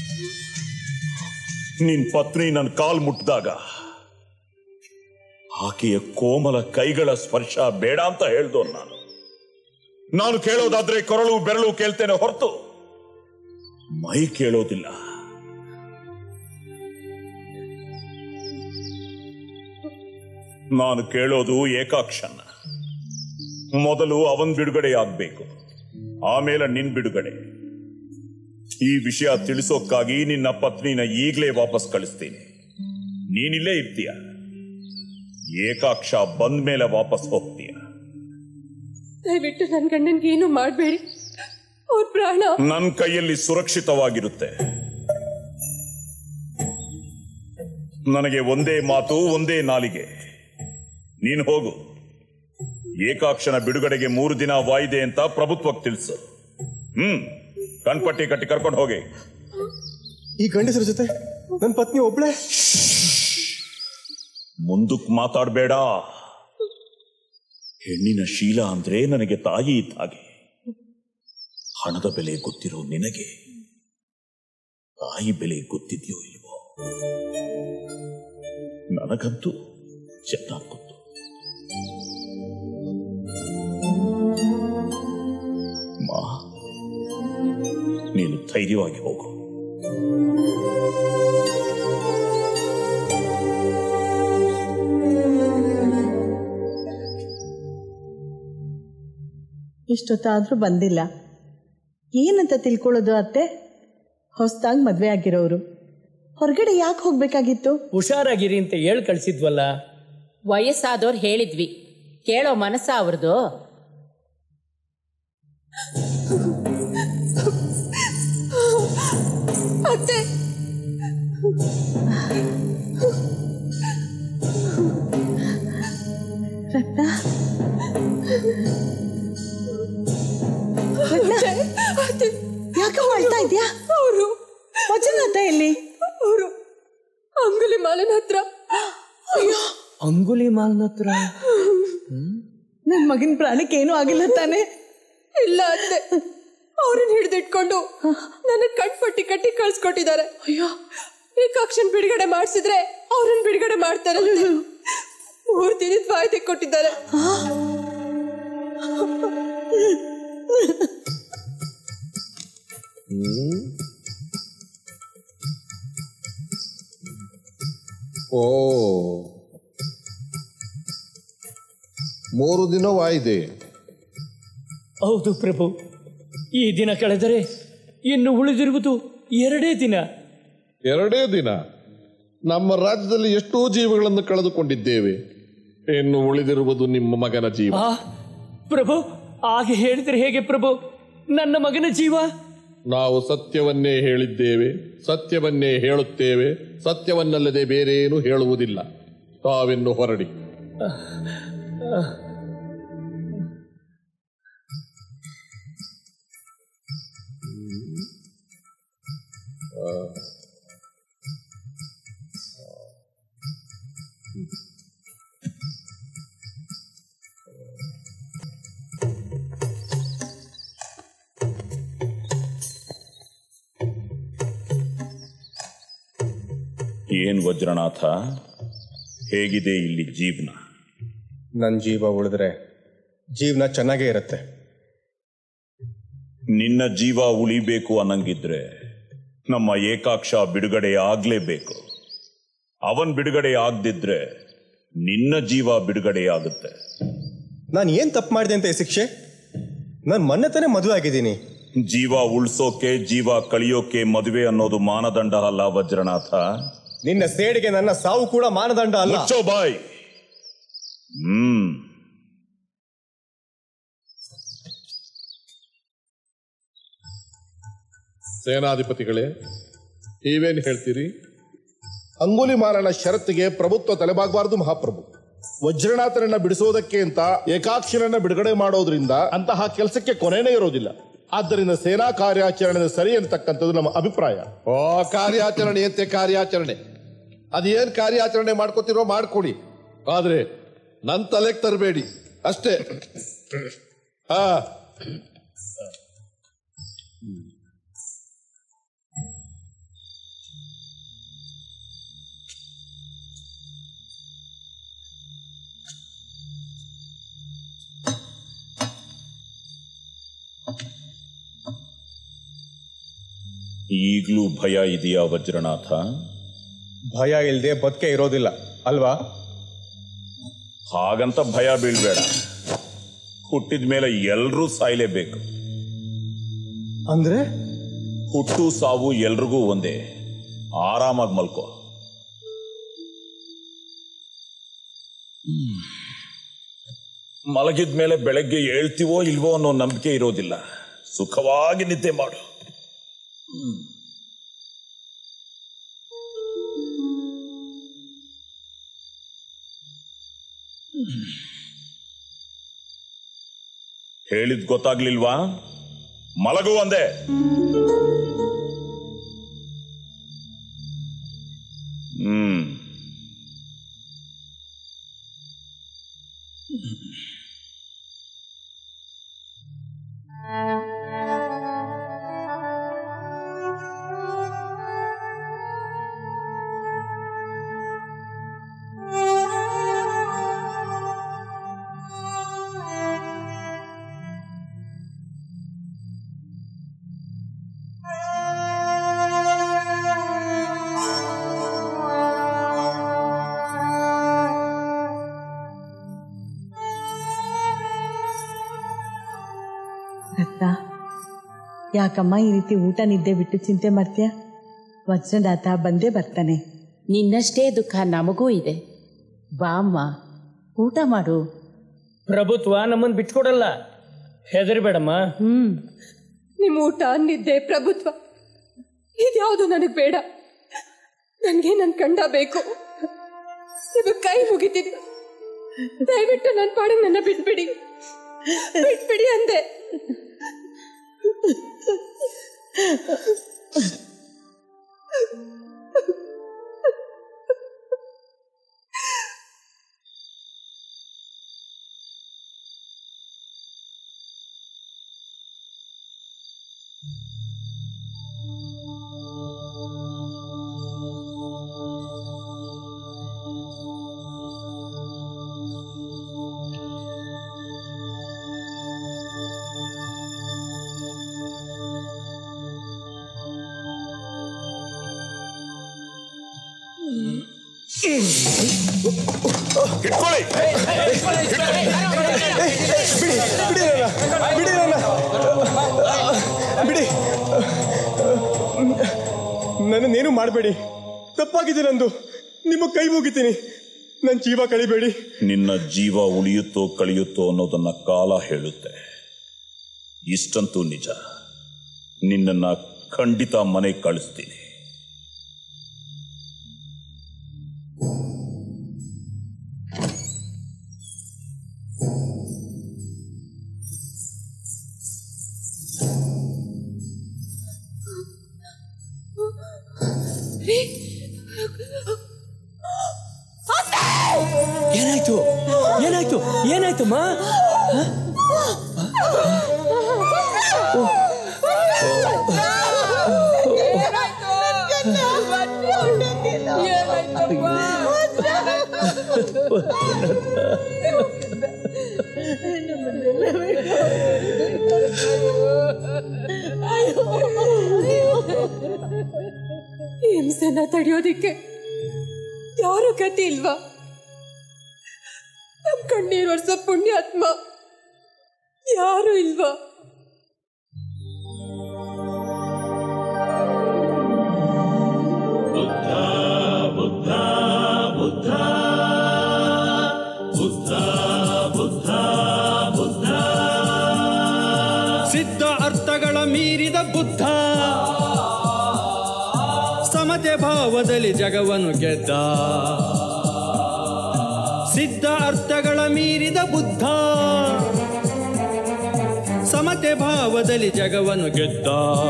[SPEAKER 13] ನಿನ್ ಪತ್ನಿ ನನ್ನ ಕಾಲ್ ಮುಟ್ಟಿದಾಗ ಆಕೆಯ ಕೋಮಲ ಕೈಗಳ ಸ್ಪರ್ಶ ಬೇಡ ಅಂತ ಹೇಳ್ದೋ ನಾನು ನಾನು ಕೇಳೋದಾದ್ರೆ ಕೊರಳು ಬೆರಳು ಕೇಳ್ತೇನೆ ಹೊರತು ಮೈ ಕೇಳೋದಿಲ್ಲ ನಾನು ಕೇಳೋದು ಏಕಾಕ್ಷನ್ನ ಮೊದಲು ಅವನ್ ಬಿಡುಗಡೆ ಆಗ್ಬೇಕು ಆಮೇಲೆ ನಿನ್ ಬಿಡುಗಡೆ ಈ ವಿಷಯ ತಿಳಿಸೋಕ್ಕಾಗಿ ನಿನ್ನ ಪತ್ನಿನ ಈಗಲೇ ವಾಪಸ್ ಕಳಿಸ್ತೀನಿ ನೀನಿಲ್ಲೇ ಇರ್ತೀಯ ಏಕಾಕ್ಷ ಬಂದ ಮೇಲೆ ವಾಪಸ್ ಹೋಗ್ತೀಯ
[SPEAKER 12] ದಯವಿಟ್ಟು ನನ್ನ ಗಂಡನ್ಗೆ ಏನು ಮಾಡಬೇಡಿ ಅವ್ರ ಪ್ರಾಣ
[SPEAKER 13] ನನ್ನ ಕೈಯಲ್ಲಿ ಸುರಕ್ಷಿತವಾಗಿರುತ್ತೆ ನನಗೆ ಒಂದೇ ಮಾತು ಒಂದೇ ನಾಲಿಗೆ ನೀನು ಹೋಗು ಏಕಾಕ್ಷನ ಬಿಡುಗಡೆಗೆ ಮೂರು ದಿನ ವಾಯಿದೆ ಅಂತ ಪ್ರಭುತ್ವಕ್ಕೆ ತಿಳಿಸು ಹ್ಮ್ ಕಣ್ಪಟ್ಟಿ ಕಟ್ಟಿ ಕರ್ಕೊಂಡು ಹೋಗಿ
[SPEAKER 2] ಈ ಗಂಡಸರ ಜೊತೆ ನನ್ನ ಪತ್ನಿ ಒಬ್ಳೆ
[SPEAKER 13] ಮುಂದಕ್ ಮಾತಾಡಬೇಡ ಹೆಣ್ಣಿನ ಶೀಲ ಅಂದ್ರೆ ನನಗೆ ತಾಯಿ ಇದ್ದ ಹಾಗೆ ಹಣದ ಬೆಲೆ ಗೊತ್ತಿರೋ ನಿನಗೆ ತಾಯಿ ಬೆಲೆ ಗೊತ್ತಿದ್ಯೋ ಇಲ್ವೋ ನನಗಂತೂ ಚೆನ್ನಾಗಿ ಗೊತ್ತು ಮಾ ನೀನು ಧೈರ್ಯವಾಗಿ ಹೋಗು
[SPEAKER 10] ಇಷ್ಟೊತ್ತಾದ್ರೂ ಬಂದಿಲ್ಲ ಏನಂತ ತಿಳ್ಕೊಳ್ಳೋದು ಅತ್ತೆ ಹೊಸ್ದಾಗಿ ಮದ್ವೆ ಆಗಿರೋರು ಹೊರಗಡೆ ಯಾಕೆ ಹೋಗ್ಬೇಕಾಗಿತ್ತು
[SPEAKER 5] ಹುಷಾರಾಗಿರಿ ಅಂತ ಹೇಳಿ ಕಳಿಸಿದ್ವಲ್ಲ
[SPEAKER 21] ವಯಸ್ಸಾದವ್ರು ಹೇಳಿದ್ವಿ ಕೇಳೋ ಮನಸ್ಸ ಅವ್ರದ್ದು
[SPEAKER 12] ಅತ್ತೆ
[SPEAKER 10] ರತ್ನ ಯಾಕೆ ಮಾಡ್ತಾ ಇದ್ಯಾ
[SPEAKER 12] ಅವರು
[SPEAKER 10] ವಚನಾಥ ಎಲ್ಲಿ
[SPEAKER 12] ಅವರು ಅಂಗುಲಿ ಮಾಲನ ಹತ್ರ ಅಯ್ಯೋ
[SPEAKER 5] ಅಂಗುಲಿ ಮಾಲ್ನ ಹತ್ರ
[SPEAKER 10] ನನ್ ಮಗನ ಪ್ರಾಣಕ್ಕೆ ಏನೂ ಆಗಿಲ್ಲ ತಾನೆ
[SPEAKER 12] ಇಲ್ಲ ಅತ್ತೆ ಅವ್ರನ್ನ ಹಿಡಿದಿಟ್ಕೊಂಡು ನನ್ನ ಕಟ್ಪಟ್ಟಿ ಕಟ್ಟಿ ಕಳ್ಸ್ಕೊಟ್ಟಿದ್ದಾರೆ ಅಯ್ಯೋ ಏಕಾಕ್ಷನ್ ಬಿಡುಗಡೆ ಮಾಡಿಸಿದ್ರೆ ಅವ್ರನ್ನ ಬಿಡುಗಡೆ ಮಾಡ್ತಾರೆ ಮೂರ್ ದಿನದ ವಾಯ್ದೆ ಕೊಟ್ಟಿದ್ದಾರೆ
[SPEAKER 11] ಓ ಮೂರು ದಿನವಾಯಿದೆ
[SPEAKER 5] ಹೌದು ಪ್ರಭು ಈ ದಿನ ಕಳೆದರೆ ಇನ್ನು ಉಳಿದಿರುವುದು ಎರಡೇ ದಿನ
[SPEAKER 11] ಎರಡೇ ದಿನ ನಮ್ಮ ರಾಜ್ಯದಲ್ಲಿ ಎಷ್ಟೋ ಜೀವಗಳನ್ನು ಕಳೆದುಕೊಂಡಿದ್ದೇವೆ ಇನ್ನು ಉಳಿದಿರುವುದು ನಿಮ್ಮ ಮಗನ ಜೀವ
[SPEAKER 5] ಆ ಪ್ರಭು ಹಾಗೆ ಹೇಳಿದ್ರೆ ಹೇಗೆ ಪ್ರಭು ನನ್ನ ಮಗನ ಜೀವ
[SPEAKER 11] ನಾವು ಸತ್ಯವನ್ನೇ ಹೇಳಿದ್ದೇವೆ ಸತ್ಯವನ್ನೇ ಹೇಳುತ್ತೇವೆ ಸತ್ಯವನ್ನಲ್ಲದೆ ಬೇರೇನು ಹೇಳುವುದಿಲ್ಲ ತಾವಿನ್ನು ಹೊರಡಿ
[SPEAKER 13] ಏನ್ ವಜ್ರನಾಥ ಹೇಗಿದೆ ಇಲ್ಲಿ ಜೀವನ
[SPEAKER 2] ನನ್ನ ಜೀವ ಉಳಿದ್ರೆ ಜೀವನ ಚೆನ್ನಾಗೇ ಇರುತ್ತೆ
[SPEAKER 13] ನಿನ್ನ ಜೀವ ಉಳಿಬೇಕು ಅನ್ನಂಗಿದ್ರೆ ನಮ್ಮ ಏಕಾಕ್ಷ ಬಿಡುಗಡೆ ಆಗ್ಲೇಬೇಕು ಅವನ್ ಬಿಡುಗಡೆ ಆಗದಿದ್ರೆ ನಿನ್ನ ಜೀವ ಬಿಡುಗಡೆಯಾಗುತ್ತೆ
[SPEAKER 2] ನಾನು ಏನು ತಪ್ಪು ಮಾಡಿದೆ ಅಂತ ಈ ಶಿಕ್ಷೆ ನಾನು ಮೊನ್ನೆ ತಾನೇ ಮದುವೆ ಆಗಿದ್ದೀನಿ
[SPEAKER 13] ಜೀವ ಉಳ್ಸೋಕೆ ಜೀವ ಕಳಿಯೋಕೆ ಮದುವೆ ಅನ್ನೋದು ಮಾನದಂಡ ಅಲ್ಲ ವಜ್ರನಾಥ
[SPEAKER 2] ನಿನ್ನ ಸೇಡಿಗೆ ನನ್ನ ಸಾವು ಕೂಡ ಮಾನದಂಡ ಅಲ್ಲ
[SPEAKER 13] ಮುಚ್ಚೋ ಬಾಯ್ ಹ್ಮ್
[SPEAKER 11] ಸೇನಾಧಿಪತಿಗಳೇ ನೀವೇನು ಹೇಳ್ತೀರಿ ಅಂಗುಲಿ ಮಾರನ ಷರತ್ತಿಗೆ ಪ್ರಭುತ್ವ ತಲೆಬಾಗಬಾರದು ಮಹಾಪ್ರಭು ವಜ್ರನಾಥನನ್ನ ಬಿಡಿಸೋದಕ್ಕೆ ಅಂತ ಏಕಾಕ್ಷರನ್ನ ಬಿಡುಗಡೆ ಮಾಡೋದ್ರಿಂದ ಅಂತಹ ಕೆಲಸಕ್ಕೆ ಕೊನೆನೇ ಇರೋದಿಲ್ಲ ಆದ್ದರಿಂದ ಸೇನಾ ಕಾರ್ಯಾಚರಣೆ ಸರಿ ಅಂತಕ್ಕಂಥದ್ದು ನಮ್ಮ ಅಭಿಪ್ರಾಯ
[SPEAKER 8] ಓ ಕಾರ್ಯಾಚರಣೆ ಅಂತೆ ಕಾರ್ಯಾಚರಣೆ ಅದೇನ್ ಕಾರ್ಯಾಚರಣೆ ಮಾಡ್ಕೋತಿರೋ ಮಾಡ್ಕೊಡಿ ಆದ್ರೆ ನನ್ ತಲೆಗೆ ತರಬೇಡಿ ಅಷ್ಟೇ ಹಾ
[SPEAKER 13] ಈಗ್ಲೂ ಭಯ ಇದೆಯಾ ವಜ್ರನಾಥ
[SPEAKER 2] ಭಯ ಇಲ್ಲದೆ ಬದುಕೆ ಇರೋದಿಲ್ಲ ಅಲ್ವಾ
[SPEAKER 13] ಹಾಗಂತ ಭಯ ಬೀಳ್ಬೇಡ ಹುಟ್ಟಿದ ಮೇಲೆ ಎಲ್ರೂ ಸಾಯ್ಲೇಬೇಕು
[SPEAKER 2] ಅಂದ್ರೆ
[SPEAKER 13] ಹುಟ್ಟು ಸಾವು ಎಲ್ರಿಗೂ ಒಂದೇ ಆರಾಮಾಗಿ ಮಲ್ಕೋ ಮಲಗಿದ ಮೇಲೆ ಬೆಳಗ್ಗೆ ಹೇಳ್ತೀವೋ ಇಲ್ವೋ ಅನ್ನೋ ನಂಬಿಕೆ ಇರೋದಿಲ್ಲ ಸುಖವಾಗಿ ನಿದ್ದೆ ಮಾಡು ಹೇಳಿದ್ ಗೊತ್ತಾಗ್ಲಿಲ್ವಾ ಮಲಗು ಒಂದೇ ಹ್ಮ್
[SPEAKER 22] ರತ್ನ ಯಾಕಮ್ಮ ಈ ರೀತಿ ಊಟ ನಿದ್ದೆ ಬಿಟ್ಟು ಚಿಂತೆ ಮಾಡ್ತೀಯ ವಜ್ರನಾಥ ಬಂದೇ ಬರ್ತಾನೆ
[SPEAKER 21] ನಿನ್ನಷ್ಟೇ ದುಃಖ ನಮಗೂ ಇದೆ ಬಾ ಅಮ್ಮ ಊಟ ಮಾಡು
[SPEAKER 5] ಪ್ರಭುತ್ವ ನಮ್ಮನ್ನು ಬಿಟ್ಕೊಡಲ್ಲ ಹೆದರ್ಬೇಡಮ್ಮ
[SPEAKER 22] ಹ್ಮ್
[SPEAKER 12] ನಿಮ್ಮ ಊಟ ನಿದ್ದೆ ಪ್ರಭುತ್ವ ಇದ್ಯಾವುದು ನನಗೆ ಬೇಡ ನನಗೆ ನನ್ನ ಕಂಡ ಬೇಕು ಇದು ಕೈ ಮುಗಿತೀನಿ ದಯವಿಟ್ಟು ನನ್ನ ಪಾಡಿಗೆ ನನ್ನ ಬಿಟ್ಬಿಡಿ ಬಿಟ್ಬಿಡಿ ಅಂದೆ
[SPEAKER 13] ಇಟ್ಕೊಳ್ಳಿ
[SPEAKER 2] ಬಿಡಿ ನನ್ನ ಬಿಡಿ ನನ್ನನ್ನೇನು ಮಾಡಬೇಡಿ ತಪ್ಪಾಗಿದೆ ನಂದು ನಿಮ್ಮ ಕೈ ಮುಗಿತೀನಿ ನನ್ನ ಜೀವ ಕಳಿಬೇಡಿ
[SPEAKER 13] ನಿನ್ನ ಜೀವ ಉಳಿಯುತ್ತೋ ಕಳಿಯುತ್ತೋ ಅನ್ನೋದನ್ನ ಕಾಲ ಹೇಳುತ್ತೆ ಇಷ್ಟಂತೂ ನಿಜ ನಿನ್ನನ್ನ ಖಂಡಿತ ಮನೆಗೆ ಕಳಿಸ್ತೀನಿ
[SPEAKER 5] ಏನಾಯ್ತು ಏನಾಯ್ತು ಏನಾಯ್ತಮ್ಮ ಹ?
[SPEAKER 12] ಈ ಹಿಂಸೆನ ತಡೆಯೋದಿಕ್ಕೆ ಯಾರು ಗತಿ ಇಲ್ವಾ ನಮ್ ಕಣ್ಣೀರ್ ವರ್ಷ ಪುಣ್ಯಾತ್ಮ ಯಾರು ಇಲ್ವಾ
[SPEAKER 20] ಸಿದ್ಧ ಅರ್ಥಗಳ ಮೀರಿದ ಬುದ್ಧ ಸಮತೆ ಭಾವದಲ್ಲಿ ಜಗವನ್ನು ಗೆದ್ದ ಸಿದ್ಧ ಅರ್ಥಗಳ ಮೀರಿದ ಬುದ್ಧ ಸಮತೆ ಭಾವದಲ್ಲಿ ಜಗವನ್ನು ಗೆದ್ದ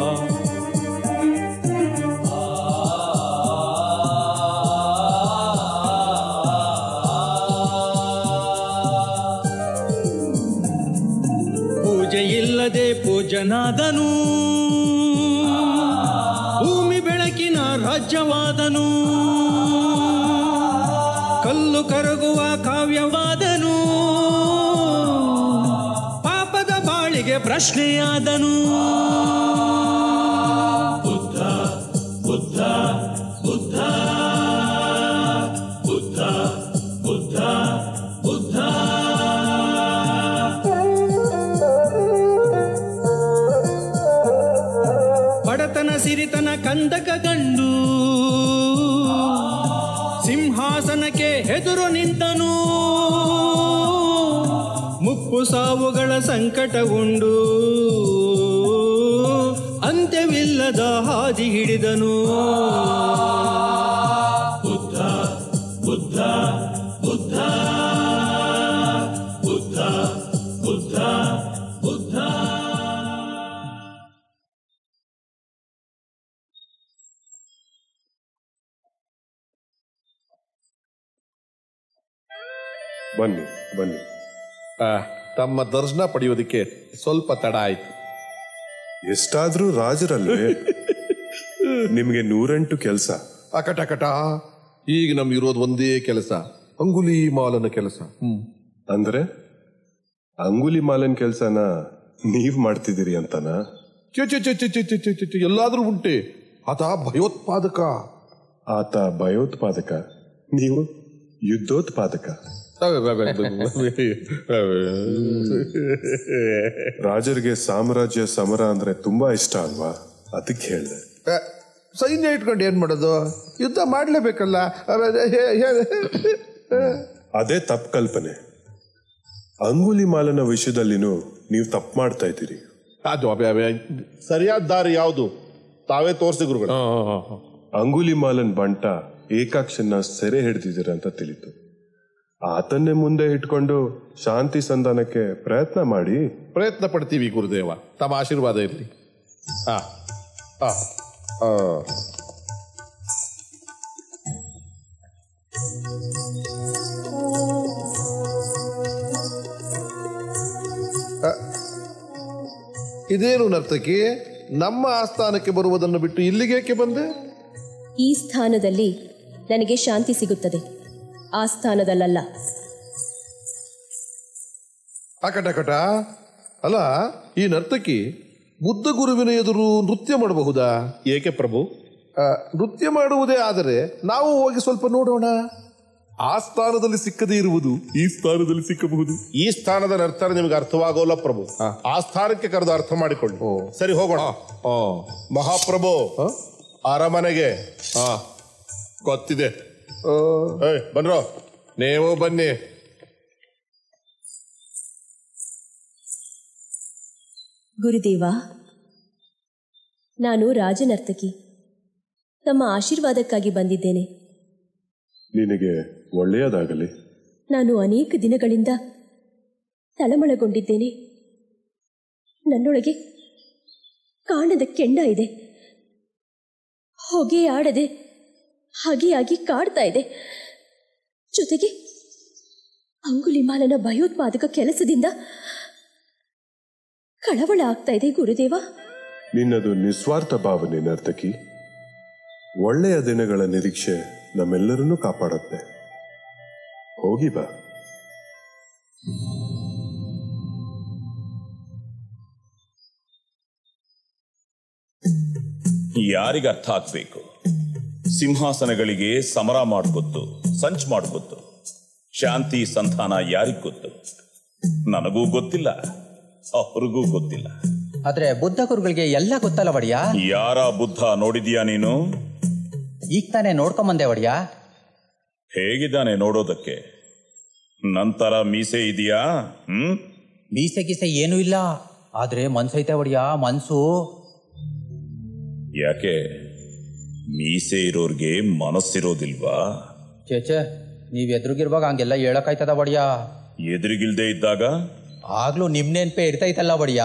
[SPEAKER 20] ಪೂಜೆ ಇಲ್ಲದೆ ಪೂಜನಾದನು ಭೂಮಿ ಬೆಳಕಿನ ರಾಜ್ಯವಾದನು ಕಲ್ಲು ಕರಗುವ ಕಾವ್ಯವಾದನು ಪಾಪದ ಬಾಳಿಗೆ ಪ್ರಶ್ನೆಯಾದನು ಬುದ್ಧ ಬುದ್ಧ ಬುದ್ಧ ಬುದ್ಧ ಬುದ್ಧ ಬುದ್ಧ ಬಡತನ ಸಿರಿತನ ಕಂದಕ ಗಂಡು ಸಿಂಹಾಸನಕ್ಕೆ ಎದುರು ನಿಂತನು ಮುಪ್ಪು ಸಾವುಗಳ ಸಂಕಟ ಉಂಡು ಅಂತ್ಯವಿಲ್ಲದ ಹಾದಿ ಹಿಡಿದನು ಬುದ್ಧ ಬುದ್ಧ ಬುದ್ಧ ಬುದ್ಧ ಬುದ್ಧ ಬುದ್ಧ
[SPEAKER 8] ಬನ್ನಿ ಬನ್ನಿ ಆ, ತಮ್ಮ ದರ್ಶನ ಪಡೆಯೋದಕ್ಕೆ ಸ್ವಲ್ಪ ತಡ ಆಯ್ತು
[SPEAKER 15] ಎಷ್ಟಾದ್ರೂ ರಾಜರಲ್ವೇ ನಿಮಗೆ ನೂರೆಂಟು ಕೆಲಸ
[SPEAKER 8] ಅಕಟಕಟ ಈಗ ನಮ್ಗೆ ಇರೋದು ಒಂದೇ ಕೆಲಸ ಅಂಗುಲಿ ಮಾಲನ ಕೆಲಸ ಹ್ಮ್
[SPEAKER 15] ಅಂದ್ರೆ ಅಂಗುಲಿ ಮಾಲನ್ ಕೆಲ್ಸನ ನೀವ್ ಮಾಡ್ತಿದ್ದೀರಿ ಅಂತನಾ
[SPEAKER 8] ಚೆ ಚೆ ಚೆ ಚೆ ಚೆ ಚೆ ಚೆ ಚೆ ಚೆ ಎಲ್ಲಾದ್ರೂ ಉಂಟೆ ಆತ ಭಯೋತ್ಪಾದಕ
[SPEAKER 15] ಆತ ಭಯೋತ್ಪಾದಕ ನೀವು ಯುದ್ಧೋತ್ಪಾದಕ ರಾಜರಿಗೆ ಸಾಮ್ರಾಜ್ಯ ಸಮರ ಅಂದ್ರೆ ತುಂಬಾ ಇಷ್ಟ ಅಲ್ವಾ ಅದಕ್ಕೆ ಹೇಳ್ದೆ
[SPEAKER 8] ಆ, ಸೈನ್ಯ ಇಟ್ಕೊಂಡು ಏನ್ ಮಾಡೋದು ಯುದ್ಧ ಮಾಡ್ಲೇಬೇಕಲ್ಲ ಅರೆ, ಹೇ- ಹೇ-
[SPEAKER 15] ಅದೇ ತಪ್ಪು ಕಲ್ಪನೆ ಅಂಗುಲಿ ಮಾಲನ ವಿಷಯದಲ್ಲಿನೂ ನೀವು ತಪ್ಪು ಮಾಡ್ತಾ ಇದ್ದೀರಿ
[SPEAKER 8] ಅದು ಅಬೆ ಅಬೆ
[SPEAKER 3] ಸರಿಯಾದ ದಾರಿ ಯಾವುದು ತಾವೇ ತೋರಿಸಿ ಗುರುಗಳು
[SPEAKER 15] ಅಂಗುಲಿ ಮಾಲನ್ ಬಂಟ ಏಕಾಕ್ಷನ್ನ ಸೆರೆ ಹಿಡಿದಿದ್ದೀರಂತ ತಿಳಿತು ಆತನ್ನೇ ಮುಂದೆ ಇಟ್ಕೊಂಡು ಶಾಂತಿ ಸಂಧಾನಕ್ಕೆ ಪ್ರಯತ್ನ ಮಾಡಿ
[SPEAKER 8] ಪ್ರಯತ್ನ ಪಡ್ತೀವಿ ಗುರುದೇವ ತಮ್ಮ ಆಶೀರ್ವಾದ ಇರಲಿ ಆ ಆ ಆ. ಆ, ಇದೇನು ನರ್ತಕಿ ನಮ್ಮ ಆಸ್ಥಾನಕ್ಕೆ ಬರುವುದನ್ನು ಬಿಟ್ಟು ಇಲ್ಲಿಗೇಕೆ ಬಂದೆ
[SPEAKER 17] ಈ ಸ್ಥಾನದಲ್ಲಿ ನನಗೆ ಶಾಂತಿ ಸಿಗುತ್ತದೆ ಆ ಸ್ಥಾನದಲ್ಲಲ್ಲ
[SPEAKER 8] ಅಕಟಕಟ ಅಲ್ಲ ಈ ನರ್ತಕಿ ಬುದ್ಧ ಗುರುವಿನ ಎದುರು ನೃತ್ಯ ಮಾಡಬಹುದಾ
[SPEAKER 3] ಏಕೆ ಪ್ರಭು
[SPEAKER 8] ಆ, ನೃತ್ಯ ಮಾಡುವುದೇ ಆದರೆ ನಾವು ಹೋಗಿ ಸ್ವಲ್ಪ ನೋಡೋಣ ಆ ಸ್ಥಾನದಲ್ಲಿ ಸಿಕ್ಕದೇ ಇರುವುದು ಈ ಸ್ಥಾನದಲ್ಲಿ ಸಿಕ್ಕಬಹುದು
[SPEAKER 3] ಈ ಸ್ಥಾನದ ನರ್ತನ ನಿಮಗೆ ಅರ್ಥವಾಗೋಲ್ಲ ಪ್ರಭು ಆ ಸ್ಥಾನಕ್ಕೆ ಕರೆದು ಅರ್ಥ ಮಾಡಿಕೊಳ್ಳಿ ಸರಿ ಹೋಗೋಣ ಮಹಾಪ್ರಭು ಅರಮನೆಗೆ
[SPEAKER 8] ಗೊತ್ತಿದೆ
[SPEAKER 3] ಏಯ್, ಬನ್ರೋ
[SPEAKER 8] ನೀವು ಬನ್ನಿ
[SPEAKER 17] ಗುರುದೇವ ನಾನು ರಾಜನರ್ತಕಿ ತಮ್ಮ ಆಶೀರ್ವಾದಕ್ಕಾಗಿ ಬಂದಿದ್ದೇನೆ
[SPEAKER 15] ನಿನಗೆ ಒಳ್ಳೆಯದಾಗಲಿ
[SPEAKER 17] ನಾನು ಅನೇಕ ದಿನಗಳಿಂದ ತಳಮಳಗೊಂಡಿದ್ದೇನೆ ನನ್ನೊಳಗೆ ಕಾಣದ ಕೆಂಡ ಇದೆ ಹೊಗೆ ಆಡದೆ ಹಾಗೆ ಆಗಿ ಕಾಡ್ತಾ ಇದೆ ಜೊತೆಗೆ ಅಂಗುಲಿಮಾಲನ ಭಯೋತ್ಪಾದಕ ಕೆಲಸದಿಂದ ಕಳವಳ ಆಗ್ತಾ ಇದೆ ಗುರುದೇವ
[SPEAKER 15] ನಿನ್ನದು ನಿಸ್ವಾರ್ಥ ಭಾವನೆ ನರ್ತಕಿ ಒಳ್ಳೆಯ ದಿನಗಳ ನಿರೀಕ್ಷೆ ನಮ್ಮೆಲ್ಲರನ್ನೂ ಕಾಪಾಡುತ್ತೆ ಹೋಗಿ ಬಾ
[SPEAKER 13] ಯಾರಿಗೆ ಅರ್ಥ ಆಗ್ಬೇಕು ಸಿಂಹಾಸನಗಳಿಗೆ ಸಮರ ಮಾಡ್ಕೊತ್ತು ಸಂಚ್ ಮಾಡ್ಕೊತ್ತು ಶಾಂತಿ ಸಂಧಾನ ಯಾರಿಗ್ ಗೊತ್ತು ನನಗೂ ಗೊತ್ತಿಲ್ಲ ಅವ್ರಿಗೂ ಗೊತ್ತಿಲ್ಲ
[SPEAKER 6] ಆದ್ರೆ ಬುದ್ಧ ಗುರುಗಳಿಗೆ ಎಲ್ಲ ಗೊತ್ತಲ್ಲ ಒಡೆಯ
[SPEAKER 13] ಯಾರ ಬುದ್ಧ ನೋಡಿದ್ಯಾ ನೀನು
[SPEAKER 6] ಈಗ ತಾನೇ ನೋಡ್ಕೊಂಬಂದೆ ಒಡೆಯ
[SPEAKER 13] ಹೇಗಿದ್ದಾನೆ ನೋಡೋದಕ್ಕೆ ನಂತರ ಮೀಸೆ ಇದೆಯಾ ಹ್ಮ್
[SPEAKER 6] ಮೀಸೆ ಗೀಸೆ ಏನೂ ಇಲ್ಲ ಆದ್ರೆ ಮನ್ಸೈತೆ ಒಡೆಯ ಮನ್ಸು
[SPEAKER 13] ಯಾಕೆ ಮೀಸೆ ಇರೋರ್ಗೆ ಮನಸ್ಸಿರೋದಿಲ್ವಾ
[SPEAKER 6] ಚೇಚೆ ನೀವ್ ಎದುರುಗಿರುವಾಗ ಹಂಗೆಲ್ಲ ಹೇಳಕ್ಕಾಯ್ತದ ಒಡೆಯ
[SPEAKER 13] ಎದುರಿಗಿಲ್ದೇ ಇದ್ದಾಗ
[SPEAKER 6] ಆಗ್ಲೂ ನಿಮ್ ನೆನ್ಪೆ ಇರ್ತೈತಲ್ಲ ಒಡೆಯ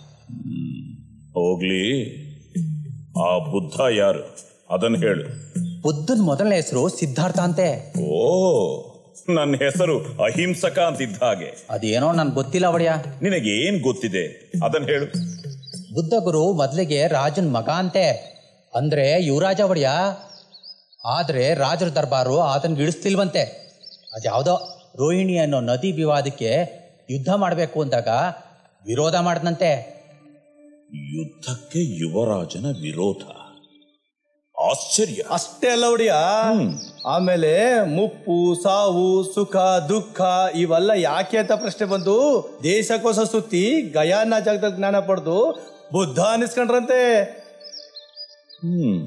[SPEAKER 13] ಹೋಗ್ಲಿ ಆ ಬುದ್ಧ ಯಾರು ಅದನ್ನ ಹೇಳು
[SPEAKER 6] ಬುದ್ಧನ್ ಮೊದಲನೇ ಹೆಸರು ಸಿದ್ಧಾರ್ಥ ಅಂತೆ
[SPEAKER 13] ಓ ನನ್ನ ಹೆಸರು ಅಹಿಂಸಕ ಅಂತಿದ್ದ ಹಾಗೆ
[SPEAKER 6] ಅದೇನೋ ನನ್ ಗೊತ್ತಿಲ್ಲ ಒಡೆಯ
[SPEAKER 13] ನಿನಗೆ ಏನ್ ಗೊತ್ತಿದೆ ಅದನ್ನ ಹೇಳು
[SPEAKER 6] ಬುದ್ಧ ಗುರು ಮೊದ್ಲಿಗೆ ರಾಜನ್ ಮಗ ಅಂತೆ ಅಂದ್ರೆ ಯುವರಾಜ ಒಡೆಯ ಆದ್ರೆ ರಾಜರ ದರ್ಬಾರು ಆತನ್ಗೆ ಇಳಿಸ್ತಿಲ್ವಂತೆ ಅದ್ಯಾವುದೋ ರೋಹಿಣಿ ಅನ್ನೋ ನದಿ ವಿವಾದಕ್ಕೆ ಯುದ್ಧ ಮಾಡಬೇಕು ಅಂದಾಗ ವಿರೋಧ ಮಾಡ್ದಂತೆ
[SPEAKER 13] ಯುದ್ಧಕ್ಕೆ ಯುವರಾಜನ ವಿರೋಧ ಆಶ್ಚರ್ಯ
[SPEAKER 7] ಅಷ್ಟೇ ಅಲ್ಲ ಒಡಿಯ ಆಮೇಲೆ ಮುಪ್ಪು ಸಾವು ಸುಖ ದುಃಖ ಇವೆಲ್ಲ ಯಾಕೆ ಅಂತ ಪ್ರಶ್ನೆ ಬಂದು ದೇಶಕೋಶ ಸುತ್ತಿ ಗಯಾನ ಜಾಗದಾಗ ಜ್ಞಾನ ಪಡೆದು ಬುದ್ಧ ಅನಿಸ್ಕೊಂಡ್ರಂತೆ
[SPEAKER 13] ಹ್ಮ್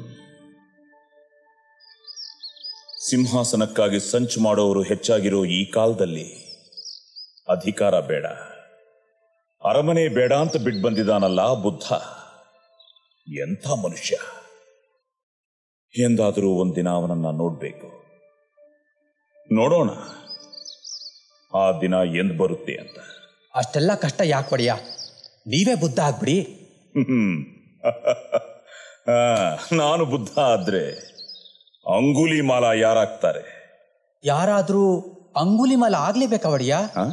[SPEAKER 13] ಸಿಂಹಾಸನಕ್ಕಾಗಿ ಸಂಚು ಮಾಡೋರು ಹೆಚ್ಚಾಗಿರೋ ಈ ಕಾಲದಲ್ಲಿ ಅಧಿಕಾರ ಬೇಡ ಅರಮನೆ ಬೇಡ ಅಂತ ಬಿಟ್ಟು ಬಂದಿದ್ದಾನಲ್ಲ ಬುದ್ಧ ಎಂಥ ಮನುಷ್ಯ ಎಂದಾದರೂ ಒಂದಿನ ಅವನನ್ನ ನೋಡ್ಬೇಕು ನೋಡೋಣ ಆ ದಿನ ಎಂದ್ ಬರುತ್ತೆ ಅಂತ
[SPEAKER 6] ಅಷ್ಟೆಲ್ಲ ಕಷ್ಟ ಯಾಕೆ ಒಡೆಯ ನೀವೇ ಬುದ್ಧ ಆಗ್ಬಿಡಿ
[SPEAKER 13] ಹ್ಮ್. ಆ, ನಾನು ಬುದ್ಧ ಆದ್ರೆ ಅಂಗುಲಿ ಮಾಲ ಯಾರಾಗ್ತಾರೆ
[SPEAKER 6] ಯಾರಾದ್ರೂ ಅಂಗುಲಿಮಲ ಆಗ್ಲೇಬೇಕಾ ಒಡೆಯ
[SPEAKER 13] ಆ?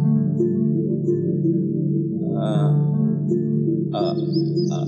[SPEAKER 13] ಆ, ಆ, ಆ.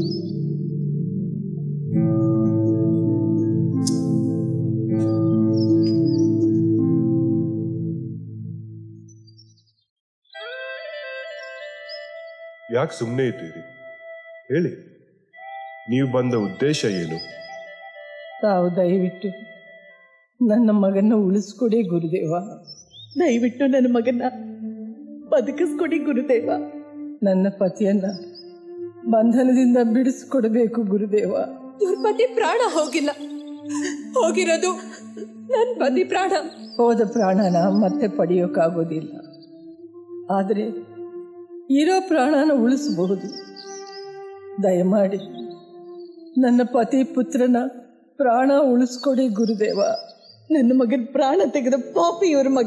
[SPEAKER 15] ಯಾಕೆ ಸುಮ್ಮನೆ ಇದ್ದೀರಿ ಹೇಳಿ ನೀವು ಬಂದ ಉದ್ದೇಶ ಏನು
[SPEAKER 10] ತಾವು ದಯವಿಟ್ಟು ನನ್ನ ಮಗನ ಉಳಿಸ್ಕೊಡಿ ಗುರುದೇವ
[SPEAKER 22] ದಯವಿಟ್ಟು ನನ್ನ ಮಗನ ಬದುಕಿಸ್ಕೊಡಿ ಗುರುದೇವ
[SPEAKER 10] ನನ್ನ ಪತಿಯನ್ನ ಬಂಧನದಿಂದ ಬಿಡಿಸ್ಕೊಡ್ಬೇಕು ಗುರುದೇವ
[SPEAKER 12] ಇವ್ರ ಪತಿ ಪ್ರಾಣ ಹೋಗಿಲ್ಲ ಹೋಗಿರೋದು ನನ್ ಪತಿ ಪ್ರಾಣ
[SPEAKER 10] ಹೋದ ಪ್ರಾಣನ ಮತ್ತೆ ಪಡೆಯೋಕ್ಕಾಗೋದಿಲ್ಲ ಆದರೆ ಇರೋ ಪ್ರಾಣನ ಉಳಿಸಬಹುದು ದಯಮಾಡಿ ನನ್ನ ಪತಿ ಪುತ್ರನ ಪ್ರಾಣ ಉಳಿಸ್ಕೊಡಿ ಗುರುದೇವ
[SPEAKER 22] ನನ್ನ ಮಗನ ಪ್ರಾಣ ತೆಗೆದ ಪಾಪಿ ಇವ್ರ ಮಗ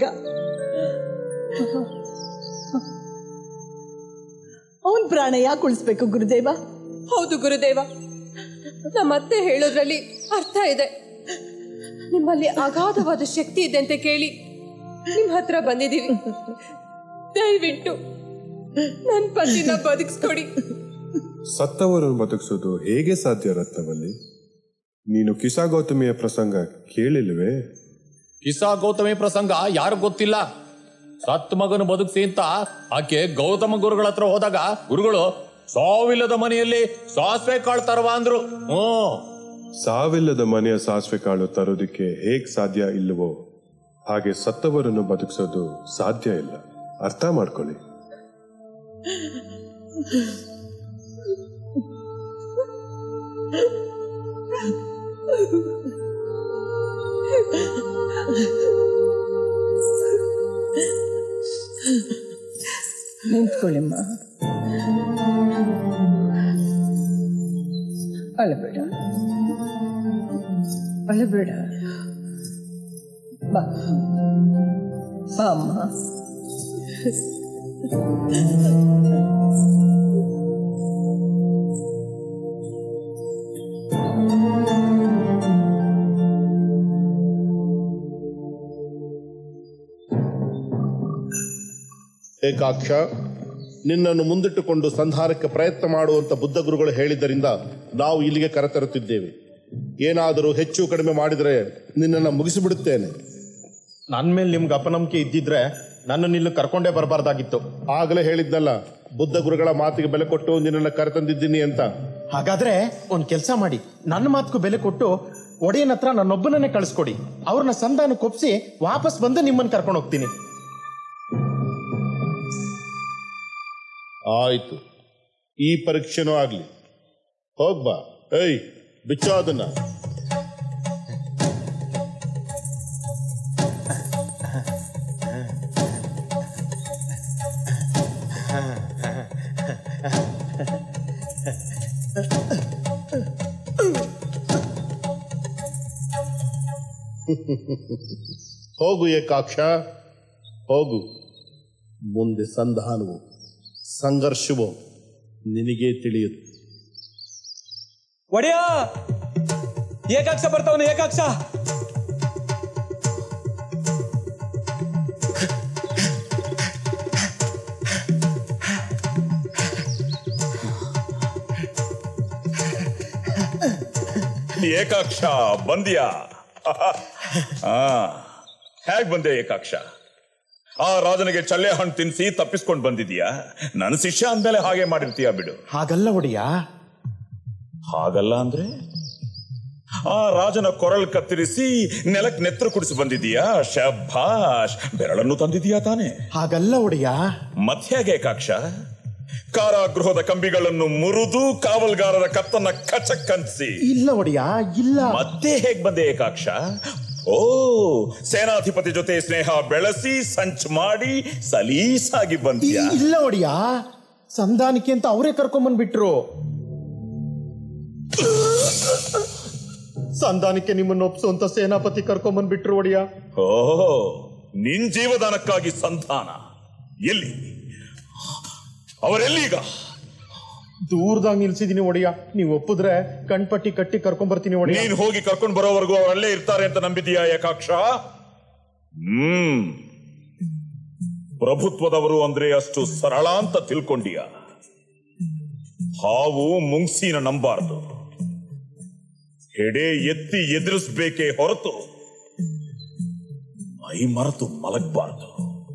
[SPEAKER 22] ಅವನ್ ಪ್ರಾಣ ಯಾಕೆ ಉಳಿಸ್ಬೇಕು ಗುರುದೇವ
[SPEAKER 12] ಹೌದು ಗುರುದೇವ ನಮ್ಮತ್ತೆ ಹೇಳೋದ್ರಲ್ಲಿ ಅರ್ಥ ಇದೆ ನಿಮ್ಮಲ್ಲಿ ಅಗಾಧವಾದ ಶಕ್ತಿ ಇದೆ ಅಂತ ಕೇಳಿ ನಿಮ್ ಹತ್ರ ಬಂದಿದೀವಿ ದಯವಿಟ್ಟು ನನ್ ಪತಿನ ಬದುಕಿಸ್ಕೊಡಿ
[SPEAKER 15] ಸತ್ತವರನ್ನು ಬದುಕಿಸೋದು ಹೇಗೆ ಸಾಧ್ಯ ರತ್ನವಲ್ಲಿ ನೀನು ಕಿಸಾ ಗೌತಮಿಯ ಪ್ರಸಂಗ ಕೇಳಿಲ್ವೇ
[SPEAKER 9] ಕಿಸಾ ಗೌತಮಿ ಪ್ರಸಂಗ ಯಾರು ಗೊತ್ತಿಲ್ಲ ಸತ್ ಮಗನು ಬದುಕ್ಸಿ ಅಂತ ಆಕೆ ಗೌತಮ ಗುರುಗಳ ಹತ್ರ ಹೋದಾಗ ಗುರುಗಳು ಸಾವಿಲ್ಲದ ಮನೆಯಲ್ಲಿ ಸಾಸಿವೆ ಕಾಳು ತರವ ಅಂದ್ರು ಹ್ಮ್
[SPEAKER 15] ಸಾವಿಲ್ಲದ ಮನೆಯ ಸಾಸಿವೆ ಕಾಳು ತರೋದಕ್ಕೆ ಹೇಗ್ ಸಾಧ್ಯ ಇಲ್ಲವೋ ಹಾಗೆ ಸತ್ತವರನ್ನು ಬದುಕಿಸೋದು ಸಾಧ್ಯ ಇಲ್ಲ ಅರ್ಥ ಮಾಡ್ಕೊಳ್ಳಿ
[SPEAKER 10] ನಿಂತ್ಕೊಳ್ಳಿಮ್ಮ ಅಳಬೇಡ ಅಳಬೇಡ ಬಾ ಬಾ ಅಮ್ಮ
[SPEAKER 3] ಏಕಾಕ್ಷ ನಿನ್ನನ್ನು ಮುಂದಿಟ್ಟುಕೊಂಡು ಸಂಧಾನಕ್ಕೆ ಪ್ರಯತ್ನ ಮಾಡುವಂತ ಬುದ್ಧ ಗುರುಗಳು ಹೇಳಿದ್ದರಿಂದ ನಾವು ಇಲ್ಲಿಗೆ ಕರೆತರುತ್ತಿದ್ದೇವೆ ಏನಾದರೂ ಹೆಚ್ಚು ಕಡಿಮೆ ಮಾಡಿದರೆ ನಿನ್ನನ್ನು ಮುಗಿಸಿಬಿಡುತ್ತೇನೆ
[SPEAKER 19] ನನ್ನ ಮೇಲೆ ನಿಮ್ಗೆ ಅಪನಂಬಿಕೆ ಇದ್ದಿದ್ರೆ ನನ್ನನ್ನು ಇಲ್ಲಿ ಕರ್ಕೊಂಡೇ ಬರಬಾರ್ದಾಗಿತ್ತು
[SPEAKER 3] ಆಗಲೇ ಹೇಳಿದ್ನಲ್ಲ ಬುದ್ಧ ಗುರುಗಳ ಮಾತಿಗೆ ಬೆಲೆ ಕೊಟ್ಟು ನಿನ್ನನ್ನು ಕರೆತಂದಿದ್ದೀನಿ ಅಂತ
[SPEAKER 19] ಹಾಗಾದ್ರೆ ಒಂದ್ ಕೆಲಸ ಮಾಡಿ ನನ್ನ ಮಾತಕ್ಕೂ ಬೆಲೆ ಕೊಟ್ಟು ಒಡೆಯನ ಹತ್ರ ನನ್ನೊಬ್ಬನನ್ನೇ ಕಳಿಸ್ಕೊಡಿ ಅವ್ರನ್ನ ಸಂಧಾನಕ್ಕೆ ಒಪ್ಸಿ ವಾಪಸ್ ಬಂದು ನಿಮ್ಮನ್ನ ಕರ್ಕೊಂಡು ಹೋಗ್ತೀನಿ
[SPEAKER 3] ಆಯ್ತು ಈ ಪರೀಕ್ಷೆನೂ ಆಗ್ಲಿ ಹೋಗ್ಬಾ ಏಯ್ ಬಿಚ್ಚೋ ಅದನ್ನ ಹೋಗು ಏಕಾಕ್ಷ ಹೋಗು ಮುಂದೆ ಸಂಧಾನವು ಸಂಘರ್ಷವೋ ನಿನಗೇ ತಿಳಿಯುತ್ತೆ
[SPEAKER 1] ಒಡೆಯ ಏಕಾಕ್ಷ ಬರ್ತಾವನು ಏಕಾಕ್ಷ
[SPEAKER 13] ಏಕಾಕ್ಷ ಬಂದ್ಯಾ ಆ ಹೇಗ್ ಬಂದೆ ಏಕಾಕ್ಷ ಆ ರಾಜನಿಗೆ ಚಳ್ಳೆ ಹಣ್ಣು ತಿನ್ಸಿ ತಪ್ಪಿಸ್ಕೊಂಡು ಬಂದಿದೀಯಾ ನನ್ನ ಶಿಷ್ಯ ಅಂದ್ಮೇಲೆ ಹಾಗೆ ಮಾಡಿರ್ತೀಯ ಬಿಡು
[SPEAKER 19] ಹಾಗಲ್ಲ ಒಡೆಯ
[SPEAKER 13] ಹಾಗಲ್ಲ ಅಂದ್ರೆ ಆ ರಾಜನ ಕೊರಳು ಕತ್ತರಿಸಿ ನೆಲಕ್ ನೆತ್ರ ಕುಡಿಸಿ ಬಂದಿದೀಯಾ ಶಭಾಷ್ ಬೆರಳನ್ನು ತಂದಿದೀಯಾ ತಾನೆ
[SPEAKER 19] ಹಾಗಲ್ಲ ಒಡೆಯ
[SPEAKER 13] ಮತ್ಯಾಗೆ ಏಕಾಕ್ಷ ಕಾರಾಗೃಹದ ಕಂಬಿಗಳನ್ನು ಮುರಿದು ಕಾವಲ್ಗಾರರ ಕತ್ತನ್ನ ಕಚಕ್ಕನ್ಸಿ
[SPEAKER 19] ಇಲ್ಲ ಒಡೆಯ ಇಲ್ಲ
[SPEAKER 13] ಮತ್ತೆ ಹೇಗ್ ಬಂದೆ ಏಕಾಕ್ಷ ಓ ಸೇನಾಧಿಪತಿ ಜೊತೆ ಸ್ನೇಹ ಬೆಳೆಸಿ ಸಂಚ್ ಮಾಡಿ ಸಲೀಸಾಗಿ ಬಂದಿಯಾ
[SPEAKER 19] ಇಲ್ಲ ಒಡೆಯ ಸಂಧಾನಕ್ಕೆ ಅಂತ ಅವರೇ ಕರ್ಕೊಂಬಂದ್ಬಿಟ್ರು ಸಂಧಾನಕ್ಕೆ ನಿಮ್ಮನ್ನು ಒಪ್ಸುವಂತ ಸೇನಾಪತಿ ಕರ್ಕೊಂಬಂದ್ಬಿಟ್ರು ಒಡೆಯ
[SPEAKER 13] ಓ ನಿನ್ ಜೀವದಾನಕ್ಕಾಗಿ ಸಂಧಾನ ಎಲ್ಲಿ ಅವರೆಲ್ಲೀಗ
[SPEAKER 19] ದೂರದಾಗ ನಿಲ್ಸಿದೀನಿ ಒಡೆಯ ನೀವು ಒಪ್ಪಿದ್ರೆ ಕಣ್ಪಟ್ಟಿ ಕಟ್ಟಿ ಕರ್ಕೊಂಬರ್ತೀನಿ ಒಡೆಯ
[SPEAKER 13] ನೀನ್ ಹೋಗಿ ಕರ್ಕೊಂಡು ಬರೋವರೆಗೂ ಅವರಲ್ಲೇ ಇರ್ತಾರೆ ಅಂತ ನಂಬಿದೀಯಾ ಏಕಾಕ್ಷ ಹ್ಮ್ ಪ್ರಭುತ್ವದವರು ಅಂದ್ರೆ ಅಷ್ಟು ಸರಳ ಅಂತ ತಿಳ್ಕೊಂಡಿಯ ಹಾವು ಮುಂಗ್ಸಿನ ನಂಬಾರ್ದು ಹೆಡೆ ಎತ್ತಿ ಎದುರಿಸ್ಬೇಕೇ ಹೊರತು ಮೈ ಮರೆತು ಮಲಗಬಾರ್ದು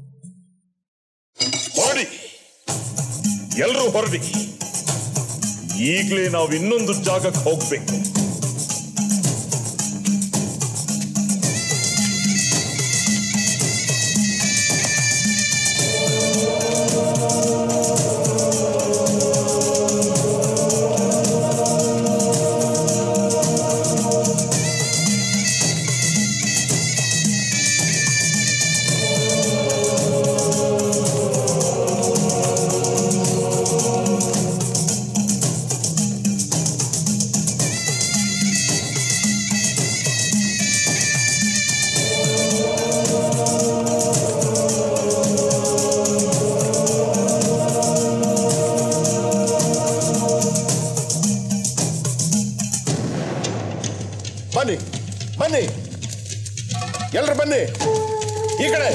[SPEAKER 13] ಹೊರಡಿ ಎಲ್ರೂ ಹೊರಡಿ ಈಗಲೇ ನಾವು ಇನ್ನೊಂದು ಜಾಗಕ್ಕೆ ಹೋಗ್ಬೇಕು
[SPEAKER 3] ಬನ್ನಿ ಬನ್ನಿ ಎಲ್ರು ಬನ್ನಿ ಈ ಕಡೆ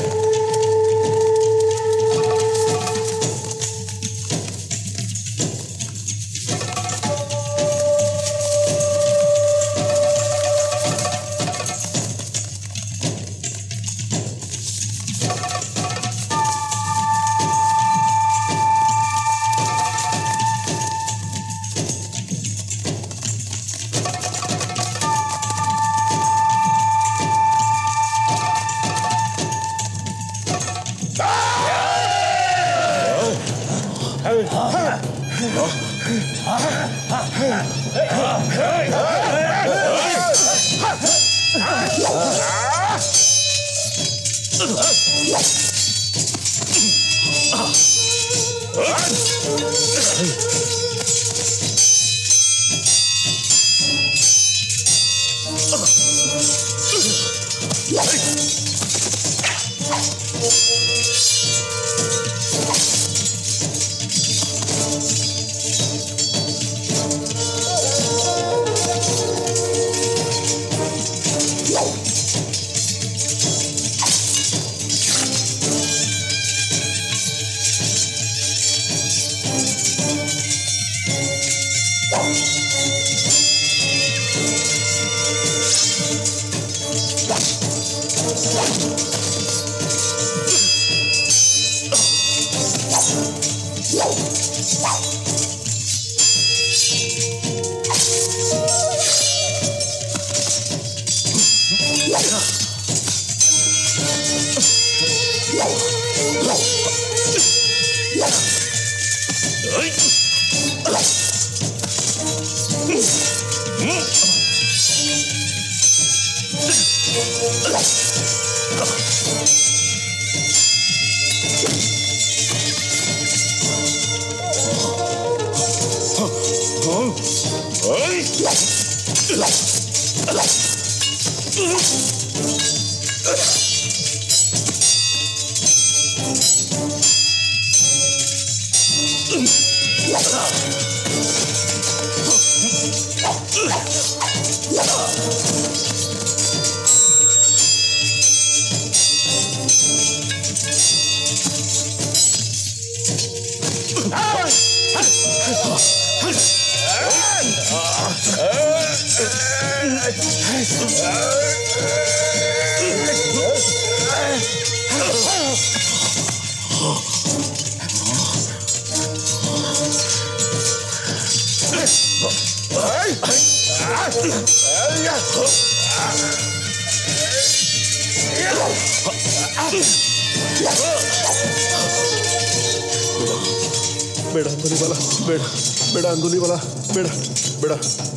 [SPEAKER 8] ಬೇಡ ಅಂಗುಲಿ ಬಲ ಬೇಡ ಬೇಡ ಅಂಗುಲಿ ಬಲ ಬೇಡ ಬೇಡ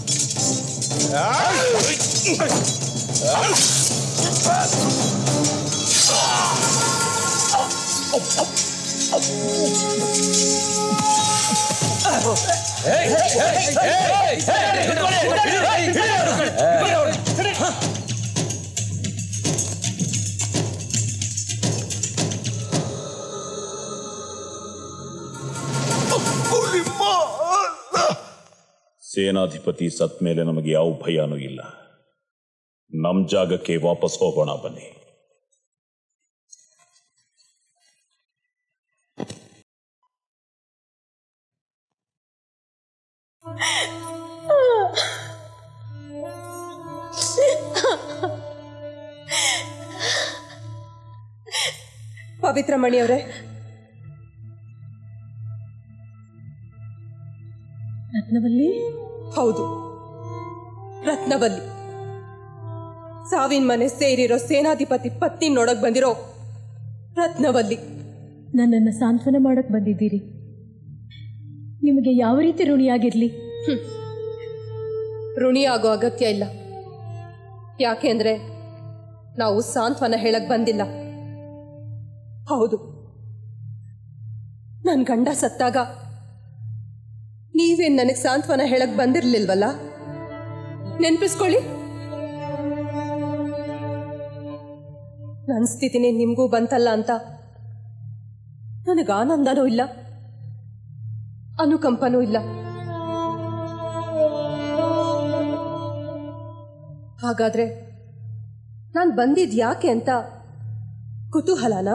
[SPEAKER 13] ಸೇನಾಧಿಪತಿ ಸತ್ ಮೇಲೆ ನಮಗೆ ಯಾವ ಭಯನೂ ಇಲ್ಲ ನಮ್ ಜಾಗಕ್ಕೆ ವಾಪಸ್ ಹೋಗೋಣ ಬನ್ನಿ
[SPEAKER 12] ಪವಿತ್ರ ಮಣಿಯವರೇ
[SPEAKER 17] ರತ್ನವಲ್ಲಿ
[SPEAKER 12] ಹೌದು ರತ್ನವಲ್ಲಿ ಸಾವಿನ ಮನೆ ಸೇರಿರೋ ಸೇನಾಧಿಪತಿ ಪತ್ನಿ ನೋಡಕ್ ಬಂದಿರೋ ರತ್ನವಲ್ಲಿ
[SPEAKER 17] ನನ್ನನ್ನು ಸಾಂತ್ವನ ಮಾಡಕ್ ಬಂದಿದ್ದೀರಿ ನಿಮಗೆ ಯಾವ ರೀತಿ ಋಣಿಯಾಗಿರ್ಲಿ
[SPEAKER 12] ಋಣಿ ಆಗೋ ಅಗತ್ಯ ಇಲ್ಲ ಯಾಕೆಂದ್ರೆ ನಾವು ಸಾಂತ್ವನ ಹೇಳಕ್ ಬಂದಿಲ್ಲ ಹೌದು ನನ್ ಗಂಡ ಸತ್ತಾಗ ನೀವೇನ್ ನನಗ್ ಸಾಂತ್ವನ ಹೇಳಕ್ ಬಂದಿರ್ಲಿಲ್ವಲ್ಲ ನೆನ್ಪಿಸ್ಕೊಳ್ಳಿ ನನ್ ಸ್ಥಿತಿನೇ ನಿಮ್ಗೂ ಬಂತಲ್ಲ ಅಂತ ನನಗ ಆನಂದನೂ ಇಲ್ಲ ಅನುಕಂಪನೂ ಇಲ್ಲ ಹಾಗಾದ್ರೆ ನಾನ್ ಬಂದಿದ್ ಯಾಕೆ ಅಂತ ಕುತೂಹಲನಾ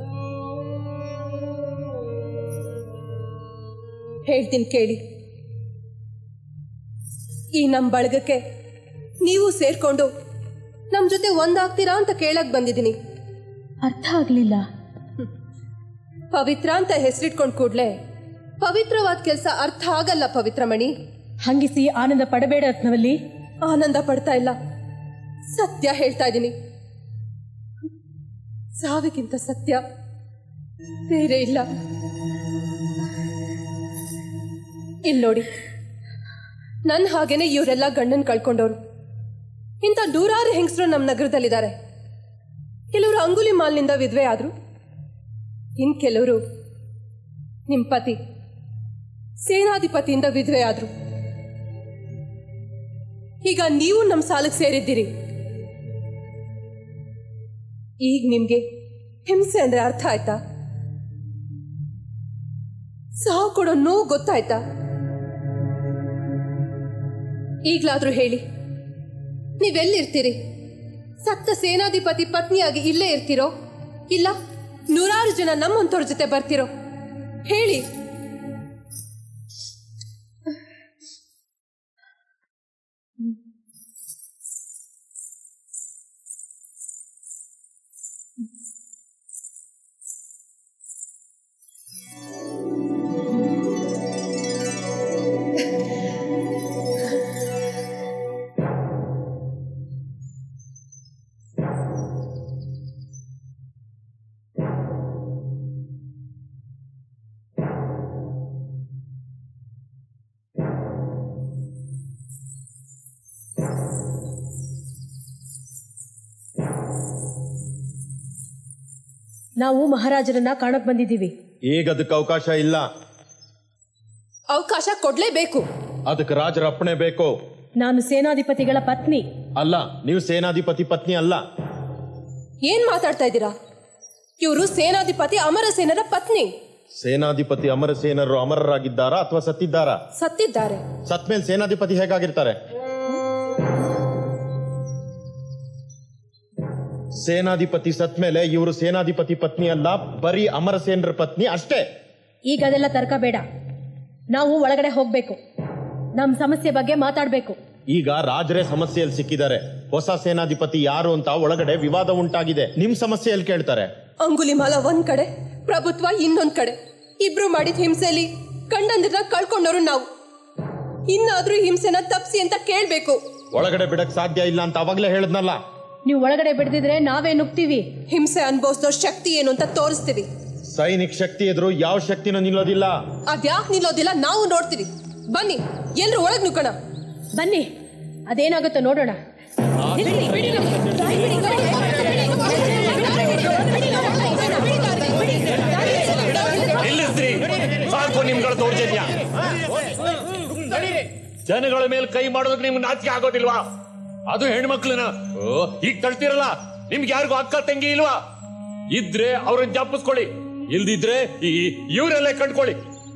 [SPEAKER 12] ಹೇಳ್ತೀನಿ ಕೇಳಿ ಈ ನಮ್ ಬಳಗಕ್ಕೆ ನೀವು ಸೇರ್ಕೊಂಡು ನಮ್ ಜೊತೆ ಒಂದಾಗ್ತೀರಾ ಅಂತ ಕೇಳಕ್ ಬಂದಿದ್ದೀನಿ
[SPEAKER 17] ಅರ್ಥ ಆಗ್ಲಿಲ್ಲ
[SPEAKER 12] ಪವಿತ್ರ ಅಂತ ಹೆಸರಿಟ್ಕೊಂಡ್ ಕೂಡ್ಲೆ ಪವಿತ್ರವಾದ ಕೆಲಸ ಅರ್ಥ ಆಗಲ್ಲ ಪವಿತ್ರಮಣಿ
[SPEAKER 17] ಹಂಗಿಸಿ ಆನಂದ ಪಡಬೇಡ ರತ್ನವಲ್ಲಿ
[SPEAKER 12] ಆನಂದ ಪಡ್ತಾ ಇಲ್ಲ ಸತ್ಯ ಹೇಳ್ತಾ ಇದ್ದೀನಿ ಸಾವಿಗಿಂತ ಸತ್ಯ ಬೇರೆ ಇಲ್ಲ ಇಲ್ಲಿ ನೋಡಿ ನನ್ನ ಹಾಗೇನೆ ಇವರೆಲ್ಲ ಗಂಡನ್ ಕಳ್ಕೊಂಡವ್ರು ಇಂಥ ನೂರಾರು ಹೆಂಗಸರು ನಮ್ಮ ನಗರದಲ್ಲಿದ್ದಾರೆ ಕೆಲವರು ಅಂಗುಲಿ ಮಾಲ್ನಿಂದ ವಿಧವೆ ಆದ್ರು ಇನ್ ಕೆಲವರು ನಿಮ್ ಪತಿ ಸೇನಾಧಿಪತಿಯಿಂದ ವಿಧವೆ ಆದ್ರು ಈಗ ನೀವು ನಮ್ಮ ಸಾಲಕ್ಕೆ ಸೇರಿದ್ದೀರಿ ಈಗ ನಿಮ್ಗೆ ಹಿಂಸೆ ಅಂದ್ರೆ ಅರ್ಥ ಆಯ್ತಾ ಸಾವು ಕೊಡೋ ನೋವು ಗೊತ್ತಾಯ್ತಾ ಈಗ್ಲಾದ್ರೂ ಹೇಳಿ ನೀವೆಲ್ಲಿರ್ತೀರಿ ಸತ್ತ ಸೇನಾಧಿಪತಿ ಪತ್ನಿಯಾಗಿ ಇಲ್ಲೇ ಇರ್ತೀರೋ ಇಲ್ಲ ನೂರಾರು ಜನ ನಮ್ಮಂತವ್ರ ಜೊತೆ ಬರ್ತಿರೋ ಹೇಳಿ
[SPEAKER 17] ನಾವು ಮಹಾರಾಜರನ್ನ ಕಾಣಕ್ ಬಂದಿದ್ದೀವಿ
[SPEAKER 19] ಈಗ ಅದಕ್ಕೆ ಅವಕಾಶ ಇಲ್ಲ
[SPEAKER 12] ಅವಕಾಶ ಕೊಡ್ಲೇಬೇಕು
[SPEAKER 19] ಅದಕ್ಕೆ ರಾಜರ ಅಪ್ಪಣೆ ಬೇಕು
[SPEAKER 17] ನಾನು ಸೇನಾಧಿಪತಿಗಳ ಪತ್ನಿ
[SPEAKER 19] ಅಲ್ಲ ನೀವು ಸೇನಾಧಿಪತಿ ಪತ್ನಿ ಅಲ್ಲ
[SPEAKER 12] ಏನ್ ಮಾತಾಡ್ತಾ ಇದ್ದೀರಾ ಇವರು ಸೇನಾಧಿಪತಿ ಅಮರಸೇನರ ಪತ್ನಿ
[SPEAKER 19] ಸೇನಾಧಿಪತಿ ಅಮರಸೇನರು ಅಮರರಾಗಿದ್ದಾರಾ ಅಥವಾ ಸತ್ತಿದ್ದಾರಾ
[SPEAKER 12] ಸತ್ತಿದ್ದಾರೆ
[SPEAKER 19] ಸತ್ ಮೇಲೆ ಸೇನಾಧಿಪತಿ ಹೇಗಾಗಿರ್ತಾರೆ ಸೇನಾಧಿಪತಿ ಸತ್ ಮೇಲೆ ಇವರು ಸೇನಾಧಿಪತಿ ಪತ್ನಿ ಅಲ್ಲ ಬರೀ ಅಮರಸೇನರ ಪತ್ನಿ ಅಷ್ಟೇ
[SPEAKER 17] ಈಗ ಅದೆಲ್ಲ ತರ್ಕ ಬೇಡ ನಾವು ಒಳಗಡೆ ಹೋಗ್ಬೇಕು ನಮ್ ಸಮಸ್ಯೆ ಬಗ್ಗೆ ಮಾತಾಡ್ಬೇಕು
[SPEAKER 19] ಈಗ ರಾಜರೇ ಸಮಸ್ಯೆಯಲ್ಲಿ ಸಿಕ್ಕಿದ್ದಾರೆ ಹೊಸ ಸೇನಾಧಿಪತಿ ಯಾರು ಅಂತ ಒಳಗಡೆ ವಿವಾದ ಉಂಟಾಗಿದೆ ನಿಮ್ ಸಮಸ್ಯೆಯಲ್ಲಿ ಕೇಳ್ತಾರೆ
[SPEAKER 12] ಅಂಗುಲಿಮಾಲ ಒಂದ್ ಕಡೆ ಪ್ರಭುತ್ವ ಇನ್ನೊಂದ್ ಕಡೆ ಇಬ್ರು ಮಾಡಿದ ಹಿಂಸೆಲಿ ಗಂಡಂದಿರ್ನ ಕಳ್ಕೊಂಡವ್ರು ನಾವು ಇನ್ನಾದ್ರೂ ಈ ಹಿಂಸೆನ ತಪ್ಸಿ ಅಂತ ಕೇಳ್ಬೇಕು
[SPEAKER 19] ಒಳಗಡೆ ಬಿಡಕ್ ಸಾಧ್ಯ ಇಲ್ಲ ಅಂತ ಅವಾಗ್ಲೇ ಹೇಳಿದ್ನಲ್ಲ
[SPEAKER 17] ನೀವು ಒಳಗಡೆ ಬಿಡ್ದಿದ್ರೆ ನಾವೇ ನುಗ್ತೀವಿ
[SPEAKER 12] ಹಿಂಸೆ ಅನ್ಭವಿಸೋ ಶಕ್ತಿ ಏನು ಅಂತ ತೋರಿಸ್ತೀವಿ
[SPEAKER 19] ಸೈನಿಕ ಶಕ್ತಿ ಎದುರು ಯಾವ ಶಕ್ತಿನೂ ನಿಲ್ಲೋದಿಲ್ಲ
[SPEAKER 12] ಅದ್ಯಾಕ್ ನಿಲ್ಲೋದಿಲ್ಲ ನಾವು ನೋಡ್ತೀವಿ ಬನ್ನಿ ಎಲ್ರು ಒಳಗ್ ನುಗ್ಗೋಣ
[SPEAKER 17] ಬನ್ನಿ ಅದೇನಾಗುತ್ತೋ ನೋಡೋಣ
[SPEAKER 9] ನಿಲ್ಲಿಸ್ರಿ ಸಾಕು ನಿಮ್ಗಳ ದೌರ್ಜನ್ಯ ಜನಗಳ ಮೇಲೆ ಕೈ ಮಾಡೋದಕ್ಕೆ ನಿಮ್ಗೆ ನಾಚಿಕೆ ಆಗೋದಿಲ್ವಾ ಅದು ಹೆಣ್ಮಕ್ಳನ್ನ ಓ, ಈಗ ತಳ್ತಿರಲ್ಲ ನಿಮ್ಗೆ ಯಾರಿಗೂ ಅಕ್ಕ ತಂಗಿ ಇಲ್ವಾ ಇದ್ರೆ ಅವ್ರನ್ನ ಜಪ್ಪಿಸ್ಕೊಳ್ಳಿ ಇಲ್ದಿದ್ರೆ ಈ ಇವರೆಲ್ಲ ಕಂಡ್ಕೊಳ್ಳಿ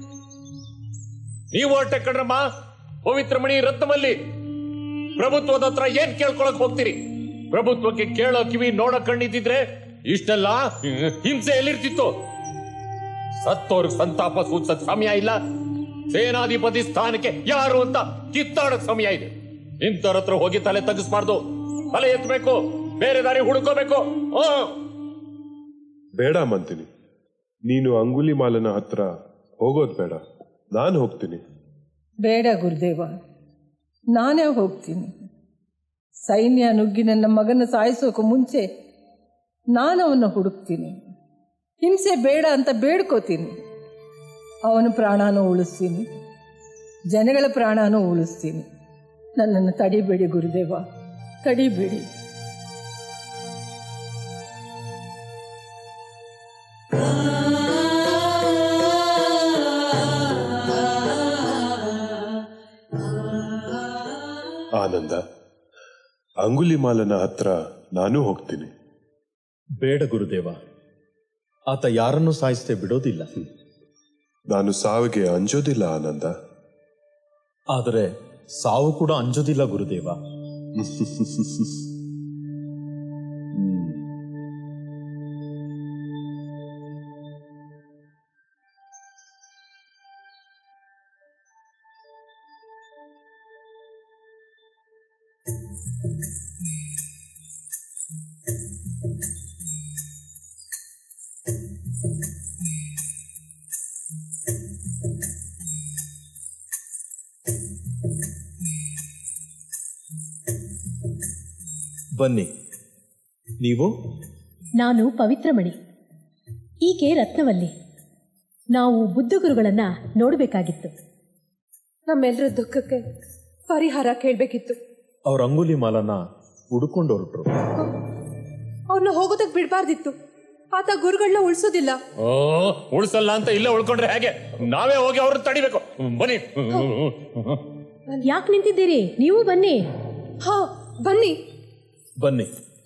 [SPEAKER 9] ನೀವು ಹೊರಟೆ ಕಣ್ರಮ್ಮ ಪವಿತ್ರಮಣಿ ರತ್ನಮಲ್ಲಿ ಪ್ರಭುತ್ವದ ಹತ್ರ ಏನ್ ಕೇಳ್ಕೊಳಕ್ ಹೋಗ್ತೀರಿ ಪ್ರಭುತ್ವಕ್ಕೆ ಕೇಳೋ ಕಿವಿ ನೋಡೋ ಕಣ್ಣಿದ್ದಿದ್ರೆ ಇಷ್ಟೆಲ್ಲ ಹಿಂಸೆ ಎಲ್ಲಿರ್ತಿತ್ತು ಸತ್ತೋರ್ಗ್ ಸಂತಾಪ ಸೂಚಿಸಕ್ ಸಮಯ ಇಲ್ಲ ಸೇನಾಧಿಪತಿ ಸ್ಥಾನಕ್ಕೆ ಯಾರು ಅಂತ ಕಿತ್ತಾಡಕ್ ಸಮಯ ಇದೆ ಇಂಥವ್ರ ಹತ್ರ ಹೋಗಿ ತಲೆ ತಗ್ಗಿಸ್ಬಾರ್ದು ತಲೆ ಎತ್ತಬೇಕು ಬೇರೆ ದಾರಿ ಹುಡುಕೋಬೇಕು ಹ್ಮ್
[SPEAKER 15] ಬೇಡ ಮಂತಿನಿ ನೀನು ಅಂಗುಲಿ ಮಾಲನ ಹತ್ರ ಹೋಗೋದ್ ಬೇಡ ನಾನು ಹೋಗ್ತೀನಿ
[SPEAKER 10] ಬೇಡ ಗುರುದೇವ ನಾನೇ ಹೋಗ್ತೀನಿ ಸೈನ್ಯ ನುಗ್ಗಿ ನನ್ನ ಮಗನ ಸಾಯಿಸೋಕೆ ಮುಂಚೆ ನಾನು ಅವನ್ನ ಹುಡುಕ್ತೀನಿ ಹಿಂಸೆ ಬೇಡ ಅಂತ ಬೇಡ್ಕೋತೀನಿ ಅವನ ಪ್ರಾಣನೂ ಉಳಿಸ್ತೀನಿ ಜನಗಳ ಪ್ರಾಣನೂ ಉಳಿಸ್ತೀನಿ ನನ್ನನ್ನು ತಡಿಬೇಡಿ ಗುರುದೇವ ತಡಿಬೇಡಿ
[SPEAKER 15] ಆನಂದ ಅಂಗುಲಿ ಮಾಲನ ಹತ್ರ ನಾನು ಹೋಗ್ತೀನಿ
[SPEAKER 19] ಬೇಡ ಗುರುದೇವ ಆತ ಯಾರನ್ನೂ ಸಾಯಿಸದೆ ಬಿಡೋದಿಲ್ಲ
[SPEAKER 15] ನಾನು ಸಾವಿಗೆ ಅಂಜೋದಿಲ್ಲ ಆನಂದ
[SPEAKER 19] ಆದರೆ ಸಾವು ಕೂಡ ಅಂಜೋದಿಲ್ಲ ಗುರುದೇವ ಬನ್ನಿ ನೀವು
[SPEAKER 17] ನಾನು ಪವಿತ್ರಮಣಿ ಈಕೆ ರತ್ನವಲ್ಲಿ ನಾವು ಬುದ್ಧ ಗುರುಗಳನ್ನ ನೋಡಬೇಕಾಗಿತ್ತು
[SPEAKER 12] ನಮ್ಮೆಲ್ಲರ ದುಃಖಕ್ಕೆ ಪರಿಹಾರ ಕೇಳ್ಬೇಕಿತ್ತು
[SPEAKER 19] ಅವ್ರ ಅಂಗುಲಿ ಮಾಲನ ಹುಡುಕೊಂಡು ಹೊರಟ್ರು
[SPEAKER 12] ಅವ್ರನ್ನ ಹೋಗೋದಕ್ ಬಿಡ್ಬಾರ್ದಿತ್ತು ಆತ ಗುರುಗಳನ್ನ ಉಳಿಸೋದಿಲ್ಲ
[SPEAKER 9] ಓ ಉಳ್ಸಲ್ಲ ಅಂತ ಇಲ್ಲೇ ಉಳ್ಕೊಂಡ್ರೆ ಹೇಗೆ ನಾವೇ ಹೋಗಿ ಅವ್ರನ್ನ ತಡಿಬೇಕು ಬನ್ನಿ
[SPEAKER 17] ಯಾಕೆ ನಿಂತಿದ್ದೀರಿ ನೀವು ಬನ್ನಿ
[SPEAKER 12] ಹಾ ಬನ್ನಿ
[SPEAKER 19] ಬನ್ನಿ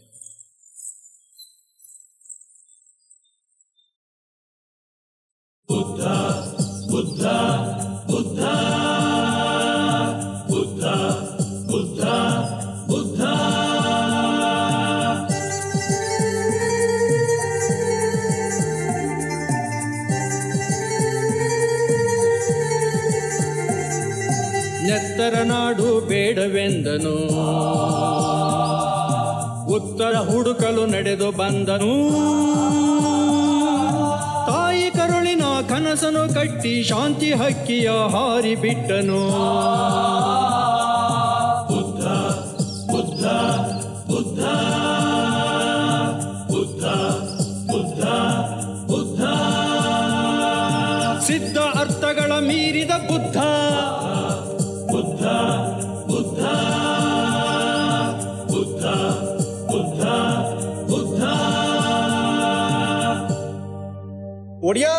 [SPEAKER 14] ಬುದ್ಧ ಬುದ್ಧ ಬುದ್ಧ ಬುದ್ಧ ಬುದ್ಧ ಬುದ್ಧ
[SPEAKER 5] ನೆತ್ತರ ನಾಡು ಬೇಡವೆಂದನು ಉತ್ತರ ಹುಡುಕಲು ನಡೆದು ಬಂದನು ತಾಯಿ ಕರುಳಿನ ಕನಸನು ಕಟ್ಟಿ ಶಾಂತಿ ಹಕ್ಕಿಯ ಹಾರಿ ಬಿಟ್ಟನು
[SPEAKER 14] ಬುದ್ಧ ಬುದ್ಧ ಬುದ್ಧ ಬುದ್ಧ ಬುದ್ಧ ಬುದ್ಧ
[SPEAKER 5] ಸಿದ್ಧ ಅರ್ಥಗಳ ಮೀರಿದ ಬುದ್ಧ
[SPEAKER 14] ಬುದ್ಧ ಬುದ್ಧ ಬುದ್ಧ ಬುದ್ಧ ಬುದ್ಧ
[SPEAKER 7] ಒಡಿಯಾ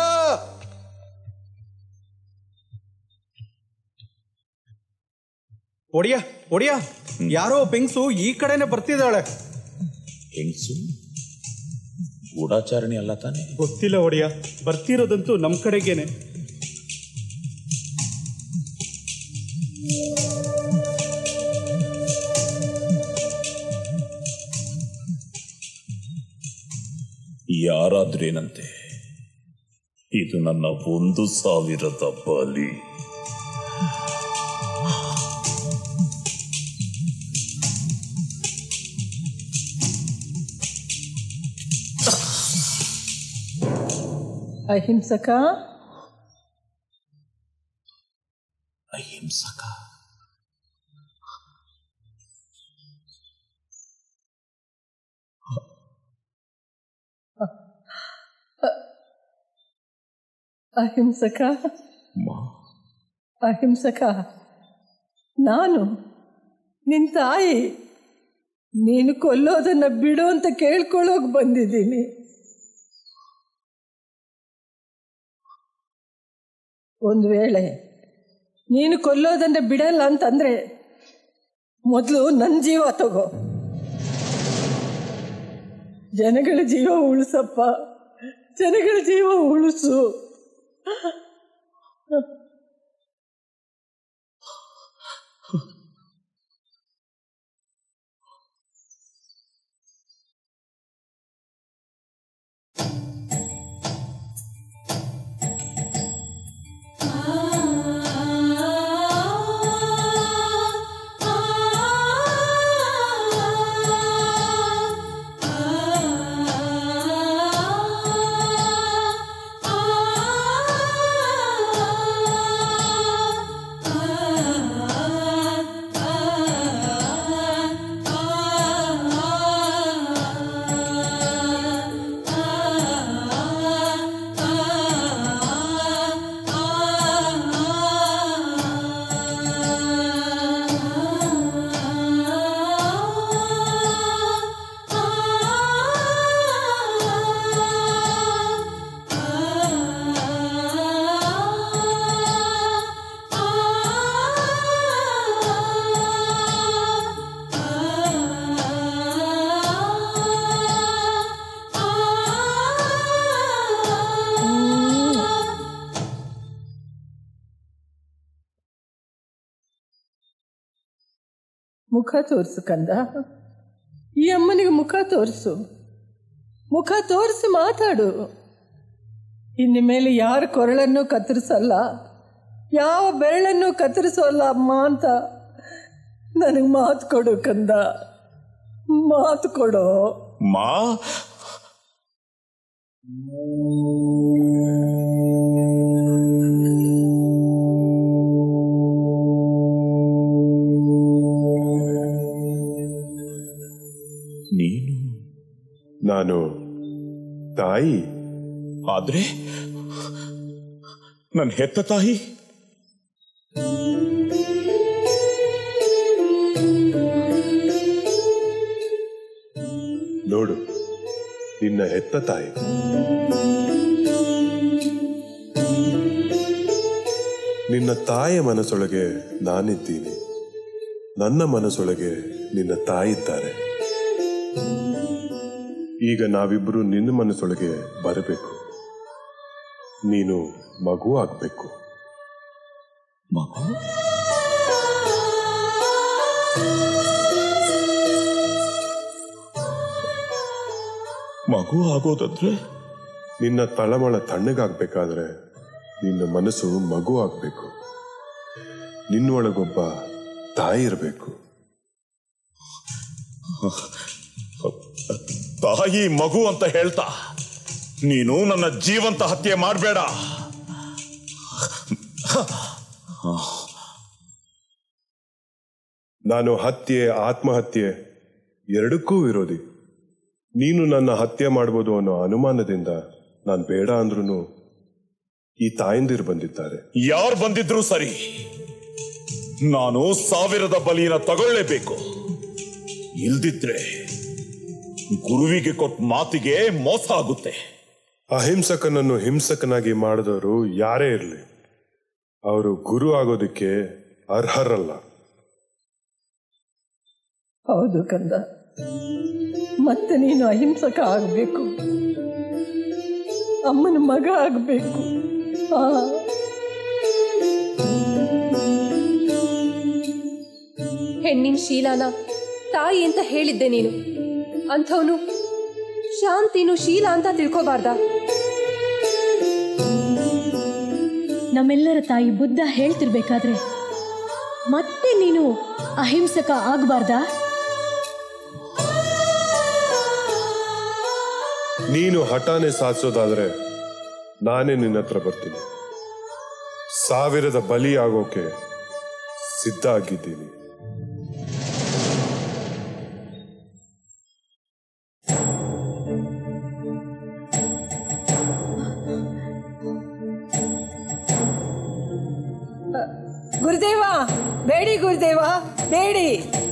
[SPEAKER 7] ಒಡಿಯಾ ಒಡಿಯಾ ಯಾರೋ ಬೆಂಗ್ಸು ಈ ಕಡೆನೆ ಬರ್ತಿದ್ದಾಳೆ
[SPEAKER 13] ಹೆಂಗ್ಸು ಗೂಢಾಚಾರಣಿ ಅಲ್ಲ ತಾನೆ
[SPEAKER 20] ಗೊತ್ತಿಲ್ಲ ಒಡೆಯ ಬರ್ತಿರೋದಂತೂ ನಮ್ಮ ಕಡೆಗೇನೆ
[SPEAKER 13] ಯಾರಾದ್ರೇನಂತೆ ಇದು ನನ್ನ ಒಂದು ಸಾವಿರದ ಬಲಿ
[SPEAKER 10] ಅಹಿಂಸಕ
[SPEAKER 13] ಅಹಿಂಸಕ
[SPEAKER 10] ಅಹಿಂಸಕ ಅಹಿಂಸಕ ನಾನು ನಿನ್ ತಾಯಿ ನೀನು ಕೊಲ್ಲೋದನ್ನ ಬಿಡು ಅಂತ ಕೇಳ್ಕೊಳ್ಳೋಕ್ ಬಂದಿದ್ದೀನಿ ಒಂದು ವೇಳೆ ನೀನು ಕೊಲ್ಲೋದನ್ನ ಬಿಡಲ್ಲ ಅಂತಂದ್ರೆ ಮೊದಲು ನನ್ನ ಜೀವ ತಗೋ ಜನಗಳ ಜೀವ ಉಳಿಸಪ್ಪ ಜನಗಳ ಜೀವ ಉಳಿಸು ಮುಖ ತೋರಿಸು ಕಂದ ಈ ಅಮ್ಮನಿಗೆ ಮುಖ ತೋರಿಸು ಮುಖ ತೋರಿಸಿ ಮಾತಾಡು ಇನ್ನು ಮೇಲೆ ಯಾರ ಕೊರಳನ್ನು ಕತ್ತರಿಸಲ್ಲ ಯಾವ ಬೆರಳನ್ನು ಕತ್ತರಿಸೋಲ್ಲ ಅಮ್ಮ ಅಂತ ನನಗೆ ಮಾತು ಕೊಡು ಕಂದ ಮಾತು ಕೊಡು
[SPEAKER 13] ಮಾ ನೀನು
[SPEAKER 15] ನಾನು ತಾಯಿ
[SPEAKER 13] ಆದ್ರೆ ನನ್ನ ಹೆತ್ತ ತಾಯಿ
[SPEAKER 15] ನೋಡು ನಿನ್ನ ಹೆತ್ತ ತಾಯಿ ನಿನ್ನ ತಾಯಿಯ ಮನಸ್ಸೊಳಗೆ ನಾನಿದ್ದೀನಿ ನನ್ನ ಮನಸ್ಸೊಳಗೆ ನಿನ್ನ ತಾಯಿ ಇದ್ದಾರೆ ಈಗ ನಾವಿಬ್ರು ನಿನ್ನ ಮನಸ್ಸೊಳಗೆ ಬರಬೇಕು ನೀನು ಮಗು ಆಗ್ಬೇಕು
[SPEAKER 13] ಮಗು ಮಗು ಆಗೋದಂದ್ರೆ
[SPEAKER 15] ನಿನ್ನ ತಳಮಳ ತಣ್ಣಗಾಗ್ಬೇಕಾದ್ರೆ ನಿನ್ನ ಮನಸ್ಸು ಮಗು ಆಗ್ಬೇಕು ನಿನ್ನೊಳಗೊಬ್ಬ ತಾಯಿ ಇರಬೇಕು
[SPEAKER 13] ತಾಯಿ ಮಗು ಅಂತ ಹೇಳ್ತಾ ನೀನು ನನ್ನ ಜೀವಂತ ಹತ್ಯೆ ಮಾಡಬೇಡ
[SPEAKER 15] ನಾನು ಹತ್ಯೆ ಆತ್ಮಹತ್ಯೆ ಎರಡಕ್ಕೂ ವಿರೋಧಿ ನೀನು ನನ್ನ ಹತ್ಯೆ ಮಾಡ್ಬೋದು ಅನ್ನೋ ಅನುಮಾನದಿಂದ ನಾನು ಬೇಡ ಅಂದ್ರೂ ಈ ತಾಯಂದಿರು ಬಂದಿದ್ದಾರೆ
[SPEAKER 13] ಯಾರು ಬಂದಿದ್ರು ಸರಿ ನಾನು ಸಾವಿರದ ಬಲಿನ ತಗೊಳ್ಳೇಬೇಕು ಇಲ್ದಿದ್ರೆ ಗುರುವಿಗೆ ಕೊಟ್ಟ ಮಾತಿಗೆ ಮೋಸ ಆಗುತ್ತೆ
[SPEAKER 15] ಅಹಿಂಸಕನನ್ನು ಹಿಂಸಕನಾಗಿ ಮಾಡಿದವರು ಯಾರೇ ಇರಲಿ ಅವರು ಗುರು ಆಗೋದಕ್ಕೆ ಅರ್ಹರಲ್ಲ
[SPEAKER 10] ಹೌದು ಕಂದ ಮತ್ತೆ ನೀನು ಅಹಿಂಸಕ ಆಗಬೇಕು ಅಮ್ಮನ ಮಗ ಆಗಬೇಕು ಆ
[SPEAKER 12] ಹೆಣ್ಣಿನ ಶೀಲಾನ ತಾಯಿ ಅಂತ ಹೇಳಿದ್ದೆ ನೀನು ಅಂಥವನು ಶಾಂತಿನು ಶೀಲ ಅಂತ ತಿಳ್ಕೋಬಾರ್ದ
[SPEAKER 17] ನಮ್ಮೆಲ್ಲರ ತಾಯಿ ಬುದ್ಧ ಹೇಳ್ತಿರ್ಬೇಕಾದ್ರೆ ಮತ್ತೆ ನೀನು ಅಹಿಂಸಕ ಆಗಬಾರ್ದಾ
[SPEAKER 15] ನೀನು ಹಠಾನೆ ಸಾಧಿಸೋದಾದ್ರೆ ನಾನೇ ನಿನ್ನ ಹತ್ರ ಬರ್ತೀನಿ ಸಾವಿರದ ಬಲಿ ಆಗೋಕೆ ಸಿದ್ಧ ಆಗಿದ್ದೀನಿ
[SPEAKER 10] ಗುರುದೇವ ಬೇಡಿ ಗುರುದೇವ ಬೇಡಿ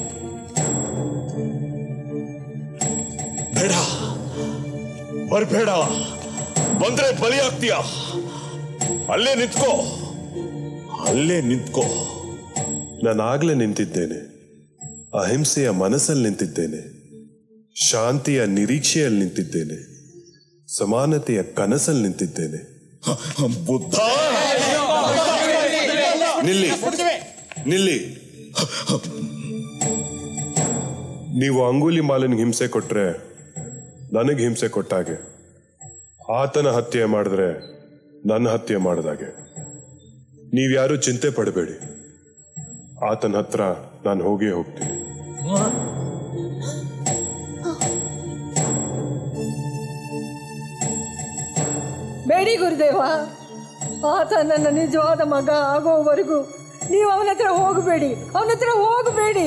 [SPEAKER 13] ಬೇಡ ಬರ್ಬೇಡ ಬಂದ್ರೆ ಬಲಿ ಆಗ್ತೀಯ ಅಲ್ಲೇ ನಿಂತ್ಕೋ ಅಲ್ಲೇ ನಿಂತ್ಕೋ
[SPEAKER 15] ನಾನಾಗ್ಲೇ ನಿಂತಿದ್ದೇನೆ ಅಹಿಂಸೆಯ ಮನಸ್ಸಲ್ಲಿ ನಿಂತಿದ್ದೇನೆ ಶಾಂತಿಯ ನಿರೀಕ್ಷೆಯಲ್ಲಿ ನಿಂತಿದ್ದೇನೆ ಸಮಾನತೆಯ ಕನಸಲ್ಲಿ ನಿಂತಿದ್ದೇನೆ
[SPEAKER 13] ಬುದ್ಧ
[SPEAKER 15] ನಿಲ್ಲಿ ನಿಲ್ಲಿ ನೀವು ಅಂಗುಲಿ ಮಾಲನಿಗೆ ಹಿಂಸೆ ಕೊಟ್ರೆ ನನಗೆ ಹಿಂಸೆ ಕೊಟ್ಟಾಗೆ ಆತನ ಹತ್ಯೆ ಮಾಡಿದ್ರೆ ನನ್ನ ಹತ್ಯೆ ಮಾಡಿದಾಗೆ ನೀವ್ಯಾರು ಚಿಂತೆ ಪಡಬೇಡಿ ಆತನ ಹತ್ರ ನಾನು ಹೋಗೇ ಹೋಗ್ತೀನಿ
[SPEAKER 10] ಬೇಡಿ ಗುರುದೇವ ಆತ ನನ್ನ ನಿಜವಾದ ಮಗ ಆಗೋವರೆಗೂ ನೀವು ಅವನ ಹತ್ರ ಹೋಗಬೇಡಿ ಅವನ ಹತ್ರ ಹೋಗಬೇಡಿ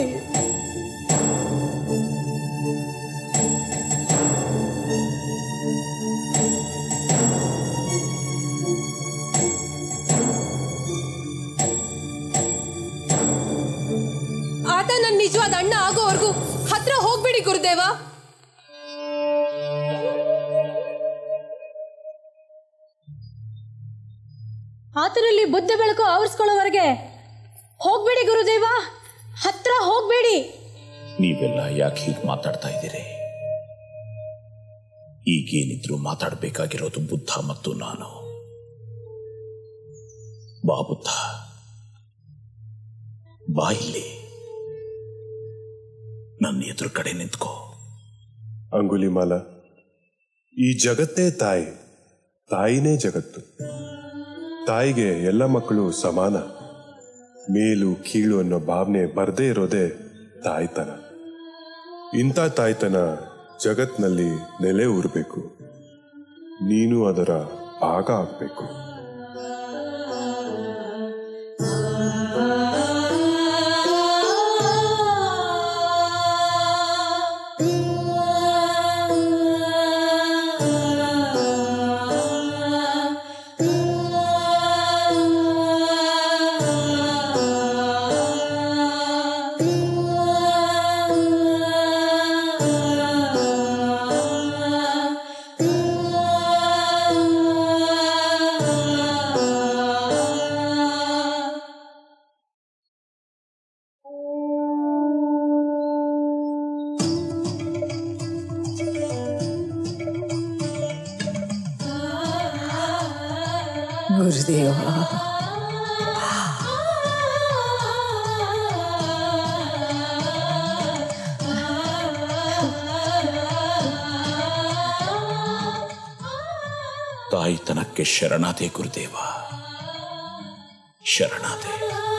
[SPEAKER 12] ಆತ ನನ್ನ ನಿಜವಾದ ಅಣ್ಣ ಆಗೋವರೆಗೂ ಹತ್ರ ಹೋಗ್ಬೇಡಿ ಗುರುದೇವ
[SPEAKER 17] ಆತನಲ್ಲಿ ಬುದ್ಧ ಬೆಳಕು ಆವರಿಸ್ಕೊಳ್ಳೋವರೆಗೆ ಹೋಗ್ಬೇಡಿ ಗುರುದೇವ ಹತ್ರ ಹೋಗ್ಬೇಡಿ
[SPEAKER 13] ನೀವೆಲ್ಲ ಯಾಕೆ ಹೀಗೆ ಮಾತಾಡ್ತಾ ಇದ್ದೀರಿ ಈಗೇನಿದ್ರು ಮಾತಾಡಬೇಕಾಗಿರೋದು ಬುದ್ಧ ಮತ್ತು ನಾನು ಬಾ ಬುದ್ಧ ಬಾ ಇಲ್ಲಿ ನನ್ನ ಎದುರು ಕಡೆ ನಿಂತ್ಕೋ
[SPEAKER 15] ಅಂಗುಲಿಮಾಲ ಈ ಜಗತ್ತೇ ತಾಯಿ ತಾಯಿನೇ ಜಗತ್ತು ತಾಯಿಗೆ ಎಲ್ಲ ಮಕ್ಕಳು ಸಮಾನ ಮೇಲು ಕೀಳು ಅನ್ನೋ ಭಾವನೆ ಬರದೇ ಇರೋದೇ ತಾಯ್ತನ ಇಂಥ ತಾಯ್ತನ ಜಗತ್ನಲ್ಲಿ ನೆಲೆ ಊರಬೇಕು ನೀನು ಅದರ ಭಾಗ ಆಗ್ಬೇಕು
[SPEAKER 10] ಗುರುದೇವ
[SPEAKER 13] ತಾಯಿತನಕ್ಕೆ ಶರಣಾದೆ ಗುರುದೇವ ಶರಣಾದೆ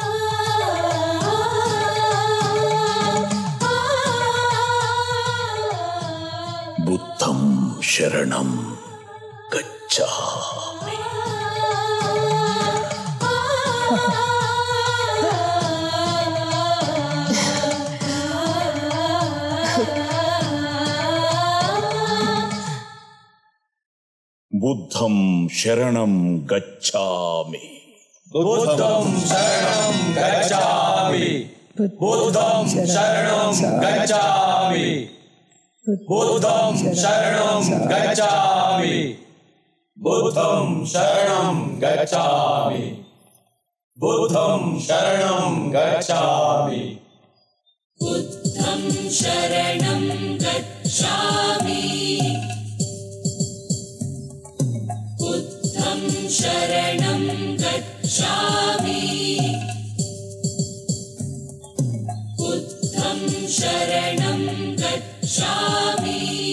[SPEAKER 13] ಬುದ್ಧಂ ಶರಣಂ ಗಚ್ಚಾಮಿ ಬುದ್ಧಂ ಶರಣಂ ಗಚ್ಚಾಮಿ
[SPEAKER 14] बुद्धं शरणं गच्छामि बुद्धं शरणं गच्छामि बुद्धं शरणं गच्छामि बुद्धं शरणं गच्छामि बुद्धं शरणं गच्छामि
[SPEAKER 16] बुद्धं शरणं गच्छामि बुद्धं शरणं गच्छामि बुद्धं शरणं गच्छामि